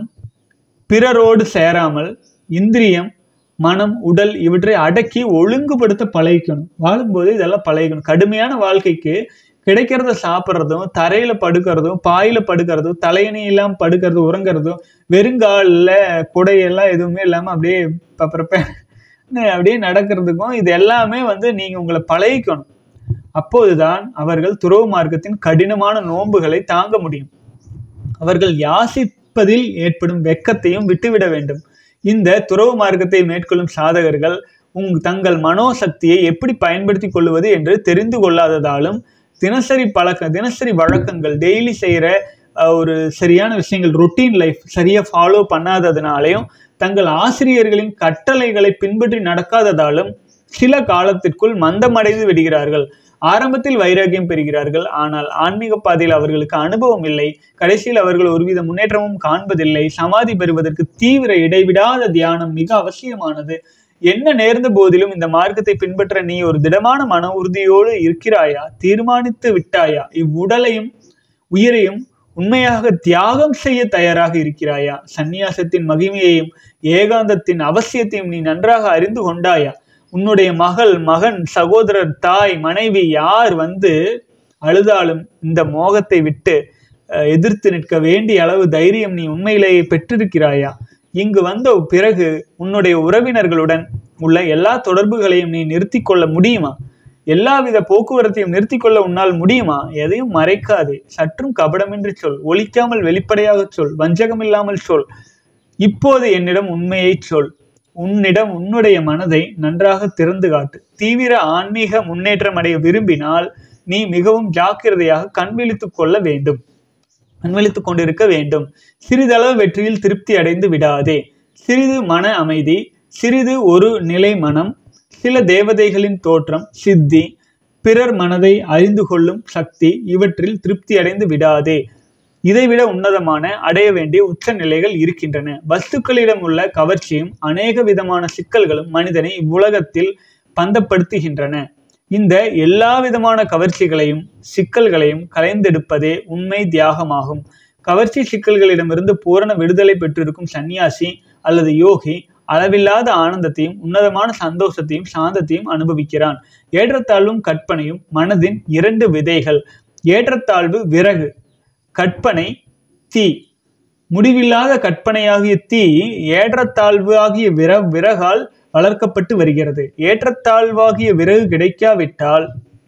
பிறரோடு சேராமல் இந்திரியம் மனம் உடல் இவற்றை அடக்கி ஒழுங்குபடுத்த பழகிக்கணும் வாழும்போது இதெல்லாம் பழகிக்கணும் கடுமையான வாழ்க்கைக்கு கிடைக்கிறத சாப்பிட்றதும் தரையில படுக்கிறதும் பாயில படுக்கிறதும் தலையணி இல்லாம படுக்கிறதும் உறங்குறதும் வெறுங்காலில் குடையெல்லாம் எதுவுமே இல்லாம அப்படியே பப்பரப்ப அப்படியே நடக்கிறதுக்கும் இது எல்லாமே வந்து நீங்க உங்களை பழகிக்கணும் அப்போதுதான் அவர்கள் துறவு மார்க்கத்தின் கடினமான நோன்புகளை தாங்க முடியும் அவர்கள் யாசிப்பதில் ஏற்படும் வெக்கத்தையும் விட்டுவிட வேண்டும் இந்த துறவு மார்க்கத்தை மேற்கொள்ளும் சாதகர்கள் உங் தங்கள் மனோசக்தியை எப்படி பயன்படுத்தி கொள்வது என்று தெரிந்து கொள்ளாததாலும் தினசரி பழக்க தினசரி வழக்கங்கள் டெய்லி செய்கிற ஒரு சரியான விஷயங்கள் ரொட்டீன் லைஃப் சரியா ஃபாலோ பண்ணாததுனாலையும் தங்கள் ஆசிரியர்களின் கட்டளைகளை பின்பற்றி நடக்காததாலும் சில காலத்திற்குள் மந்தமடைந்து விடுகிறார்கள் ஆரம்பத்தில் வைராகியம் பெறுகிறார்கள் ஆனால் ஆன்மீக பாதையில் அவர்களுக்கு அனுபவம் இல்லை கடைசியில் அவர்கள் ஒருவித முன்னேற்றமும் காண்பதில்லை சமாதி பெறுவதற்கு தீவிர இடைவிடாத தியானம் மிக அவசியமானது என்ன நேர்ந்த போதிலும் இந்த மார்க்கத்தை பின்பற்ற நீ ஒரு திடமான மன உறுதியோடு இருக்கிறாயா தீர்மானித்து விட்டாயா இவ்வுடலையும் உயிரையும் உண்மையாக தியாகம் செய்ய தயாராக இருக்கிறாயா சந்நியாசத்தின் மகிமையையும் ஏகாந்தத்தின் அவசியத்தையும் நீ நன்றாக அறிந்து கொண்டாயா உன்னுடைய மகள் மகன் சகோதரர் தாய் மனைவி யார் வந்து அழுதாலும் இந்த மோகத்தை விட்டு அஹ், எதிர்த்து நிற்க வேண்டிய அளவு தைரியம் நீ உண்மையிலேயே பெற்றிருக்கிறாயா இங்கு வந்த பிறகு உன்னுடைய உறவினர்களுடன் உள்ள எல்லா தொடர்புகளையும் நீ நிறுத்தி கொள்ள முடியுமா எல்லாவித போக்குவரத்தையும் நிறுத்தி கொள்ள உன்னால் முடியுமா எதையும் மறைக்காதே சற்றும் கபடமின்றி சொல் ஒலிக்காமல் வெளிப்படையாக சொல் வஞ்சகமில்லாமல் சொல் இப்போது என்னிடம் உண்மையை சொல் உன்னிடம் உன்னுடைய மனதை நன்றாக திறந்து காட்டு தீவிர ஆன்மீக முன்னேற்றம் அடைய விரும்பினால் நீ மிகவும் ஜாக்கிரதையாக கண்விழித்துக் கொள்ள வேண்டும் கண்விழித்துக் கொண்டிருக்க வேண்டும் சிறிதளவு வெற்றியில் திருப்தி அடைந்து விடாதே சிறிது மன அமைதி சிறிது ஒரு நிலை மனம் சில தேவதைகளின் தோற்றம் சித்தி பிறர் மனதை அறிந்து கொள்ளும் சக்தி இவற்றில் திருப்தி அடைந்து விடாதே இதைவிட உன்னதமான அடைய வேண்டிய உச்ச நிலைகள் இருக்கின்றன வஸ்துக்களிடம் உள்ள கவர்ச்சியும் அநேக விதமான சிக்கல்களும் மனிதனை இவ்வுலகத்தில் பந்தப்படுத்துகின்றன இந்த எல்லா விதமான கவர்ச்சிகளையும் சிக்கல்களையும் கலைந்தெடுப்பதே உண்மை தியாகமாகும் கவர்ச்சி சிக்கல்களிடமிருந்து பூரண விடுதலை பெற்றிருக்கும் சந்நியாசி அல்லது யோகி அளவில்லாத ஆனந்தத்தையும் உன்னதமான சந்தோஷத்தையும் சாந்தத்தையும் அனுபவிக்கிறான் ஏற்றத்தாழ்வும் கற்பனையும் மனதின் இரண்டு விதைகள் ஏற்றத்தாழ்வு விறகு கற்பனை தீ முடிவில்லாத கற்பனையாகிய தீ ஏற்றத்தாழ்வு ஆகிய விர விறகால் வளர்க்கப்பட்டு வருகிறது ஏற்றத்தாழ்வாகிய விறகு கிடைக்காவிட்டால்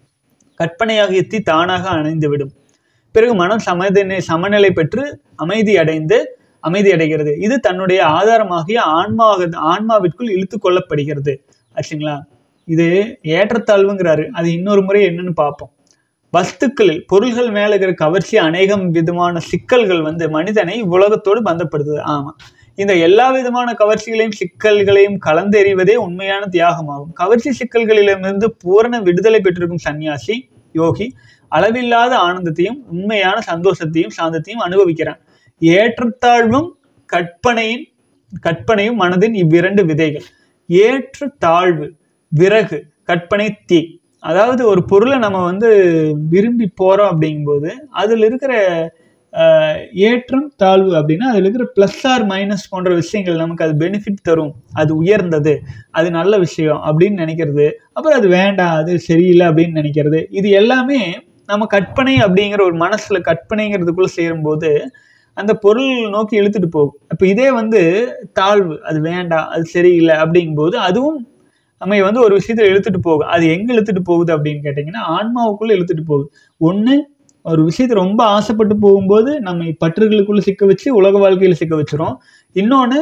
கற்பனையாகிய தீ தானாக அணைந்துவிடும் பிறகு மனம் சமதினை சமநிலை பெற்று அமைதி அடைந்து அமைதி அடைகிறது இது தன்னுடைய ஆதாரமாகிய ஆன்மாக ஆன்மாவிற்குள் இழுத்து கொள்ளப்படுகிறது ஆச்சுங்களா இது ஏற்றத்தாழ்வுங்கிறாரு அது இன்னொரு முறை என்னன்னு பார்ப்போம் வஸ்துக்களில் பொருள்கள் மேல இருக்கிற கவர்ச்சி அநேகம் விதமான சிக்கல்கள் வந்து மனிதனை உலகத்தோடு பந்தப்படுத்துது ஆமா இந்த எல்லா விதமான கவர்ச்சிகளையும் சிக்கல்களையும் கலந்தெறிவதே உண்மையான தியாகமாகும் கவர்ச்சி சிக்கல்களிலிருந்து பூரண விடுதலை பெற்றிருக்கும் சன்னியாசி யோகி அளவில்லாத ஆனந்தத்தையும் உண்மையான சந்தோஷத்தையும் சாந்தத்தையும் அனுபவிக்கிறான் ஏற்றத்தாழ்வும் கற்பனையின் கற்பனையும் மனதின் இவ்விரண்டு விதைகள் ஏற்ற தாழ்வு விறகு கற்பனை தீ அதாவது ஒரு பொருளை நம்ம வந்து விரும்பி போறோம் அப்படிங்கும்போது அதுல இருக்கிற ஆஹ், ஏற்றம் தாழ்வு அப்படின்னா அதுல இருக்கிற ப்ளஸ் ஆர் மைனஸ் போன்ற விஷயங்கள் நமக்கு அது பெனிஃபிட் தரும் அது உயர்ந்தது அது நல்ல விஷயம் அப்படின்னு நினைக்கிறது அப்புறம் அது வேண்டாம் அது சரியில்லை அப்படின்னு நினைக்கிறது இது எல்லாமே நம்ம கற்பனை அப்படிங்கிற ஒரு மனசுல கற்பனைங்கிறதுக்குள்ள சேரும்போது அந்த பொருள் நோக்கி இழுத்துட்டு போகும் அப்போ இதே வந்து தாழ்வு அது வேண்டாம் அது சரியில்லை அப்படிங்கும்போது அதுவும் நம்ம வந்து ஒரு விஷயத்துல இழுத்துட்டு போகும் அது எங்க இழுத்துட்டு போகுது அப்படின்னு கேட்டிங்கன்னா ஆன்மாவுக்குள்ள இழுத்துட்டு போகுது ஒண்ணு ஒரு விஷயத்தை ரொம்ப ஆசைப்பட்டு போகும்போது நம்ம பற்றுகளுக்குள்ள சிக்க வச்சு உலக வாழ்க்கையில சிக்க வச்சிரும் இன்னொன்னு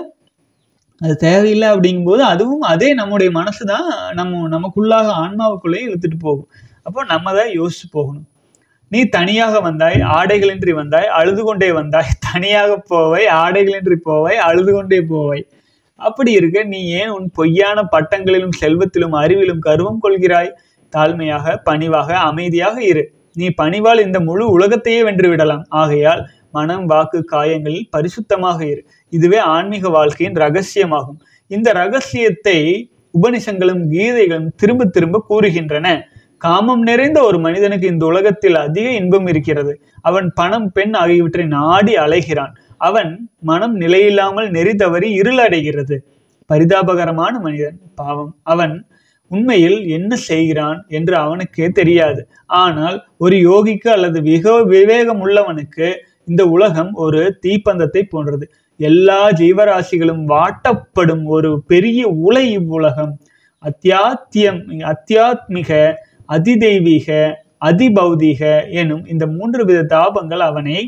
அது தேவையில்லை அப்படிங்கும்போது அதுவும் அதே நம்முடைய மனசு தான் நம்ம நமக்குள்ளாக ஆன்மாவுக்குள்ளேயே இழுத்துட்டு போகும் அப்போ நம்ம தான் யோசிச்சு போகணும் நீ தனியாக வந்தாய் ஆடைகளின்றி வந்தாய் அழுது கொண்டே வந்தாய் தனியாக போவாய் ஆடைகளின்றி போவாய் அழுது கொண்டே போவாய் அப்படி இருக்க நீ ஏன் உன் பொய்யான பட்டங்களிலும் செல்வத்திலும் அறிவிலும் கருவம் கொள்கிறாய் தாழ்மையாக பணிவாக அமைதியாக இரு நீ பணிவால் இந்த முழு உலகத்தையே வென்று விடலாம் ஆகையால் மனம் வாக்கு காயங்களில் பரிசுத்தமாக இரு இதுவே ஆன்மீக வாழ்க்கையின் ரகசியமாகும் இந்த ரகசியத்தை உபனிஷங்களும் கீதைகளும் திரும்ப திரும்ப கூறுகின்றன காமம் நிறைந்த ஒரு மனிதனுக்கு இந்த உலகத்தில் அதிக இன்பம் இருக்கிறது அவன் பணம் பெண் ஆகியவற்றை நாடி அலைகிறான் அவன் மனம் நிலையில்லாமல் நெறி தவறி இருளடைகிறது பரிதாபகரமான மனிதன் பாவம் அவன் உண்மையில் என்ன செய்கிறான் என்று அவனுக்கே தெரியாது ஆனால் ஒரு யோகிக்கு அல்லது மிக விவேகம் உள்ளவனுக்கு இந்த உலகம் ஒரு தீப்பந்தத்தை போன்றது எல்லா ஜீவராசிகளும் வாட்டப்படும் ஒரு பெரிய உலை இவ்வுலகம் அத்தியாத்தியம் அத்தியாத்மிக அதிதெய்வீக அதிபௌதீக எனும் இந்த மூன்று வித தாபங்கள் அவனை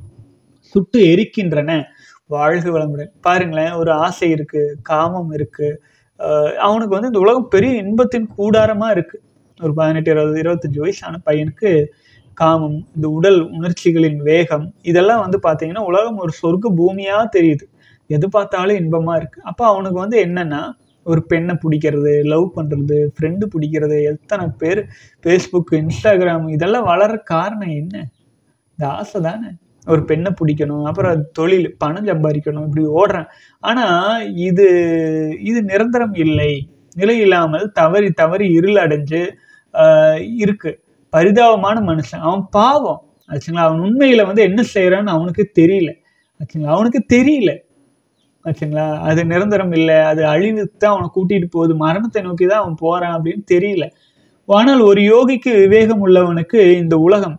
சுட்டு எரிக்கின்றன வாழ்க வளமுடன் பாருங்களேன் ஒரு ஆசை இருக்கு காமம் இருக்கு ஆஹ் அவனுக்கு வந்து இந்த உலகம் பெரிய இன்பத்தின் கூடாரமா இருக்கு ஒரு பதினெட்டு இருபது இருபத்தஞ்சு வயசான பையனுக்கு காமம் இந்த உடல் உணர்ச்சிகளின் வேகம் இதெல்லாம் வந்து பார்த்தீங்கன்னா உலகம் ஒரு சொர்க்க பூமியா தெரியுது எது பார்த்தாலும் இன்பமா இருக்கு அப்போ அவனுக்கு வந்து என்னன்னா ஒரு பெண்ணை பிடிக்கிறது லவ் பண்றது ஃப்ரெண்டு பிடிக்கிறது எத்தனை பேர் ஃபேஸ்புக் இன்ஸ்டாகிராம் இதெல்லாம் வளர காரணம் என்ன இந்த ஆசை தானே ஒரு பெண்ணை பிடிக்கணும் அப்புறம் அது தொழில் பணம் சம்பாதிக்கணும் இப்படி ஓடுறேன் ஆனா இது இது நிரந்தரம் இல்லை நிலை இல்லாமல் தவறி தவறி இருள் அடைஞ்சு ஆஹ் இருக்கு பரிதாபமான மனுஷன் அவன் பாவம் ஆச்சுங்களா அவன் உண்மையில வந்து என்ன செய்யறான்னு அவனுக்கு தெரியல ஆச்சுங்களா அவனுக்கு தெரியல ஆச்சுங்களா அது நிரந்தரம் இல்லை அது அழிவுக்கு தான் அவனை கூட்டிட்டு போகுது மரணத்தை நோக்கி தான் அவன் போறான் அப்படின்னு தெரியல ஆனால் ஒரு யோகிக்கு விவேகம் உள்ளவனுக்கு இந்த உலகம்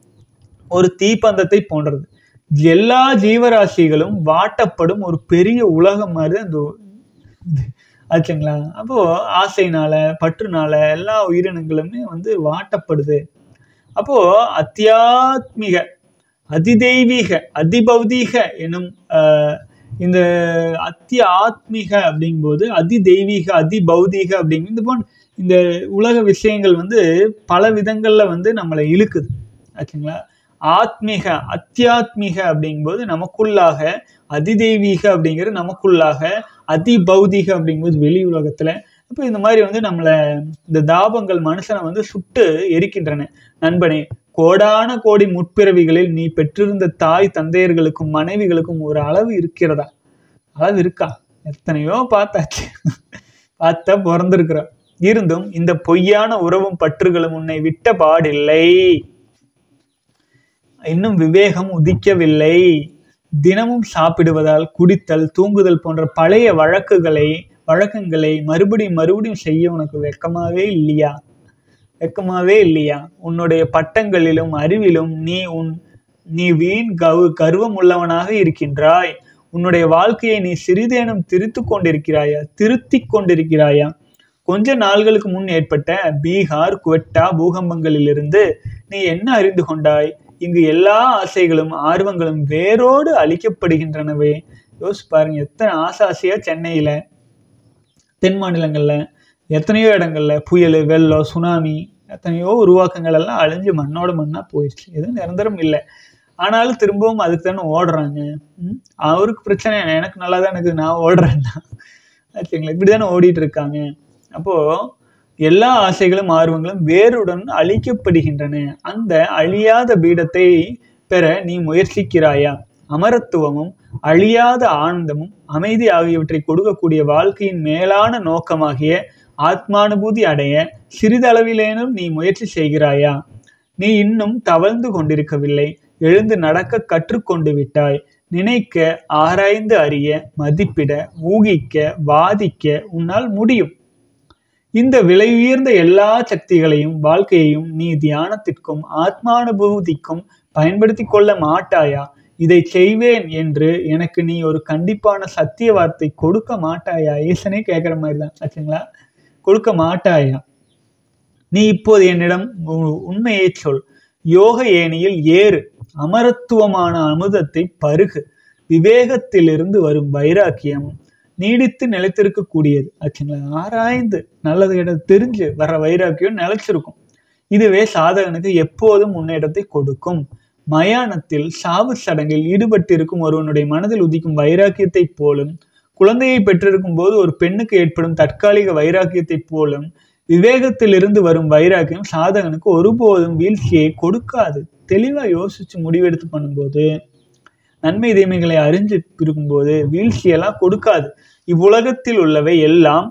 ஒரு தீப்பந்தத்தை போன்றது எல்லா ஜீவராசிகளும் வாட்டப்படும் ஒரு பெரிய உலகம் மாதிரி அந்த இது. ஆச்சுங்களா அப்போ ஆசைனால பற்றுனால எல்லா உயிரினங்களுமே வந்து வாட்டப்படுது அப்போ அத்தியாத்மிக அதிதெய்வீக அதிபௌதீக எனும் ஆஹ், இந்த அத்திய ஆத்மீக அப்படிங்கும்போது அதிதெய்வீக அதிபௌதீக அப்படிங்க இந்த போன்ற இந்த உலக விஷயங்கள் வந்து பல விதங்கள்ல வந்து நம்மளை இழுக்குது ஆச்சுங்களா ஆத்மீக அத்தியாத்மீக அப்படிங்கும்போது நமக்குள்ளாக அதிதெய்வீக அப்படிங்கிறது நமக்குள்ளாக அதிபௌதீக அப்படிங்கும்போது வெளி உலகத்துல இப்போ இந்த மாதிரி வந்து நம்மளை இந்த தாபங்கள் மனுஷனை வந்து சுட்டு எரிக்கின்றன நண்பனே கோடான கோடி முற்பிறவிகளில் நீ பெற்றிருந்த தாய் தந்தையர்களுக்கும் மனைவிகளுக்கும் ஒரு அளவு இருக்கிறதா அளவு இருக்கா எத்தனையோ பார்த்தாச்சு பார்த்தா பிறந்திருக்கிறோம் இருந்தும் இந்த பொய்யான உறவும் பற்றுகளும் உன்னை விட்ட பாடில்லை இன்னும் விவேகம் உதிக்கவில்லை தினமும் சாப்பிடுவதால் குடித்தல் தூங்குதல் போன்ற பழைய வழக்குகளை வழக்கங்களை மறுபடியும் மறுபடியும் செய்ய உனக்கு வெக்கமாவே இல்லையா வெக்கமாவே இல்லையா உன்னுடைய பட்டங்களிலும் அறிவிலும் நீ உன் நீ வீண் கவு கர்வம் உள்ளவனாக இருக்கின்றாய் உன்னுடைய வாழ்க்கையை நீ சிறிதேனும் திருத்து கொண்டிருக்கிறாயா திருத்திக் கொண்டிருக்கிறாயா கொஞ்ச நாள்களுக்கு முன் ஏற்பட்ட பீகார் குவெட்டா பூகம்பங்களிலிருந்து நீ என்ன அறிந்து கொண்டாய் இங்கு எல்லா ஆசைகளும் ஆர்வங்களும் வேரோடு அழிக்கப்படுகின்றனவே யோசிச்சு பாருங்க எத்தனை ஆசை ஆசையா சென்னையில தென் மாநிலங்கள்ல எத்தனையோ இடங்கள்ல புயல் வெள்ளம் சுனாமி எத்தனையோ உருவாக்கங்கள் எல்லாம் அழிஞ்சு மண்ணோட மண்ணா போயிடுச்சு எதுவும் நிரந்தரம் இல்லை ஆனாலும் திரும்பவும் அதுக்கு தானே ஓடுறாங்க ம்? அவருக்கு பிரச்சனை என்ன? எனக்கு நல்லா தான் இருக்குது நான் ஓடுறேன்னா ஆச்சுங்களா இப்படி தானே ஓடிட்டு இருக்காங்க அப்போ எல்லா ஆசைகளும் ஆர்வங்களும் வேருடன் அழிக்கப்படுகின்றன அந்த அழியாத பீடத்தை பெற நீ முயற்சிக்கிறாயா அமரத்துவமும் அழியாத ஆனந்தமும் அமைதி ஆகியவற்றை கொடுக்கக்கூடிய வாழ்க்கையின் மேலான நோக்கமாகிய ஆத்மானுபூதி அடைய சிறிதளவிலேனும் நீ முயற்சி செய்கிறாயா நீ இன்னும் தவழ்ந்து கொண்டிருக்கவில்லை எழுந்து நடக்க கற்றுக்கொண்டு விட்டாய் நினைக்க ஆராய்ந்து அறிய மதிப்பிட ஊகிக்க வாதிக்க உன்னால் முடியும் இந்த விலை உயர்ந்த எல்லா சக்திகளையும் வாழ்க்கையையும் நீ தியானத்திற்கும் ஆத்மானுபூதிக்கும் பயன்படுத்தி கொள்ள மாட்டாயா இதை செய்வேன் என்று எனக்கு நீ ஒரு கண்டிப்பான சத்திய வார்த்தை கொடுக்க மாட்டாயா ஈசனே கேட்குற மாதிரி தான் ஆச்சுங்களா கொடுக்க மாட்டாயா நீ இப்போது என்னிடம் உ- உண்மையை சொல் யோக ஏணியில் ஏறு அமரத்துவமான அமுதத்தை பருகு விவேகத்திலிருந்து வரும் வைராக்கியம் நீடித்து நிலைத்திருக்கக்கூடியது ஆச்சுங்களா ஆராய்ந்து நல்லது கெட்டது தெரிஞ்சு வர்ற வைராக்கியம் நிலைச்சிருக்கும் இதுவே சாதகனுக்கு எப்போதும் முன்னேற்றத்தை கொடுக்கும் மயானத்தில் சாவு சடங்கில் ஈடுபட்டிருக்கும் ஒருவனுடைய மனதில் உதிக்கும் வைராக்கியத்தைப் போலும் குழந்தையை பெற்றிருக்கும் போது ஒரு பெண்ணுக்கு ஏற்படும் தற்காலிக வைராக்கியத்தைப் போலும் விவேகத்திலிருந்து வரும் வைராக்கியம் சாதகனுக்கு ஒருபோதும் வீழ்ச்சியை கொடுக்காது தெளிவா யோசிச்சு முடிவெடுத்து பண்ணும்போது நன்மை தீமைகளை அறிஞ்சு இருக்கும்போது வீழ்ச்சியெல்லாம் கொடுக்காது இவ்வுலகத்தில் உள்ளவை எல்லாம்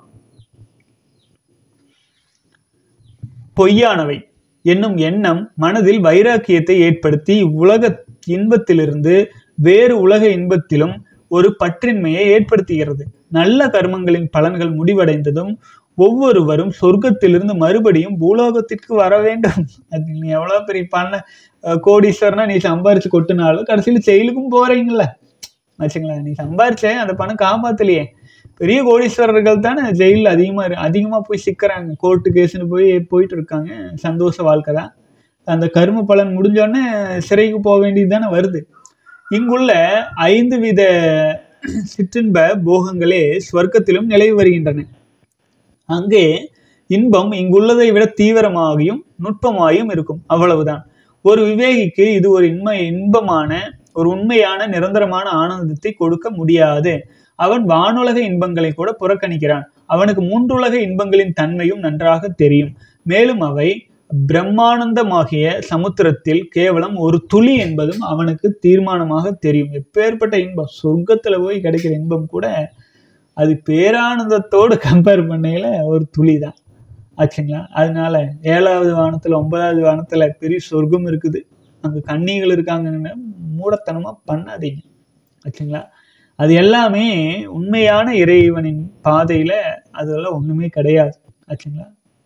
பொய்யானவை என்னும் எண்ணம் மனதில் வைராக்கியத்தை ஏற்படுத்தி இவ்வுலக இன்பத்திலிருந்து வேறு உலக இன்பத்திலும் ஒரு பற்றின்மையை ஏற்படுத்துகிறது நல்ல கர்மங்களின் பலன்கள் முடிவடைந்ததும் ஒவ்வொருவரும் சொர்க்கத்திலிருந்து மறுபடியும் பூலோகத்திற்கு வர வேண்டும் அது நீ எவ்வளவு பெரிய பண்ண அஹ், கோடீஸ்வரனா நீ சம்பாரிச்சு கொட்டினாலும் கடைசியில் செயலுக்கும் போறீங்கல்ல வச்சுங்களேன் நீ சம்பாரிச்ச அந்த பணம் காப்பாத்தலையே பெரிய கோடீஸ்வரர்கள் தானே ஜெயிலில் அதிகமாக இரு அதிகமாக போய் சிக்கிறாங்க கோர்ட்டு கேஸ்னு போய் போயிட்டு இருக்காங்க சந்தோஷ வாழ்க்கை தான் அந்த கரும பலன் முடிஞ்சோடனே சிறைக்கு போக வேண்டியது தானே வருது இங்குள்ள ஐந்து வித சிற்றின்ப போகங்களே ஸ்வர்க்கத்திலும் நிலவி வருகின்றன அங்கே இன்பம் இங்குள்ளதை விட தீவிரமாகியும் நுட்பமாயும் இருக்கும் அவ்வளவுதான் ஒரு விவேகிக்கு இது ஒரு இன்மை இன்பமான ஒரு உண்மையான நிரந்தரமான ஆனந்தத்தை கொடுக்க முடியாது அவன் வானுலக இன்பங்களை கூட புறக்கணிக்கிறான் அவனுக்கு மூன்றுலக இன்பங்களின் தன்மையும் நன்றாக தெரியும் மேலும் அவை பிரம்மானந்தமாகிய சமுத்திரத்தில் கேவலம் ஒரு துளி என்பதும் அவனுக்கு தீர்மானமாக தெரியும் எப்பேற்பட்ட இன்பம் சொர்க்கத்துல போய் கிடைக்கிற இன்பம் கூட அது பேரானந்தத்தோடு கம்பேர் பண்ணையில ஒரு துளி தான் ஆச்சுங்களா அதனால ஏழாவது வானத்துல ஒன்பதாவது வானத்துல பெரிய சொர்க்கம் இருக்குது அங்க கன்னிகள் இருக்காங்கன்னு மூடத்தனமா பண்ணாதீங்க ஆச்சுங்களா அது எல்லாமே உண்மையான இறைவனின் பாதையில அதெல்லாம் ஒண்ணுமே கிடையாது ஆச்சுங்களா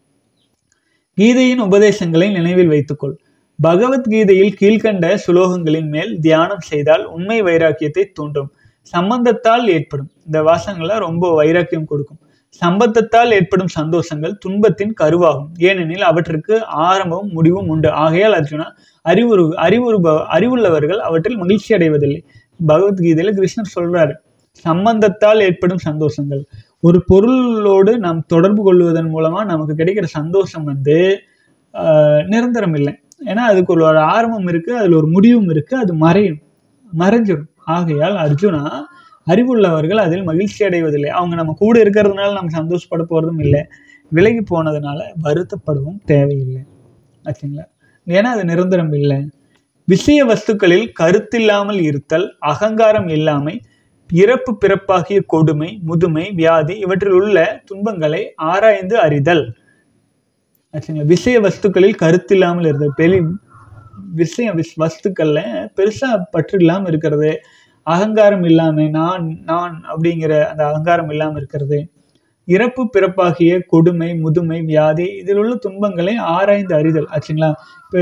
கீதையின் உபதேசங்களை நினைவில் வைத்துக்கொள் பகவத்கீதையில் கீழ்க்கண்ட சுலோகங்களின் மேல் தியானம் செய்தால் உண்மை வைராக்கியத்தை தூண்டும் சம்பந்தத்தால் ஏற்படும் இந்த வாசங்கள்லாம் ரொம்ப வைராக்கியம் கொடுக்கும் சம்பந்தத்தால் ஏற்படும் சந்தோஷங்கள் துன்பத்தின் கருவாகும் ஏனெனில் அவற்றுக்கு ஆரம்பமும் முடிவும் உண்டு ஆகையால் அர்ஜுனா அறிவுறு அறிவுறுப அறிவுள்ளவர்கள் அவற்றில் மகிழ்ச்சி அடைவதில்லை பகவத்கீதையில கிருஷ்ணர் சொல்றாரு சம்பந்தத்தால் ஏற்படும் சந்தோஷங்கள் ஒரு பொருளோடு நாம் தொடர்பு கொள்வதன் மூலமா நமக்கு கிடைக்கிற சந்தோஷம் வந்து ஆஹ், நிரந்தரம் இல்லை ஏன்னா அதுக்கு ஒரு ஒரு ஆரம்பம் இருக்கு அதுல ஒரு முடிவும் இருக்கு அது மறையும் மறைஞ்சிடும் ஆகையால் அர்ஜுனா அறிவுள்ளவர்கள் அதில் மகிழ்ச்சி அடைவதில்லை அவங்க நம்ம கூட இருக்கிறதுனால நம்ம சந்தோஷப்பட போறதும் இல்லை விலகி போனதுனால வருத்தப்படவும் தேவையில்லை ஆச்சுங்களா ஏன்னா அது நிரந்தரம் இல்லை விஷய வஸ்துக்களில் கருத்தில்லாமல் இருத்தல் அகங்காரம் இல்லாமை இறப்பு பிறப்பாகிய கொடுமை முதுமை வியாதி இவற்றில் உள்ள துன்பங்களை ஆராய்ந்து அறிதல் ஆச்சுங்களா விஷய வஸ்துக்களில் கருத்தில்லாமல் இருத்தல் பெரிய விஷய விஸ் வஸ்துக்கள்ல பெருசா பற்று இல்லாம இருக்கிறது அகங்காரம் இல்லாம நான் நான் அப்படிங்கிற அந்த அகங்காரம் இல்லாம இருக்கிறது இறப்பு பிறப்பாகிய கொடுமை முதுமை வியாதி இதில் உள்ள துன்பங்களை ஆராய்ந்து அறிதல் ஆச்சுங்களா இப்போ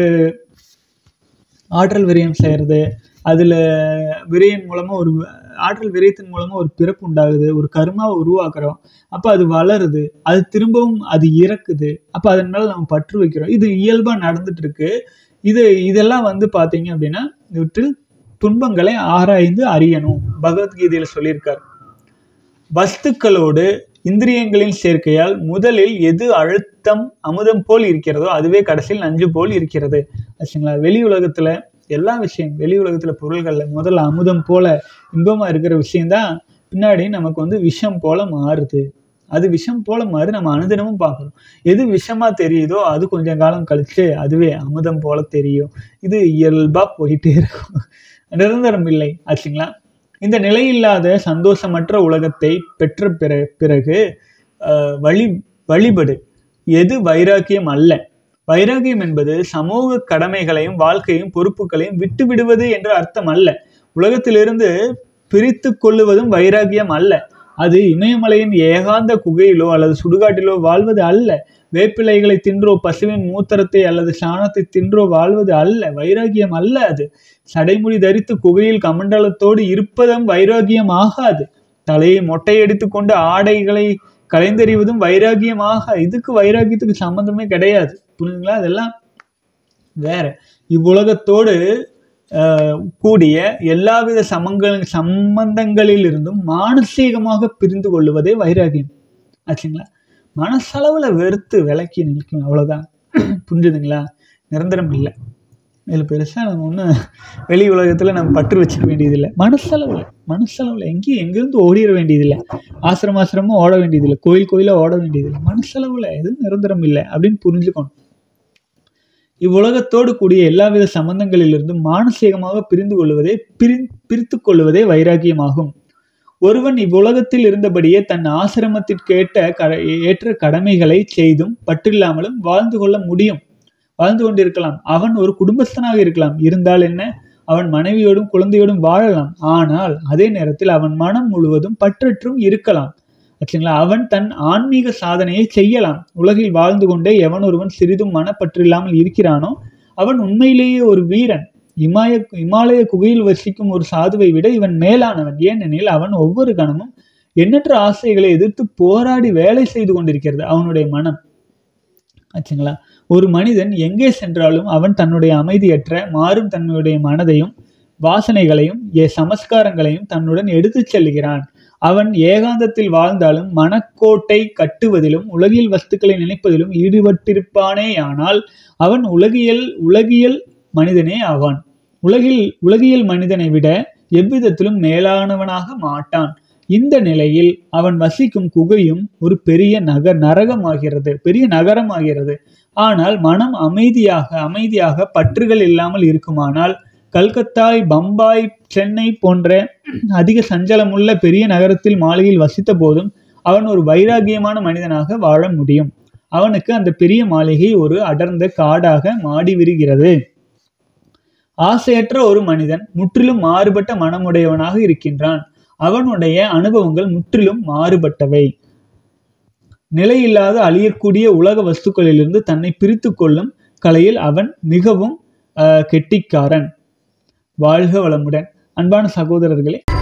ஆற்றல் விரயம் செய்கிறது அதில் விரயம் மூலமாக ஒரு ஆற்றல் விரயத்தின் மூலமாக ஒரு பிறப்பு உண்டாகுது ஒரு கருமாவை உருவாக்குறோம் அப்போ அது வளருது அது திரும்பவும் அது இறக்குது அப்போ அதன் மேலே நம்ம பற்று வைக்கிறோம் இது இயல்பாக நடந்துட்டு இருக்கு இது இதெல்லாம் வந்து பார்த்தீங்க அப்படின்னா இவற்றில் துன்பங்களை ஆராய்ந்து அறியணும் பகவத்கீதையில் சொல்லியிருக்கார் வஸ்துக்களோடு இந்திரியங்களின் சேர்க்கையால் முதலில் எது அழுத்தம் அமுதம் போல் இருக்கிறதோ அதுவே கடைசியில் நஞ்சு போல் இருக்கிறது ஆச்சுங்களா வெளி உலகத்துல எல்லா விஷயம் வெளி உலகத்துல பொருள்கள்ல முதல்ல அமுதம் போல இன்பமா இருக்கிற விஷயம்தான் பின்னாடி நமக்கு வந்து விஷம் போல மாறுது அது விஷம் போல மாறி நம்ம அனுதினமும் பார்க்குறோம் எது விஷமா தெரியுதோ அது கொஞ்சம் காலம் கழிச்சு அதுவே அமுதம் போல தெரியும் இது இயல்பா போயிட்டே இருக்கும் நிரந்தரம் இல்லை ஆச்சுங்களா இந்த நிலையில்லாத சந்தோஷமற்ற உலகத்தை பெற்ற பிற பிறகு ஆஹ், வழி வழிபடு எது வைராக்கியம் அல்ல வைராகியம் என்பது சமூக கடமைகளையும் வாழ்க்கையும் பொறுப்புகளையும் விட்டு விடுவது என்ற அர்த்தம் அல்ல உலகத்திலிருந்து பிரித்து கொள்ளுவதும் வைராகியம் அல்ல அது இமயமலையின் ஏகாந்த குகையிலோ அல்லது சுடுகாட்டிலோ வாழ்வது அல்ல வேப்பிலைகளை தின்றோ பசுவின் மூத்திரத்தை அல்லது சாணத்தை தின்றோ வாழ்வது அல்ல வைராகியம் அல்ல அது சடைமுடி தரித்து குகையில் கமண்டலத்தோடு இருப்பதும் வைராகியம் ஆகாது தலையை மொட்டையடித்து கொண்டு ஆடைகளை கலைந்தெறிவதும் வைராகியமாக இதுக்கு வைராகியத்துக்கு சம்பந்தமே கிடையாது புரியுதுங்களா அதெல்லாம் வேற இவ்வுலகத்தோடு ஆஹ், கூடிய எல்லாவித சமங்கள் சம்பந்தங்களிலிருந்தும் மானசீகமாக பிரிந்து கொள்ளுவதே வைராகியம் ஆச்சுங்களா மனசளவுல வெறுத்து விலக்கி நிற்கும் அவ்வளவுதான் புரிஞ்சுதுங்களா நிரந்தரம் இல்லை இதில் பெருசாக நம்ம ஒன்றும் வெளி உலகத்தில் நம்ம பற்று வச்சுக்க வேண்டியதில்லை மனசளவில் மனசளவில் எங்கேயும் எங்கேருந்து ஓடிட வேண்டியதில்லை ஆசிரம ஆசிரமம் ஓட வேண்டியதில்லை கோயில் கோயிலாக ஓட வேண்டியதில்லை மனசளவில் எதுவும் நிரந்தரம் இல்லை அப்படின்னு புரிஞ்சுக்கணும் இவ்வுலகத்தோடு கூடிய எல்லாவித சம்பந்தங்களிலிருந்தும் மானசீகமாக பிரிந்து கொள்வதே பிரி பிரித்து கொள்வதே வைராகியமாகும் ஒருவன் இவ்வுலகத்தில் இருந்தபடியே தன் ஆசிரமத்திற்கேட்ட கட ஏற்ற கடமைகளை செய்தும் பற்றில்லாமலும் வாழ்ந்து கொள்ள முடியும் வாழ்ந்து கொண்டிருக்கலாம் அவன் ஒரு குடும்பஸ்தனாக இருக்கலாம் இருந்தால் என்ன அவன் மனைவியோடும் குழந்தையோடும் வாழலாம் ஆனால் அதே நேரத்தில் அவன் மனம் முழுவதும் பற்றற்றும் இருக்கலாம் ஆச்சுங்களா அவன் தன் ஆன்மீக சாதனையை செய்யலாம் உலகில் வாழ்ந்து கொண்டே எவன் ஒருவன் சிறிதும் மனப்பற்றில்லாமல் இருக்கிறானோ அவன் உண்மையிலேயே ஒரு வீரன் இமாய இமாலய குகையில் வசிக்கும் ஒரு சாதுவை விட இவன் மேலானவன் ஏனெனில் அவன் ஒவ்வொரு கணமும் எண்ணற்ற ஆசைகளை எதிர்த்து போராடி வேலை செய்து கொண்டிருக்கிறது அவனுடைய மனம் ஆச்சுங்களா ஒரு மனிதன் எங்கே சென்றாலும் அவன் தன்னுடைய அமைதியற்ற மாறும் தன்மையுடைய மனதையும் வாசனைகளையும் ஏ சமஸ்காரங்களையும் தன்னுடன் எடுத்துச் செல்கிறான் அவன் ஏகாந்தத்தில் வாழ்ந்தாலும் மனக்கோட்டை கட்டுவதிலும் உலகியல் வஸ்துக்களை நினைப்பதிலும் ஈடுபட்டிருப்பானேயானால் அவன் உலகியல் உலகியல் மனிதனே ஆவான் உலகில் உலகியல் மனிதனை விட எவ்விதத்திலும் மேலானவனாக மாட்டான் இந்த நிலையில் அவன் வசிக்கும் குகையும் ஒரு பெரிய நகர் நரகமாகிறது பெரிய நகரமாகிறது ஆனால் மனம் அமைதியாக அமைதியாக பற்றுகள் இல்லாமல் இருக்குமானால் கல்கத்தாய் பம்பாய் சென்னை போன்ற அதிக சஞ்சலமுள்ள பெரிய நகரத்தில் மாளிகையில் வசித்த போதும் அவன் ஒரு வைராகியமான மனிதனாக வாழ முடியும் அவனுக்கு அந்த பெரிய மாளிகை ஒரு அடர்ந்த காடாக மாடி விரிகிறது ஆசையற்ற ஒரு மனிதன் முற்றிலும் மாறுபட்ட மனமுடையவனாக இருக்கின்றான் அவனுடைய அனுபவங்கள் முற்றிலும் மாறுபட்டவை நிலையில்லாத அழியக்கூடிய உலக வஸ்துக்களிலிருந்து தன்னை பிரித்து கொள்ளும் கலையில் அவன் மிகவும் ஆஹ், கெட்டிக்காரன் வாழ்க வளமுடன் அன்பான சகோதரர்களே